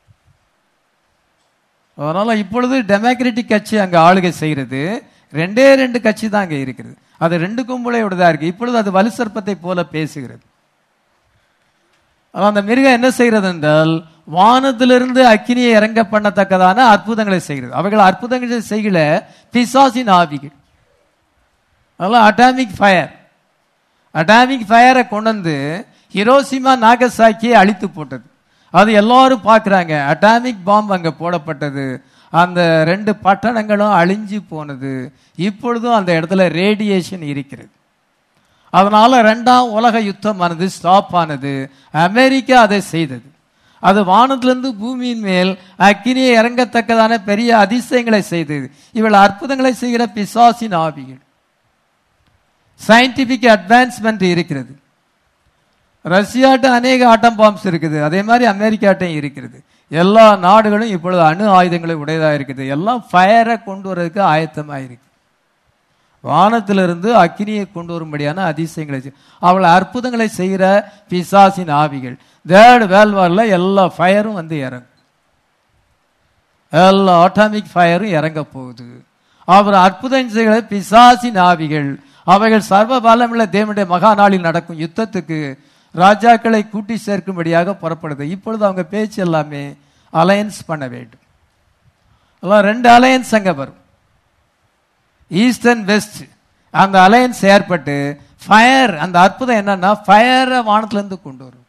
அதனால இப்பொழுது டெமோக்ராட்டிக் கட்சி அங்க ஆளுகை செய்கிறது ரெண்டே ரெண்டு கட்சி தான் அங்க இருக்குது அது ரெண்டு கும்பலையோடதா இருக்கு இப்பொழுது அது வலுசற்பத்தை போல பேசுகிறது ஆனா அந்த மிருகம் என்ன செய்கிறது என்றால் வானத்திலிருந்து அக்கினியை இறங்க பண்ணத்தக்கதான அற்புதங்களை செய்கிறது அவைகள் அற்புதங்களை செய்யல பிசாசின் ஆவிகள் அதெல்லாம் அட்டாமிக் ஃபயர் அட்டாமிக் ஃபயரை கொண்டு வந்து ஹிரோசிமா நாகசாக்கியை அழித்து போட்டது அது எல்லாரும் பார்க்குறாங்க அட்டாமிக் பாம்பு அங்கே போடப்பட்டது அந்த ரெண்டு பட்டணங்களும் அழிஞ்சு போனது இப்பொழுதும் அந்த இடத்துல ரேடியேஷன் இருக்கிறது அதனால ரெண்டாம் உலக யுத்தமானது ஸ்டாப் ஆனது அமெரிக்கா அதை செய்தது அது வானத்திலிருந்து பூமியின் மேல் அக்கினியை இறங்கத்தக்கதான பெரிய அதிசயங்களை செய்தது இவள் அற்புதங்களை செய்கிற பிசாசின் ஆவிகள் சயின்டிபிக் அட்வான்ஸ்மெண்ட் இருக்கிறது ரஷ்யாட்ட அநேக ஆட்டம் பாம்ஸ் இருக்குது அதே மாதிரி அமெரிக்காட்டையும் இருக்கிறது எல்லா நாடுகளும் இப்பொழுது அணு ஆயுதங்களை உடையதாக இருக்குது எல்லாம் ஃபயரை கொண்டு வர்றதுக்கு ஆயத்தமாக இருக்கு வானத்திலிருந்து அக்கினியை கொண்டு வரும்படியான அதிசயங்களை செய்- அவள் அற்புதங்களை செய்கிற பிசாசின் ஆவிகள் தேர்ட் வேல்வார்ல எல்லா ஃபயரும் வந்து இறங்கும் எல்லா ஆட்டாமிக் ஃபயரும் இறங்க போகுது அவர் அற்புதம் செய்கிற பிசாசின் ஆவிகள் அவைகள் சர்வ பலமுள்ள தேவனுடைய மகா நாளில் நடக்கும் யுத்தத்துக்கு ராஜாக்களை கூட்டி சேர்க்கும்படியாக புறப்படுது இப்பொழுது அவங்க பேச்சு எல்லாமே அலையன்ஸ் பண்ண வேண்டும் எல்லாம் ரெண்டு அலையன்ஸ் அங்க வரும் ஈஸ்ட் அண்ட் வெஸ்ட் அந்த அலையன்ஸ் ஏற்பட்டு ஃபயர் அந்த அற்புதம் என்னன்னா ஃபயரை வானத்திலிருந்து கொண்டு வரும்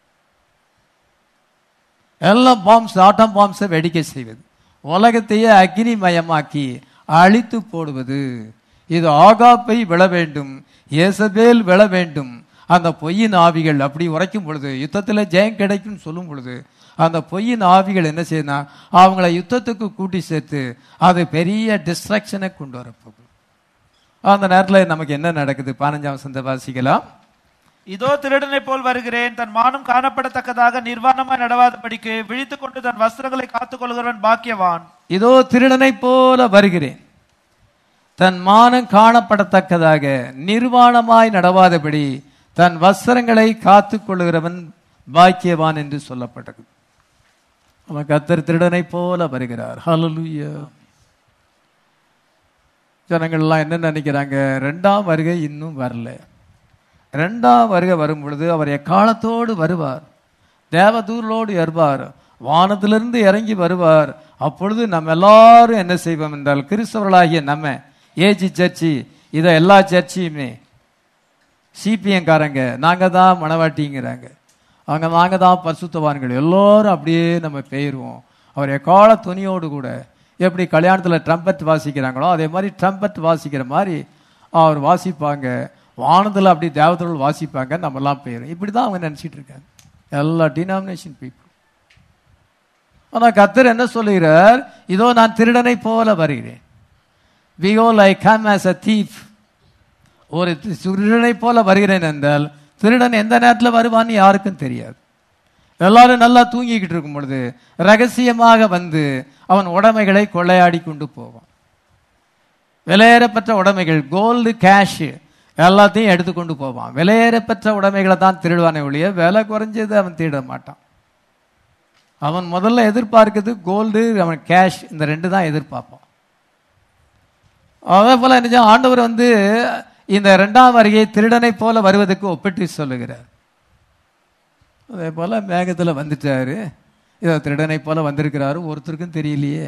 எல்லாம் பாம்ஸ் ஆட்டம் பாம்ஸை வெடிக்க செய்வது உலகத்தையே அக்னிமயமாக்கி அழித்து போடுவது இது ஆகாப்பை விழ வேண்டும் ஏசபேல் விழ வேண்டும் அந்த பொய்யின் ஆவிகள் அப்படி உரைக்கும் பொழுது யுத்தத்தில் ஜெயம் கிடைக்கும் சொல்லும் பொழுது அந்த பொய்யின் ஆவிகள் என்ன செய்யணும் அவங்கள யுத்தத்துக்கு கூட்டி சேர்த்து அது பெரிய டிஸ்ட்ராக்ஷனை கொண்டு வரப்போகுது அந்த நேரத்தில் நமக்கு என்ன நடக்குது பதினஞ்சாம் வசந்த வாசிக்கலாம் இதோ திருடனைப் போல் வருகிறேன் தன் மானம் காணப்படத்தக்கதாக நிர்வாணமாய் நடவாதபடிக்கு விழித்துக் கொண்டு தன் வஸ்திரங்களை காத்துக் கொள்கிறவன் பாக்கியவான் இதோ திருடனைப் போல வருகிறேன் தன் மானம் காணப்படத்தக்கதாக நிர்வாணமாய் நடவாதபடி தன் வஸ்திரங்களை காத்துக் கொள்ளுகிறவன் பாக்கியவான் என்று சொல்லப்பட்டது அவன் கத்தர் திருடனைப் போல வருகிறார் ஹalleluya ஜனங்கள்லாம் என்ன நினைக்கிறாங்க ரெண்டாம் வருகை இன்னும் வரல ரெண்டாம் வருகை வரும் பொழுது அவர் எக்காலத்தோடு வருவார் தேவதூர்களோடு வருவார் வானத்திலிருந்து இறங்கி வருவார் அப்பொழுது நம்ம எல்லாரும் என்ன செய்வோம் என்றால் கிறிஸ்தவர்களாகிய நம்ம ஏஜி சர்ச்சி இதை எல்லா சர்ச்சையுமே சிபிஎம் காரங்க நாங்க தான் மணவாட்டிங்கிறாங்க அவங்க நாங்க தான் பரிசுத்தவான்கள் எல்லாரும் அப்படியே நம்ம பெயருவோம் அவர் எக்கால துணியோடு கூட எப்படி கல்யாணத்தில் ட்ரம்பட் வாசிக்கிறாங்களோ அதே மாதிரி ட்ரம்பட் வாசிக்கிற மாதிரி அவர் வாசிப்பாங்க வானத்தில் அப்படி தேவதர்கள் வாசிப்பாங்க நம்மலாம் பெயரும் இப்படி தான் அவங்க நினச்சிட்டு இருக்காங்க எல்லா டினாமினேஷன் பீப்புள் ஆனால் கத்தர் என்ன சொல்லுகிறார் இதோ நான் திருடனை போல வருகிறேன் பிகோல் I come as a thief ஒரு தி- திருடனை போல வருகிறேன் என்றால் திருடன் எந்த நேரத்தில் வருவான்னு யாருக்கும் தெரியாது எல்லாரும் நல்லா தூங்கிக்கிட்டு இருக்கும் பொழுது ரகசியமாக வந்து அவன் உடைமைகளை கொள்ளையாடி கொண்டு போவான் விலையேறப்பட்ட உடைமைகள் கோல்டு கேஷ் எல்லாத்தையும் எடுத்து கொண்டு போவான் விலையேறப்பட்ட உடைமைகளை தான் திருடுவானே ஒழிய விலை குறைஞ்சது அவன் திருட மாட்டான் அவன் முதல்ல எதிர்பார்க்கிறது கோல்டு அவன் கேஷ் இந்த ரெண்டு தான் எதிர்பார்ப்பான் அதே போல என்ன செய்ய- ஆண்டவர் வந்து இந்த இரண்டாம் வருகையை திருடனை போல வருவதற்கு ஒப்பிட்டு சொல்லுகிறார் அதே போல மேகத்துல வந்துட்டாரு இதோ திருடனை போல வந்திருக்கிறாரு ஒருத்தருக்கும் தெரியலையே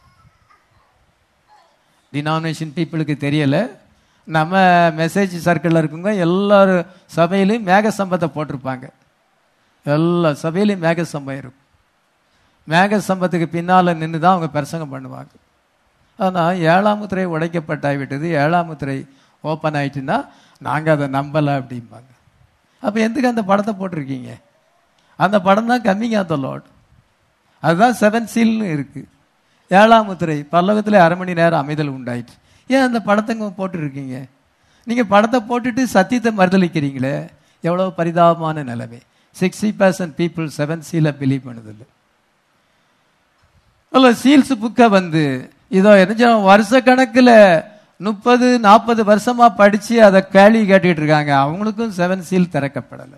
டினாமினேஷன் பீப்புளுக்கு தெரியல நம்ம மெசேஜ் சர்க்கிளில் இருக்கவங்க எல்லாரும் சபையிலையும் மேக சம்பத்தை போட்டிருப்பாங்க எல்லா சபையிலையும் மேக சம்பம் இருக்கும் மேக சம்பத்துக்கு பின்னால் நின்று தான் அவங்க பிரசங்கம் பண்ணுவாங்க ஆனால் ஏழாம் முத்திரை உடைக்கப்பட்டாய் விட்டது ஏழாம் முத்திரை ஓப்பன் ஆயிட்டுன்னா நாங்கள் அதை நம்பலை அப்படிம்பாங்க அப்போ எதுக்கு அந்த படத்தை போட்டிருக்கீங்க அந்த படம் தான் கம்மிங் ஆஃப் த லார்ட் அதுதான் செவன் சீல்னு இருக்கு ஏழாம் முத்திரை பல்லவத்தில் அரை மணி நேரம் அமைதல் உண்டாயிற்று ஏன் அந்த படத்தை போட்டுருக்கீங்க நீங்க படத்தை போட்டுட்டு சத்தியத்தை மறுதளிக்கிறீங்களே எவ்வளவு பரிதாபமான நிலைமை sixty percent people seven seal believe பண்ணுதில்லை அல்ல சீல்ஸ் புக்கை வந்து இதோ என்ன வருஷ கணக்குல முப்பது நாற்பது வருஷமா படிச்சு அதை கேள்வி கேட்டுட்டு இருக்காங்க அவங்களுக்கும் செவன் சீல் திறக்கப்படலை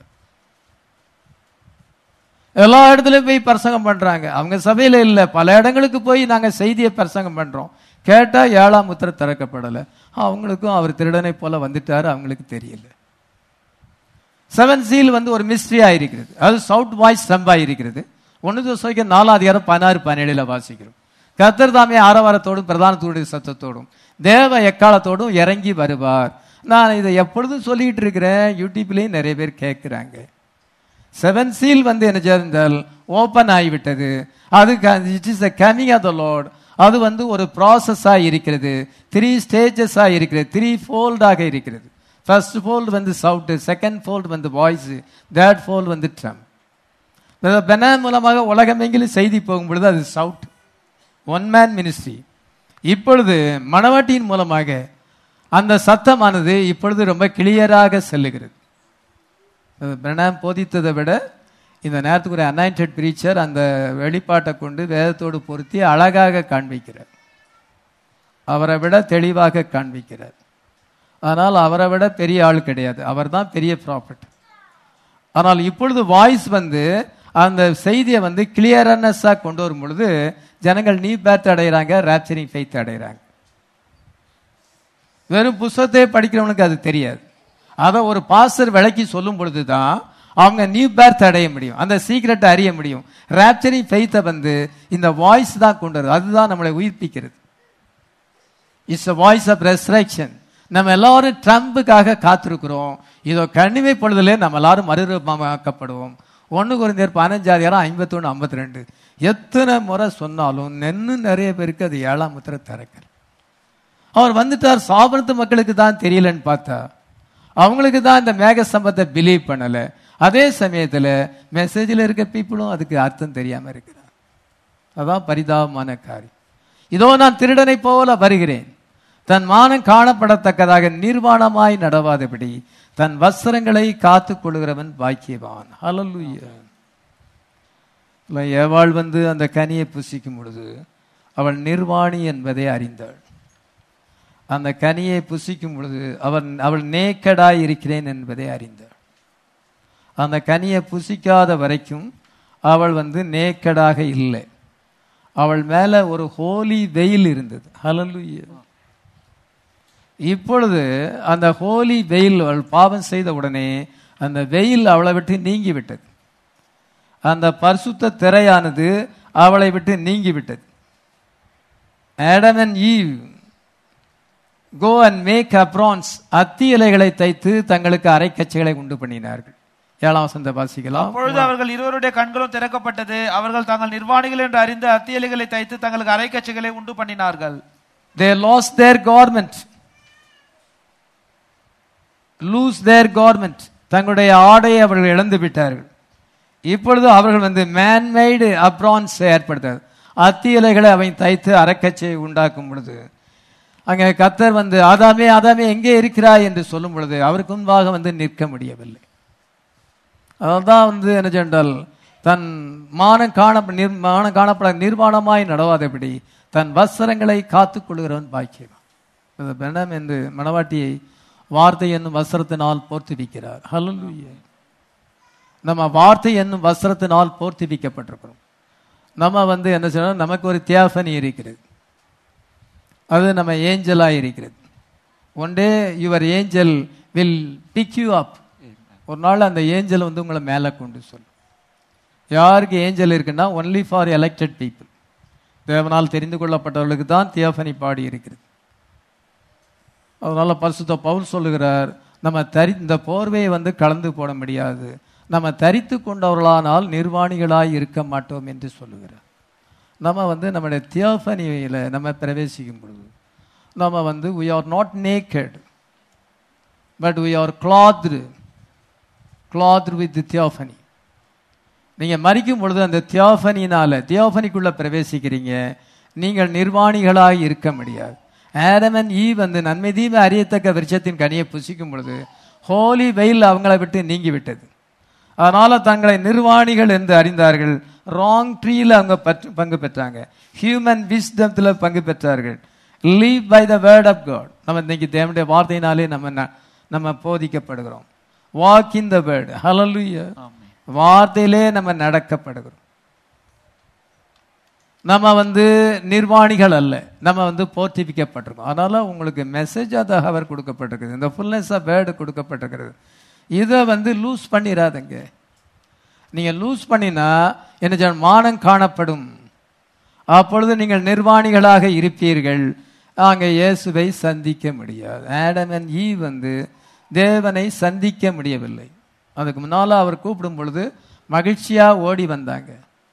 எல்லா இடத்துலயும் போய் பிரசங்கம் பண்றாங்க அவங்க சபையில இல்ல பல இடங்களுக்கு போய் நாங்க செய்தியை பிரசங்கம் பண்றோம் கேட்டா ஏழாம் முத்திர திறக்கப்படல அவங்களுக்கும் அவர் திருடனை போல வந்துட்டாரு அவங்களுக்கு தெரியல செவன் சீல் வந்து ஒரு மிஸ்ட்ரியா இருக்கிறது அது சவுட் வாய்ஸ் ஸ்டம்பா இருக்கிறது ஒன்னு தோசைக்கு நாலாம் அதிகாரம் பதினாறு பதினேழுல வாசிக்கிறோம் கத்தர் தாமே ஆரவாரத்தோடும் பிரதானத்துடைய சத்தத்தோடும் தேவ எக்காலத்தோடும் இறங்கி வருவார் நான் இதை எப்பொழுதும் சொல்லிட்டு இருக்கிறேன் யூடியூப்லயும் நிறைய பேர் கேட்கிறாங்க செவன் சீல் வந்து என்ன செய்தால் ஓப்பன் ஆகிவிட்டது அது it is the coming of the Lord அது வந்து ஒரு ப்ராசஸா இருக்கிறது த்ரீ ஸ்டேஜஸா இருக்கிறது த்ரீ ஃபோல்டாக இருக்கிறது ஃபர்ஸ்ட் ஃபோல்டு வந்து சவுட்டு செகண்ட் ஃபோல்டு வந்து வாய்ஸ் தேர்ட் ஃபோல்டு வந்து ட்ரம் பெனா மூலமாக உலகமெங்கிலும் செய்தி போகும் பொழுது அது சவுட் ஒன் மேன் மினிஸ்ட்ரி இப்பொழுது மணவாட்டியின் மூலமாக அந்த சத்தமானது இப்பொழுது ரொம்ப கிளியராக செல்லுகிறது பிரணாம் போதித்ததை விட இந்த நேரத்துக்கு ஒரு அனாயிண்டட் பிரீச்சர் அந்த வெளிப்பாட்டை கொண்டு வேதத்தோடு பொருத்தி அழகாக காண்பிக்கிறார் அவரை விட தெளிவாக காண்பிக்கிறார் ஆனால் அவரை விட பெரிய ஆள் கிடையாது அவர் தான் பெரிய ப்ராஃபிட் ஆனால் இப்பொழுது வாய்ஸ் வந்து அந்த செய்தியை வந்து கிளியர்னஸாக கொண்டு வரும் பொழுது ஜனங்கள் நீ பேர்த் அடைகிறாங்க ரேப்சரிங் ஃபெய்த் அடைகிறாங்க வெறும் புஸ்தகத்தை படிக்கிறவனுக்கு அது தெரியாது அதை ஒரு பாஸ்டர் விளக்கி சொல்லும் பொழுது தான் அவங்க நியூ பேர்த் அடைய முடியும் அந்த சீக்கிரட்டை அறிய முடியும் ரேப்சரிங் ஃபெய்த்தை வந்து இந்த வாய்ஸ் தான் கொண்டு வருது அதுதான் நம்மளை உயிர்ப்பிக்கிறது it's a voice of resurrection நம்ம எல்லாரும் ட்ரம்புக்காக காத்திருக்கிறோம் இதோ கண்ணிமை பொழுதுல நம்ம எல்லாரும் மறுரூபமாக்கப்படுவோம் ஒன்று குறைந்தர் பதினஞ்சாயிரம் ஐம்பத்தொன்று ஐம்பத்தி ரெண்டு எத்தனை முறை சொன்னாலும் நென்னு நிறைய பேருக்கு அது ஏழாம் முத்திரை திறக்கிற அவர் வந்துட்டார் சாபனத்து மக்களுக்கு தான் தெரியலன்னு பார்த்தா அவங்களுக்கு தான் இந்த மேக சம்பத்தை பிலீவ் பண்ணல அதே சமயத்துல மெசேஜில் இருக்க பீப்புளும் அதுக்கு அர்த்தம் தெரியாம இருக்கிறார் அதான் பரிதாபமான காரியம் இதோ நான் திருடனை போல வருகிறேன் தன் மானம் காணப்படத்தக்கதாக நிர்வாணமாய் நடவாதபடி தன் வஸ்திரங்களை காத்துக் கொள்கிறவன் பாக்கியவான் ஹalleluya ஏவாள் வந்து அந்த கனியை புசிக்கும் பொழுது அவள் நிர்வாணி என்பதை அறிந்தாள் அந்த கனியை புசிக்கும் பொழுது அவன் அவள் நேக்கடாய் இருக்கிறேன் என்பதை அறிந்தாள் அந்த கனியை புசிக்காத வரைக்கும் அவள் வந்து நேக்கடாக இல்லை அவள் மேல ஒரு ஹோலி வெயில் இருந்தது ஹalleluya இப்பொழுது அந்த ஹோலி வெயில் அவள் பாவம் செய்த உடனே அந்த வெயில் அவளை விட்டு நீங்கி விட்டது அந்த பரிசுத்த திரையானது அவளை விட்டு நீங்கி விட்டது Adam and Eve go and make aprons அத்தி இலைகளை தைத்து தங்களுக்கு அரைக்கச்சைகளை உண்டு பண்ணினார்கள் ஏழாம் வசந்த வாசிக்கலாம் அப்பொழுது அவர்கள் இருவருடைய கண்களும் திறக்கப்பட்டது அவர்கள் தாங்கள் நிர்வாணிகள் என்று அறிந்து அத்தியலைகளை தைத்து தங்களுக்கு அரைக்கச்சைகளை உண்டு பண்ணினார்கள் they lose their government lose their government தங்களுடைய ஆடையை அவர்கள் இழந்து விட்டார்கள் இப்பொழுது அவர்கள் வந்து மேன்மேடு அப்ரான்ஸ் ஏற்படுத்தார் அத்தி இலைகளை அவன் தைத்து அரைக்கச்சையை உண்டாக்கும் பொழுது அங்கே கத்தர் வந்து ஆதாமே ஆதாமே எங்கே இருக்கிறாய் என்று சொல்லும் பொழுது அவருக்கு முன்பாக வந்து நிற்க முடியவில்லை அதான் வந்து என்ன சென்றால் தன் மானம் காண நிர் மானம் காணப்பட நிர்வாணமாய் நடவாதபடி தன் வஸ்திரங்களை காத்துக் கொள்கிறவன் பாக்கியவான் பெண்ணம் என்று மணவாட்டியை வார்த்தை என்னும் வஸ்திரத்தினால் போர்த்துவிக்கிறார் ஹalleluya நம்ம வார்த்தை என்னும் வஸ்திரத்தினால் போர்த்துவிக்கப்பட்டிருக்கிறோம் நம்ம வந்து என்ன செய்யணும் நமக்கு ஒரு தியாசனி இருக்கிறது அது நம்ம ஏஞ்சலா இருக்கிறது one day your angel will pick you up ஒரு நாள் அந்த ஏஞ்சல் வந்து உங்களை மேலே கொண்டு சொல்லும் யாருக்கு ஏஞ்சல் இருக்குன்னா ஒன்லி ஃபார் எலெக்டட் பீப்புள் தேவனால் தெரிந்து கொள்ளப்பட்டவர்களுக்கு தான் தியோஃபனி பாடி இருக்கிறது அதனால பரிசுத்த பவுல் சொல்லுகிறார் நம்ம தரி இந்த போர்வையை வந்து கலந்து போட முடியாது நம்ம தரித்து கொண்டவர்களானால் நிர்வாணிகளாய் இருக்க மாட்டோம் என்று சொல்லுகிறார் நம்ம வந்து நம்முடைய தியோஃபனியில் நம்ம பிரவேசிக்கும் பொழுது நம்ம வந்து we are not naked but we are clothed clothed with the theophany நீங்க மறிக்கும் பொழுது அந்த தியோஃபனினால தியோஃபனிக்குள்ள பிரவேசிக்கிறீங்க நீங்கள் நிர்வாணிகளாய் இருக்க முடியாது ஆடமன் ஈ வந்து நன்மை தீமை அறியத்தக்க விருட்சத்தின் கனியை புசிக்கும் பொழுது ஹோலி வெயில் அவங்கள விட்டு நீங்கி விட்டது அதனால தங்களை நிர்வாணிகள் என்று அறிந்தார்கள் ராங் ட்ரீல அவங்க பற்று- பங்கு பெற்றாங்க ஹியூமன் விஸ்டத்துல பங்கு பெற்றார்கள் live by the word of God நம்ம இன்னைக்கு தேவனுடைய வார்த்தையினாலே நம்ம ந- நம்ம போதிக்கப்படுகிறோம் வாக் இன் த வேர்ட் ஹalleluya வார்த்தையிலே நம்ம நடக்கப்படுகிறோம் நம்ம வந்து நிர்வாணிகள் அல்ல நம்ம வந்து போற்றிப்பிக்கப்பட்டிருக்கோம் அதனால உங்களுக்கு மெசேஜ் ஆஃப் ஹவர் கொடுக்கப்பட்டிருக்குது இந்த ஃபுல்னஸ் ஆஃப் வேர்டு கொடுக்கப்பட்டிருக்கிறது இதை வந்து லூஸ் பண்ணிடாதங்க நீங்க லூஸ் பண்ணினா என்ன செய்யணும்? மானம் காணப்படும் அப்பொழுது நீங்கள் நிர்வாணிகளாக இருப்பீர்கள் அங்கே இயேசுவை சந்திக்க முடியாது ஆடம் அண்ட் ஈ வந்து தேவனை சந்திக்க முடியவில்லை அதுக்கு முன்னால அவர் கூப்பிடும் பொழுது மகிழ்ச்சியா ஓடி வந்தாங்க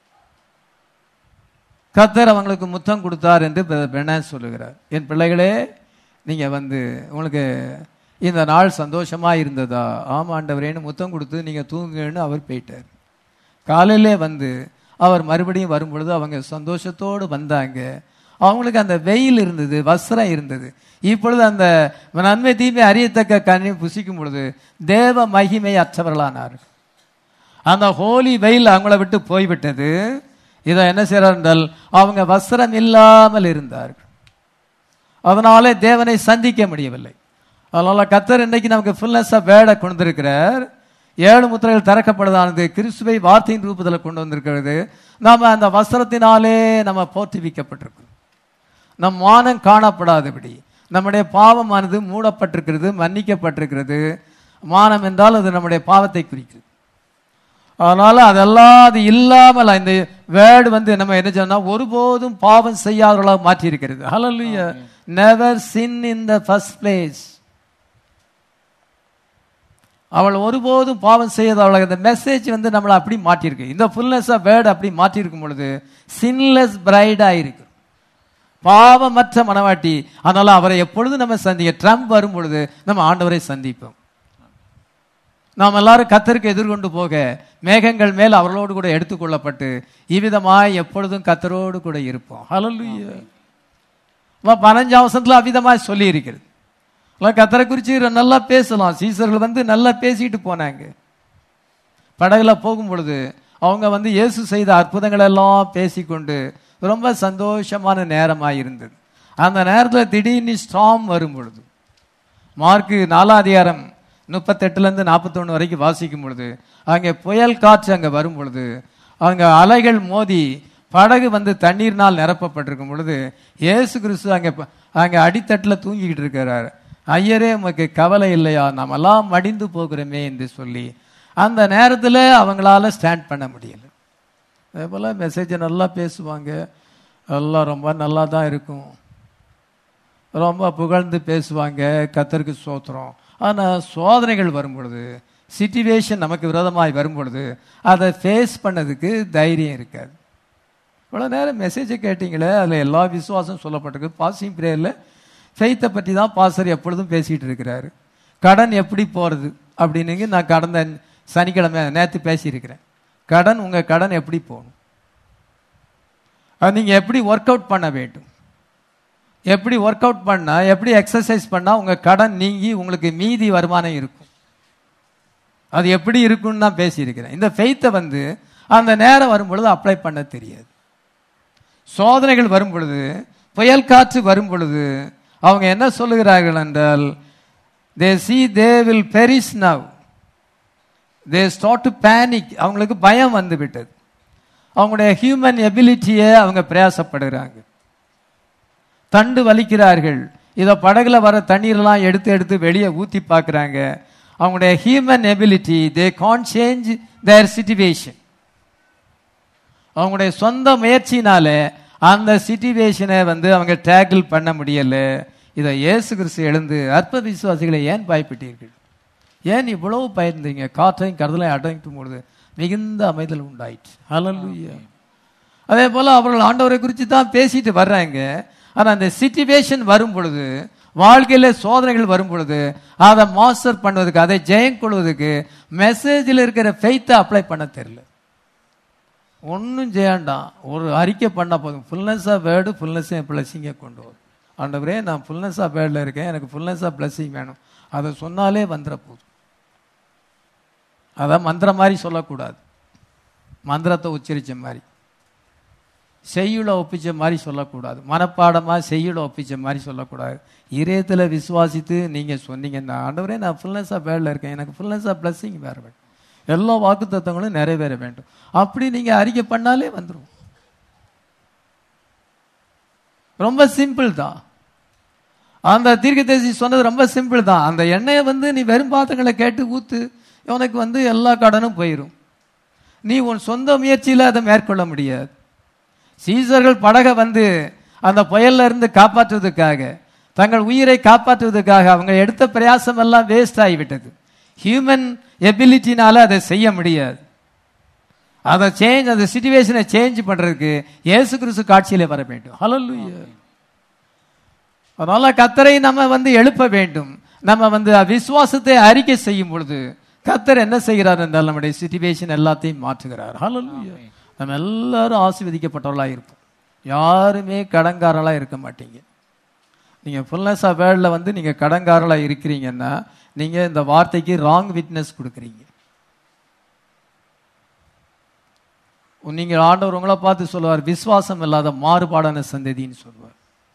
கத்தர் அவங்களுக்கு முத்தம் கொடுத்தார் என்று பென சொல்லுகிறார் என் பிள்ளைகளே நீங்க வந்து உங்களுக்கு இந்த நாள் சந்தோஷமா இருந்ததா ஆமா ஆண்டவரேன்னு முத்தம் கொடுத்து நீங்க தூங்குங்கன்னு அவர் போயிட்டார் காலையிலே வந்து அவர் மறுபடியும் வரும்பொழுது அவங்க சந்தோஷத்தோடு வந்தாங்க அவங்களுக்கு அந்த வெயில் இருந்தது வஸ்திரம் இருந்தது இப்பொழுது அந்த நன்மை தீமை அறியத்தக்க கனி புசிக்கும் பொழுது தேவ மகிமை அற்றவர்களானார்கள் அந்த ஹோலி வெயில் அவங்கள விட்டு போய்விட்டது இதை என்ன செய்றார் என்றால் அவங்க வஸ்திரம் இல்லாமல் இருந்தார்கள் அதனாலே தேவனை சந்திக்க முடியவில்லை அதனால கத்தர் இன்னைக்கு நமக்கு ஃபுல்னஸ் ஆஃப் வேர்டை கொண்டு வந்திருக்கிறார் ஏழு முத்திரைகள் திறக்கப்படுதானது கிறிஸ்துவை வார்த்தையின் ரூபத்தில் கொண்டு வந்திருக்கிறது நாம அந்த வஸ்திரத்தினாலே நம்ம போற்றுவிக்கப்பட்டிருக்கிறோம் நம் மானம் காணப்படாதபடி நம்முடைய பாவமானது மூடப்பட்டிருக்கிறது மன்னிக்கப்பட்டிருக்கிறது மானம் என்றால் அது நம்முடைய பாவத்தை குறிக்கிறது அதனால அதெல்லாம் அது இல்லாமல் இந்த வேர்டு வந்து நம்ம என்ன சொன்னா ஒருபோதும் பாவம் செய்யாதவர்களாக மாற்றி இருக்கிறது hallelujah never sin in the first place அவள் ஒருபோதும் பாவம் செய்யாதவளாக இந்த மெசேஜ் வந்து நம்மளை அப்படி மாற்றியிருக்கு இந்த ஃபுல்னஸ் ஆஃப் வேர்டு அப்படி மாற்றிருக்கும் பொழுது சின்லெஸ் பிரைடா இருக்கு பாவமற்ற மனவாட்டி அதனால அவரை எப்பொழுதும் நம்ம சந்திக்க ட்ரம்ப் வரும் பொழுது நம்ம ஆண்டவரை சந்திப்போம் நாம் எல்லாரும் கத்தருக்கு எதிர்கொண்டு போக மேகங்கள் மேல் அவர்களோடு கூட எடுத்துக்கொள்ளப்பட்டு இவ்விதமாய் எப்பொழுதும் கத்தரோடு கூட இருப்போம் ஹalleluya பதினஞ்சாம் வசனத்துல அவ்விதமாய் சொல்லி இருக்கிறது கத்தரை குறித்து நல்லா பேசலாம் சீசர்கள் வந்து நல்லா பேசிட்டு போனாங்க படகுல போகும் பொழுது அவங்க வந்து இயேசு செய்த அற்புதங்கள் எல்லாம் பேசிக்கொண்டு ரொம்ப சந்தோஷமான நேரமாக இருந்தது அந்த நேரத்தில் திடீர்னு ஸ்டாம் வரும் பொழுது மார்க்கு நாலாம் அதிகாரம் முப்பத்தெட்டுலேருந்து நாற்பத்தொன்று வரைக்கும் வாசிக்கும் பொழுது அங்கே புயல் காற்று அங்கே வரும் பொழுது அங்கே அலைகள் மோதி படகு வந்து தண்ணீர்னால் நிரப்பப்பட்டிருக்கும் பொழுது இயேசு கிறிஸ்து அங்கே ப- அங்கே அடித்தட்டில் தூங்கிக்கிட்டு இருக்கிறார் ஐயரே உமக்கு கவலை இல்லையா நாமெல்லாம் மடிந்து போகிறோமே என்று சொல்லி அந்த நேரத்தில் அவங்களால ஸ்டாண்ட் பண்ண முடியல அதே போல் மெசேஜை நல்லா பேசுவாங்க எல்லாம் ரொம்ப நல்லா தான் இருக்கும் ரொம்ப புகழ்ந்து பேசுவாங்க கத்தருக்கு சோத்திரம் ஆனால் சோதனைகள் வரும் பொழுது சிச்சுவேஷன் நமக்கு விரோதமாய் வரும் பொழுது அதை ஃபேஸ் பண்ணதுக்கு தைரியம் இருக்காது இவ்வளோ நேரம் மெசேஜை கேட்டீங்களே அதில் எல்லா விசுவாசம் சொல்லப்பட்டிருக்கு பாசிங் பிரேயரில் ஃபெய்த்தை பற்றி தான் பாசர் எப்பொழுதும் பேசிகிட்டு இருக்கிறாரு கடன் எப்படி போகிறது அப்படின்னு நான் கடந்த சனிக்கிழமை நேற்று பேசியிருக்கிறேன் கடன் உங்கள் கடன் எப்படி போகணும் அது நீங்கள் எப்படி ஒர்க் அவுட் பண்ண வேண்டும் எப்படி ஒர்க் அவுட் பண்ணா எப்படி எக்ஸசைஸ் பண்ணா உங்க கடன் நீங்கி உங்களுக்கு மீதி வருமானம் இருக்கும் அது எப்படி இருக்கும்னு தான் பேசியிருக்கிறேன் இந்த ஃபெய்த்தை வந்து அந்த நேரம் வரும் பொழுது அப்ளை பண்ண தெரியாது சோதனைகள் வரும் பொழுது புயல் காற்று வரும் பொழுது அவங்க என்ன சொல்லுகிறார்கள் என்றால் they see they will perish now they start to panic அவங்களுக்கு பயம் வந்து விட்டது அவங்களுடைய ஹியூமன் எபிலிட்டியை அவங்க பிரயாசப்படுகிறாங்க தண்டு வலிக்கிறார்கள் இதை படகுல வர தண்ணீரெல்லாம் எடுத்து எடுத்து வெளியே ஊத்தி பார்க்குறாங்க அவங்களுடைய human ability they can't change their situation அவங்களுடைய சொந்த முயற்சினால அந்த சிச்சுவேஷனை வந்து அவங்க டேக்கிள் பண்ண முடியல இதை இயேசு கிறிஸ்து எழுந்து அற்ப விசுவாசிகளை ஏன் பயப்பட்டீர்கள் ஏன் இவ்வளவு பயந்தீங்க காற்றையும் கருதலையும் அடங்கிட்டு பொழுது மிகுந்த அமைதல் உண்டாயிற்று ஹalleluya அதே போல அவர்கள் ஆண்டவரை குறித்து தான் பேசிட்டு வர்றாங்க ஆனா அந்த சிச்சுவேஷன் வரும் பொழுது வாழ்க்கையில சோதனைகள் வரும் பொழுது அதை மாஸ்டர் பண்ணுவதுக்கு அதை ஜெயம் கொள்வதற்கு மெசேஜில் இருக்கிற ஃபெய்த்தை அப்ளை பண்ண தெரியல ஒன்றும் செய்யாண்டாம் ஒரு அறிக்கை பண்ண போதும் fullness of word fullness of பிளஸிங்கை கொண்டு வரும் ஆண்டவரே நான் ஃபுல்னஸ் ஆஃப் வேர்டில் இருக்கேன் எனக்கு ஃபுல்னஸ் ஆஃப் பிளஸிங் வேணும் அதை சொன்னாலே வந்துட போதும் அதான் மந்திரம் மாதிரி சொல்லக்கூடாது மந்திரத்தை உச்சரித்த மாதிரி செய்யுளை ஒப்பிச்ச மாதிரி சொல்லக்கூடாது மனப்பாடமாக செய்யுளை ஒப்பிச்ச மாதிரி சொல்லக்கூடாது இதயத்தில் விசுவாசித்து நீங்கள் சொன்னீங்கன்னா ஆண்டவரே நான் ஃபுல்னஸ் ஆஃப் வேர்டில் இருக்கேன் எனக்கு ஃபுல்னஸ் ஆஃப் பிளஸிங் வேற வேண்டும் எல்லா வாக்குத்தத்தங்களும் நிறைவேற வேண்டும் அப்படி நீங்கள் அறிக்கை பண்ணாலே வந்துடும் ரொம்ப சிம்பிள் தான் அந்த தீர்க்கதரிசி சொன்னது ரொம்ப சிம்பிள் தான் அந்த எண்ணெயை வந்து நீ வெறும் பாத்திரங்களை கேட்டு ஊத்து உனக்கு வந்து எல்லா கடனும் போயிடும் நீ உன் சொந்த முயற்சியில் அதை மேற்கொள்ள முடியாது சீசர்கள் படகை வந்து அந்த புயல்ல இருந்து காப்பாற்றுவதற்காக தங்கள் உயிரை காப்பாற்றுவதற்காக அவங்க எடுத்த பிரயாசம் எல்லாம் வேஸ்ட் ஆகிவிட்டது ஹியூமன் எபிலிட்டினால அதை செய்ய முடியாது அதை சேஞ்ச் அந்த சுச்சுவேஷனை சேஞ்ச் பண்றதுக்கு இயேசு கிறிஸ்து காட்சியிலே வர வேண்டும் ஹalleluya அதனால கத்தரை நம்ம வந்து எழுப்ப வேண்டும் நம்ம வந்து விசுவாசத்தை அறிக்கை செய்யும் பொழுது கத்தர் என்ன செய்கிறார் என்றால் நம்முடைய சுச்சுவேஷன் எல்லாத்தையும் மாற்றுகிறார் ஹalleluya நம்ம எல்லாரும் ஆசீர்வதிக்கப்பட்டவர்களா இருப்போம் யாருமே கடங்காரலா இருக்க மாட்டீங்க நீங்க ஃபுல்னஸ் ஆஃப் வேர்ல்டில் வந்து நீங்க கடங்காரலா இருக்கிறீங்கன்னா நீங்க இந்த வார்த்தைக்கு ராங் விட்னஸ் கொடுக்குறீங்க நீங்க ஆண்டவர் உங்களை பார்த்து சொல்லுவார் விசுவாசம் இல்லாத மாறுபாடான சந்ததின்னு சொல்லுவார்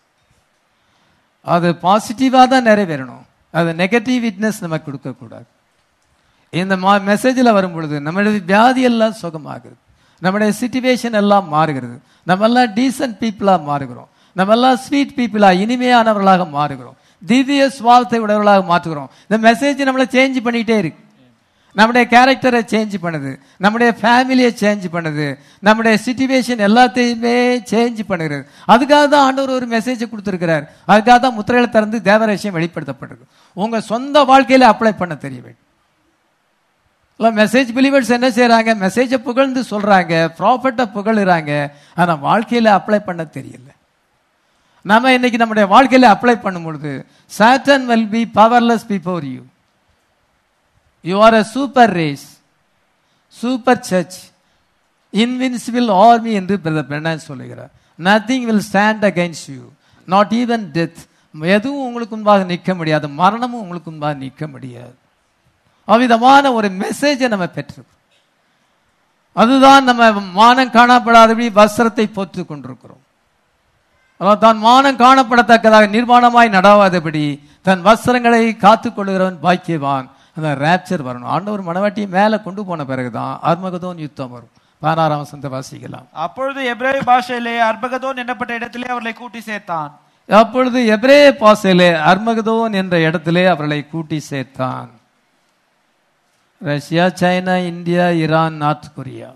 அது பாசிட்டிவாக தான் நிறைவேறணும் அது நெகட்டிவ் விட்னஸ் நமக்கு கொடுக்கக்கூடாது இந்த மா மெசேஜில் வரும் பொழுது நம்மளுடைய வியாதி எல்லாம் சுகமாகுது நம்முடைய சிச்சுவேஷன் எல்லாம் மாறுகிறது நம்ம எல்லாம் டீசன்ட் பீப்புளாக மாறுகிறோம் நம்ம எல்லாம் ஸ்வீட் பீப்புளாக இனிமையானவர்களாக மாறுகிறோம் திவ்ய சுவாபத்தை உடையவர்களாக மாற்றுகிறோம் இந்த மெசேஜ் நம்மளை சேஞ்ச் பண்ணிக்கிட்டே இருக்கு நம்முடைய கேரக்டரை சேஞ்ச் பண்ணுது நம்முடைய ஃபேமிலியை சேஞ்ச் பண்ணுது நம்முடைய சிச்சுவேஷன் எல்லாத்தையுமே சேஞ்ச் பண்ணுகிறது அதுக்காக தான் ஆண்டவர் ஒரு மெசேஜ் கொடுத்துருக்கிறார் அதுக்காக தான் முத்திரையில திறந்து தேவரசியம் வெளிப்படுத்தப்பட்டிருக்கு உங்க சொந்த வாழ்க்கையில அப்ளை பண்ண தெரிய வேண்டும் இல்லை மெசேஜ் பிலீவர்ஸ் என்ன செய்றாங்க மெசேஜை புகழ்ந்து சொல்றாங்க ப்ராஃபட்டை புகழுறாங்க ஆனா வாழ்க்கையில அப்ளை பண்ண தெரியல நம்ம இன்னைக்கு நம்முடைய வாழ்க்கையில அப்ளை பண்ணும் பொழுது Satan will be powerless before you you are a super race super church invincible army என்று பிரதர் பெர்னான் சொல்லுகிறார் nothing will stand against you not even death எதுவும் உங்களுக்கு முன்பாக நிற்க முடியாது மரணமும் உங்களுக்கு முன்பாக நிற்க முடியாது அவ்விதமான ஒரு மெசேஜை நம்ம பெற்றிருக்கோம் அதுதான் நம்ம மானம் காணப்படாதபடி வஸ்திரத்தை போற்று கொண்டிருக்கிறோம் அதாவது தான் மானம் காணப்படத்தக்கதாக நிர்வாணமாய் நடாவாதபடி தன் வஸ்திரங்களை காத்துக் கொள்கிறவன் பாக்கியவான் அந்த ரேப்சர் வரணும் ஆண்டவர் மனவாட்டியை மேலே கொண்டு போன பிறகுதான் அர்மகதோன் யுத்தம் வரும் பதினாறாம் வசந்த வாசிக்கலாம் அப்பொழுது எபிரேய பாஷையிலே அர்பகதோன் என்னப்பட்ட இடத்திலே அவர்களை கூட்டி சேர்த்தான் அப்பொழுது எபிரே பாசையிலே அர்மகதோன் என்ற இடத்திலே அவர்களை கூட்டி சேர்த்தான் Russia China India Iran North Korea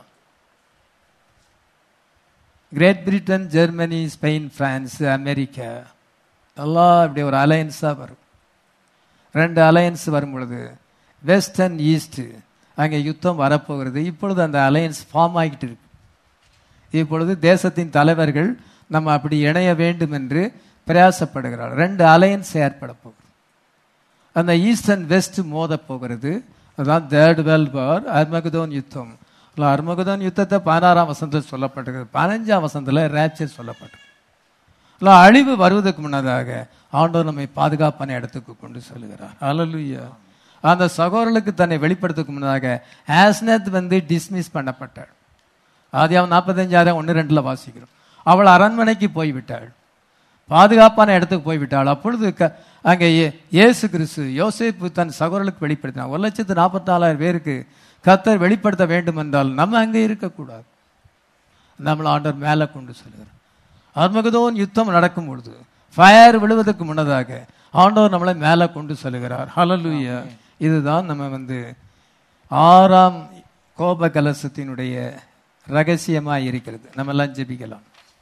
Great Britain Germany Spain France America எல்லாம் இப்படி ஒரு அலையன்ஸாக வரும் ரெண்டு அலையன்ஸ் வரும் பொழுது வெஸ்ட் அண்ட் ஈஸ்ட் அங்கே யுத்தம் வரப்போகிறது இப்பொழுது அந்த அலையன்ஸ் ஃபார்ம் ஆகிட்டு இருக்கு இப்பொழுது தேசத்தின் தலைவர்கள் நம்ம அப்படி இணைய வேண்டும் என்று பிரயாசப்படுகிறார் ரெண்டு அலையன்ஸ் ஏற்பட போகுது அந்த ஈஸ்ட் அண்ட் வெஸ்ட் மோத போகிறது அதான் தேர்ட் வேர்ல்ட் வார் அர்மகதோன் யுத்தம் இல்ல, அர்மகதோன் யுத்தத்தை பதினாறாம் வசந்தத்தில் சொல்லப்பட்டிருக்கு பதினஞ்சாம் வசந்தத்தில் ரேப்சர் சொல்லப்பட்டிருக்கு இல்ல, அழிவு வருவதற்கு முன்னதாக ஆண்டவர் நம்மை பாதுகாப்பான இடத்துக்கு கொண்டு செல்கிறார் அல்லலுயா அந்த சகோதரர்களுக்கு தன்னை வெளிப்படுத்துக்கு முன்னதாக ஆஸ்னத் வந்து டிஸ்மிஸ் பண்ணப்பட்டாள் ஆதியாவும் நாற்பத்தஞ்சாயிரம் ஒன்று ரெண்டுல வாசிக்கிறோம் அவள் அரண்மனைக்கு போய்விட்டாள் பாதுகாப்பான இடத்துக்கு போய்விட்டாள் அப்பொழுது க- அங்கே இயே- இயேசு கிறிஸ்து யோசேப்பு தன் சகோதரர்களுக்கு வெளிப்படுத்தினார் ஒரு லட்சத்து நாற்பத்தி நாலாயிரம் பேருக்கு கத்தர் வெளிப்படுத்த வேண்டும் என்றால் நம்ம அங்கே இருக்கக்கூடாது நம்மளை ஆண்டவர் மேலே கொண்டு செல்கிறார் அர்மகதோன் யுத்தம் நடக்கும் பொழுது ஃபயர் விழுவதற்கு முன்னதாக ஆண்டவர் நம்மளை மேலே கொண்டு செல்கிறார் ஹalleluya இதுதான் நம்ம வந்து ஆறாம் கோப கலசத்தினுடைய ரகசியமாக இருக்கிறது நம்ம எல்லாம் ஜெபிக்கலாம்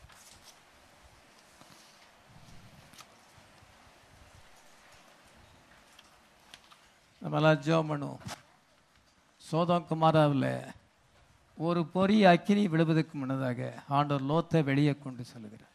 நம்மளாம் ஜெபம் பண்ணுவோம் சோதம் குமாராவில் ஒரு பொறி அக்கினி விழுவதற்கு முன்னதாக ஆண்டவர் லோத்தை வெளியே கொண்டு செல்கிறார்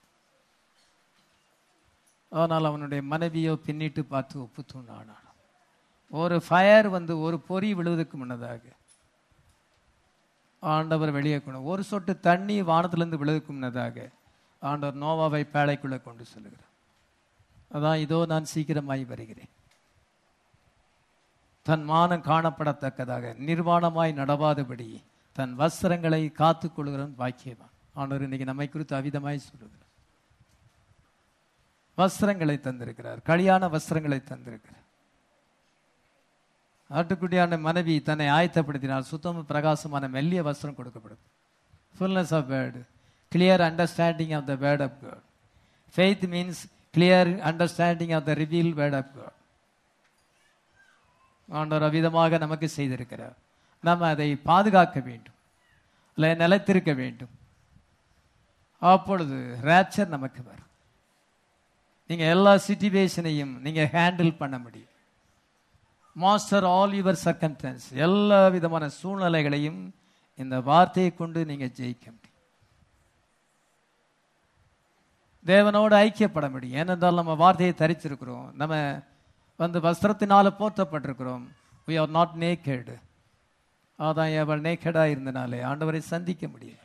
ஆனால் அவனுடைய மனைவியோ பின்னிட்டு பார்த்து ஒப்பு தூண்டானான் ஒரு ஃபயர் வந்து ஒரு பொறி விழுவதற்கு முன்னதாக ஆண்டவர் வெளியே கொண்டு ஒரு சொட்டு தண்ணி வானத்திலிருந்து விழுக்கும் முன்னதாக ஆண்டவர் நோவாவை பேழைக்குள்ளே கொண்டு செல்கிறார் அதான் இதோ நான் சீக்கிரமாய் வருகிறேன் தன் மானம் காணப்படத்தக்கதாக நிர்வாணமாய் நடவாதபடி தன் வஸ்திரங்களை காத்துக் கொள்கிறவன் பாக்கியவான் ஆண்டவர் இன்னைக்கு நம்மை குறித்து அவிதமாய் சொல்லுகிறார் வஸ்திரங்களை தந்திருக்கிறார் கலியான வஸ்திரங்களை தந்திருக்கிறார் ஆட்டுக்குட்டியான மனைவி தன்னை ஆயத்தப்படுத்தினால் சுத்தம் பிரகாசமான மெல்லிய வஸ்திரம் கொடுக்கப்படும் fullness of word clear understanding of the word of God faith means clear understanding of the reveal word of God ஆண்டவர் அவ்விதமாக நமக்கு செய்திருக்கிறார் நாம் அதை பாதுகாக்க வேண்டும் இல்லை நிலைத்திருக்க வேண்டும் அப்பொழுது ரேப்சர் நமக்கு வரும் நீங்க எல்லா சிச்சுவேஷனையும் நீங்க ஹேண்டில் பண்ண முடியும் மாஸ்டர் ஆல் யுவர் சர்க்கம்டன்ஸ் எல்லா விதமான சூழ்நிலைகளையும் இந்த வார்த்தையை கொண்டு நீங்க ஜெயிக்க முடியும் தேவனோடு ஐக்கியப்பட முடியும் ஏனென்றால் நம்ம வார்த்தையை தரிச்சிருக்கிறோம் நம்ம வந்து வஸ்திரத்தினால போற்றப்பட்டிருக்கிறோம் we are நாட் naked அதான் அவள் நேக்கடாக இருந்தனாலே ஆண்டவரை சந்திக்க முடியும்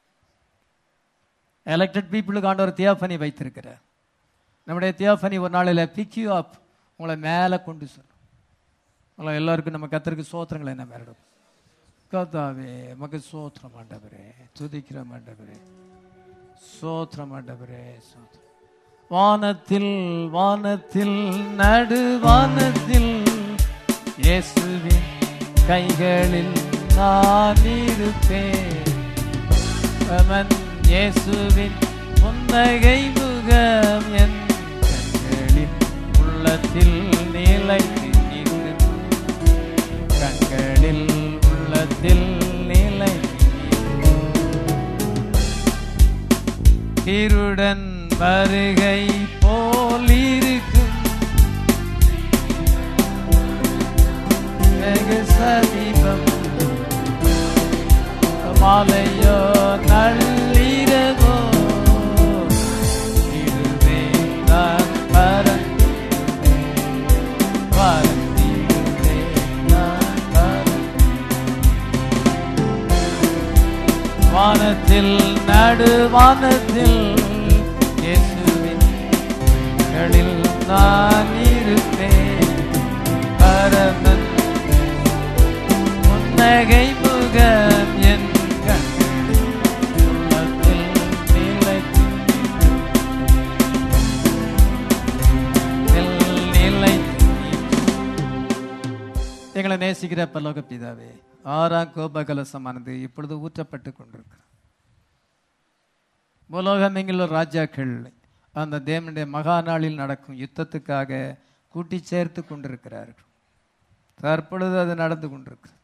எலெக்டட் பீப்புளுக்கு ஆண்டவர் தியாஃபனி வைத்திருக்கிறார் நம்முடைய தியாஃபனி ஒரு நாளில் பிக் யூ அப் உங்களை மேலே கொண்டு சொல்லும் உங்களை எல்லாருக்கும் நம்ம கத்தருக்கு சோத்திரங்களை என்ன மேலிடும் கத்தாவே மக சோத்திரம் ஆண்டவரே துதிக்கிற ஆண்டவரே சோத்திரம் ஆண்டவரே சோத்திரம் வானத்தில் வானத்தில் நடு வானத்தில் இயேசுவின் கைகளில் நான் இருப்பேன் அவன் இயேசுவின் புன்னகை முகம் என் கண்களில் உள்ளத்தில் நிலைத்து நிற்கும் கண்களில் உள்ளத்தில் நிலைத்து இருடன் வருகை போல் இருக்கும் வெகு சமீபம் மாலையோ நள்ளிரவோ இதுவே நான் பறந்திடுவே பறந்திடுவே நான் பறந்திடுவே வானத்தில் நடு வானத்தில் இயேசுவின் களில் நான் இருப்பேன் பரமன் புன்னகை முகம் என் கண்களில் உள்ளத்தில் நிலைத்து நிலைத்து எங்களை நேசிக்கிற பரலோக பிதாவே ஆறாம் கோபகலசமானது இப்பொழுது ஊற்றப்பட்டு கொண்டிருக்கிறது உலகமெங்கிலுள்ள ராஜாக்கள் அந்த தேவனுடைய மகா நாளில் நடக்கும் யுத்தத்துக்காக கூட்டி சேர்த்து கொண்டிருக்கிறார்கள் தற்பொழுது அது நடந்து கொண்டிருக்கிறது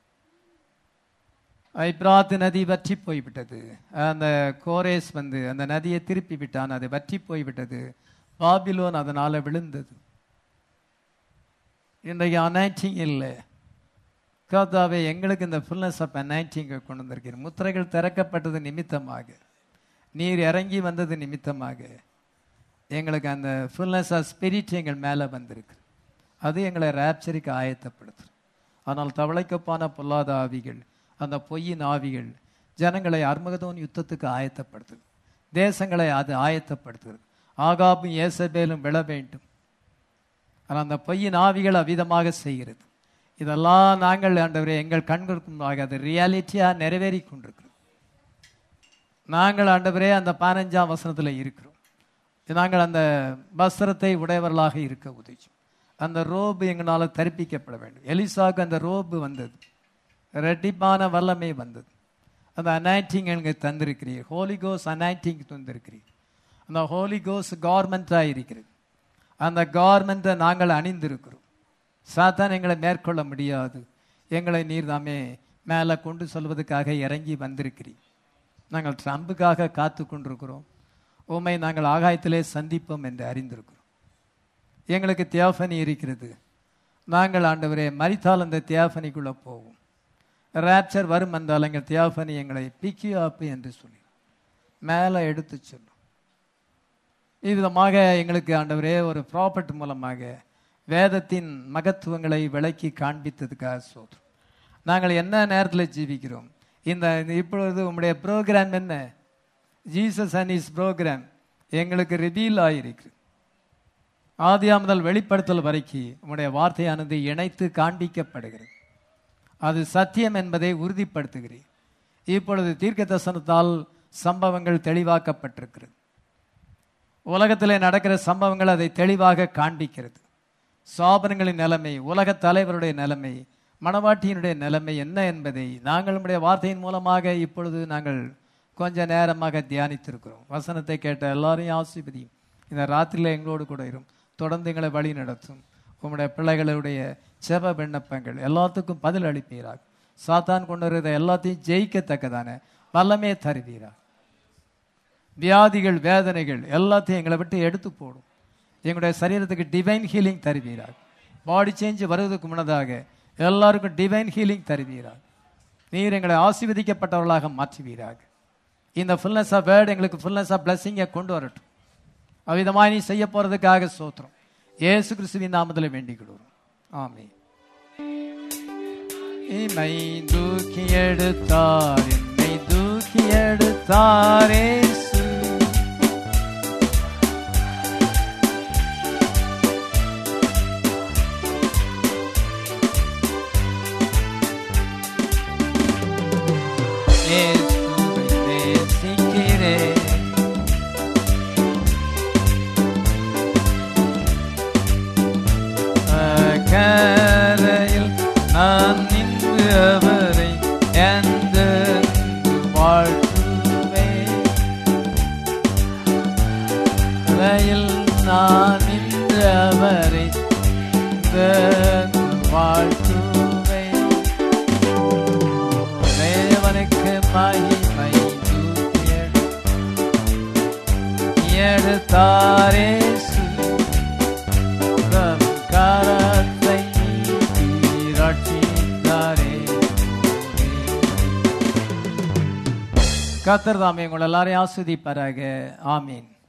ஐப்ராத் நதி வற்றி போய்விட்டது அந்த கோரேஸ் வந்து அந்த நதியை திருப்பி விட்டான் அது வற்றி போய்விட்டது பாபிலோன் அதனால விழுந்தது இன்றைக்கு அனைட்டிங் இல்லை கர்த்தாவே எங்களுக்கு இந்த ஃபுல்னஸ் ஆஃப் அனைட்டிங்கை கொண்டு வந்திருக்கிறீர் முத்திரைகள் திறக்கப்பட்டது நிமித்தமாக நீர் இறங்கி வந்தது நிமித்தமாக எங்களுக்கு அந்த ஃபுல்னஸ் ஆஃப் ஸ்பிரிட் எங்கள் மேலே வந்திருக்கு அது எங்களை ரேப்சரிக்கு ஆயத்தப்படுத்து ஆனால் தவளைக்கப்பான பொல்லாத ஆவிகள் அந்த பொய்யின் ஆவிகள் ஜனங்களை அர்மகதோன் யுத்தத்துக்கு ஆயத்தப்படுத்துது தேசங்களை அது ஆயத்தப்படுத்துது ஆகாப்பும் ஏசபேலும் விழ வேண்டும் ஆனால் அந்த பொய்யின் ஆவிகள் அவ்விதமாக செய்கிறது இதெல்லாம் நாங்கள் ஆண்டவரே எங்கள் கண்களுக்கு முன்பாக அது ரியாலிட்டியாக நிறைவேறி கொண்டிருக்கிறது நாங்கள் ஆண்டவரே அந்த பதினஞ்சாம் வசனத்தில் இருக்கிறோம் நாங்கள் அந்த வஸ்திரத்தை உடையவர்களாக இருக்க உதவி அந்த ரோபு எங்களால் தரிப்பிக்கப்பட வேண்டும் எலிசாவுக்கு அந்த ரோபு வந்தது ரெட்டிப்பான வல்லமை வந்தது அந்த அனைட்டிங் எனக்கு தந்திருக்கிறீர் ஹோலி கோஸ் அனைட்டிங் தந்திருக்கிறீர் அந்த ஹோலி கோஸ் கவர்மெண்ட்டாக இருக்கிறது அந்த கவர்மெண்ட்டை நாங்கள் அணிந்திருக்கிறோம் சாத்தான் எங்களை மேற்கொள்ள முடியாது எங்களை நீர் தாமே மேலே கொண்டு சொல்வதற்காக இறங்கி வந்திருக்கிறீர் நாங்கள் ட்ரம்புக்காக காத்து கொண்டிருக்கிறோம் உண்மை நாங்கள் ஆகாயத்திலே சந்திப்போம் என்று அறிந்திருக்கிறோம் எங்களுக்கு தியாஃபனி இருக்கிறது நாங்கள் ஆண்டவரே மறித்தால் அந்த தியாஃபனிக்குள்ளே போவோம் ரேப்சர் வரும் வந்தால் எங்கள் தியாஃபனி எங்களை பிக்கி ஆப்பு என்று சொல்லி மேலே எடுத்து சொல்லும் இவ்விதமாக எங்களுக்கு ஆண்டவரே ஒரு ப்ராப்பர்ட் மூலமாக வேதத்தின் மகத்துவங்களை விளக்கி காண்பித்ததுக்காக சோதரும் நாங்கள் என்ன நேரத்தில் ஜீவிக்கிறோம் இந்த இந்த இப்பொழுது உம்முடைய ப்ரோக்ராம் என்ன ஜீசஸ் அண்ட் இஸ் ப்ரோக்ராம் எங்களுக்கு ரிவீல் ஆயிருக்கு ஆதியா முதல் வெளிப்படுத்தல் வரைக்கும் உம்முடைய வார்த்தையானது இணைத்து காண்பிக்கப்படுகிறது அது சத்தியம் என்பதை உறுதிப்படுத்துகிறேன் இப்பொழுது தீர்க்க தரிசனத்தால் சம்பவங்கள் தெளிவாக்கப்பட்டிருக்கிறது உலகத்திலே நடக்கிற சம்பவங்கள் அதை தெளிவாக காண்பிக்கிறது சாபனங்களின் நிலைமை உலக தலைவருடைய நிலைமை மணவாட்டியினுடைய நிலைமை என்ன என்பதை நாங்கள் நம்முடைய வார்த்தையின் மூலமாக இப்பொழுது நாங்கள் கொஞ்ச நேரமாக தியானித்திருக்கிறோம் வசனத்தை கேட்ட எல்லாரையும் ஆசீர்வதியும் இந்த ராத்திரியில் எங்களோடு கூட இரும் தொடர்ந்து எங்களை வழி நடத்தும் உம்முடைய பிள்ளைகளுடைய செப விண்ணப்பங்கள் எல்லாத்துக்கும் பதில் அளிப்பீராக சாத்தான் கொண்டு வருகிற எல்லாத்தையும் ஜெயிக்கத்தக்கதான வல்லமே தருவீராக வியாதிகள் வேதனைகள் எல்லாத்தையும் எங்களை விட்டு எடுத்து போடும் எங்களுடைய சரீரத்துக்கு டிவைன் ஹீலிங் தருவீராக பாடி சேஞ்ச் வருவதற்கு முன்னதாக எல்லாருக்கும் டிவைன் ஹீலிங் தருவீராக நீர் எங்களை ஆசீர்வதிக்கப்பட்டவர்களாக மாற்றுவீராக இந்த ஃபுல்னஸ் ஆஃப் வேர்டு எங்களுக்கு ஃபுல்னஸ் ஆஃப் பிளஸிங்கை கொண்டு வரட்டும் அவ்விதமாய் நீ செய்ய போறதுக்காக சோத்திரம் இயேசு கிறிஸ்துவின் நாமத்தில் வேண்டிக் கொள்கிறோம் ஆமே இமை தூக்கி எடுத்தார் என்னை தூக்கி எடுத்தார் இயேசு இயேசுவை நேசிக்கிறேன் கரையில் நான் நின்று அவரை எந்த வாழ்த்துவேன் கரையில் நான் நின்று அவரை எந்தென்று வாழ்த்துவேன் தேவனுக்கு மகிமை தூக்கியடு எடுத்தாரே தம் கரத்தை நீட்டி ரட்சித்தாரே கத்தர் தாமே உங்கள் எல்லாரையும் ஆஸ்வதிப்பாராக ஆமீன்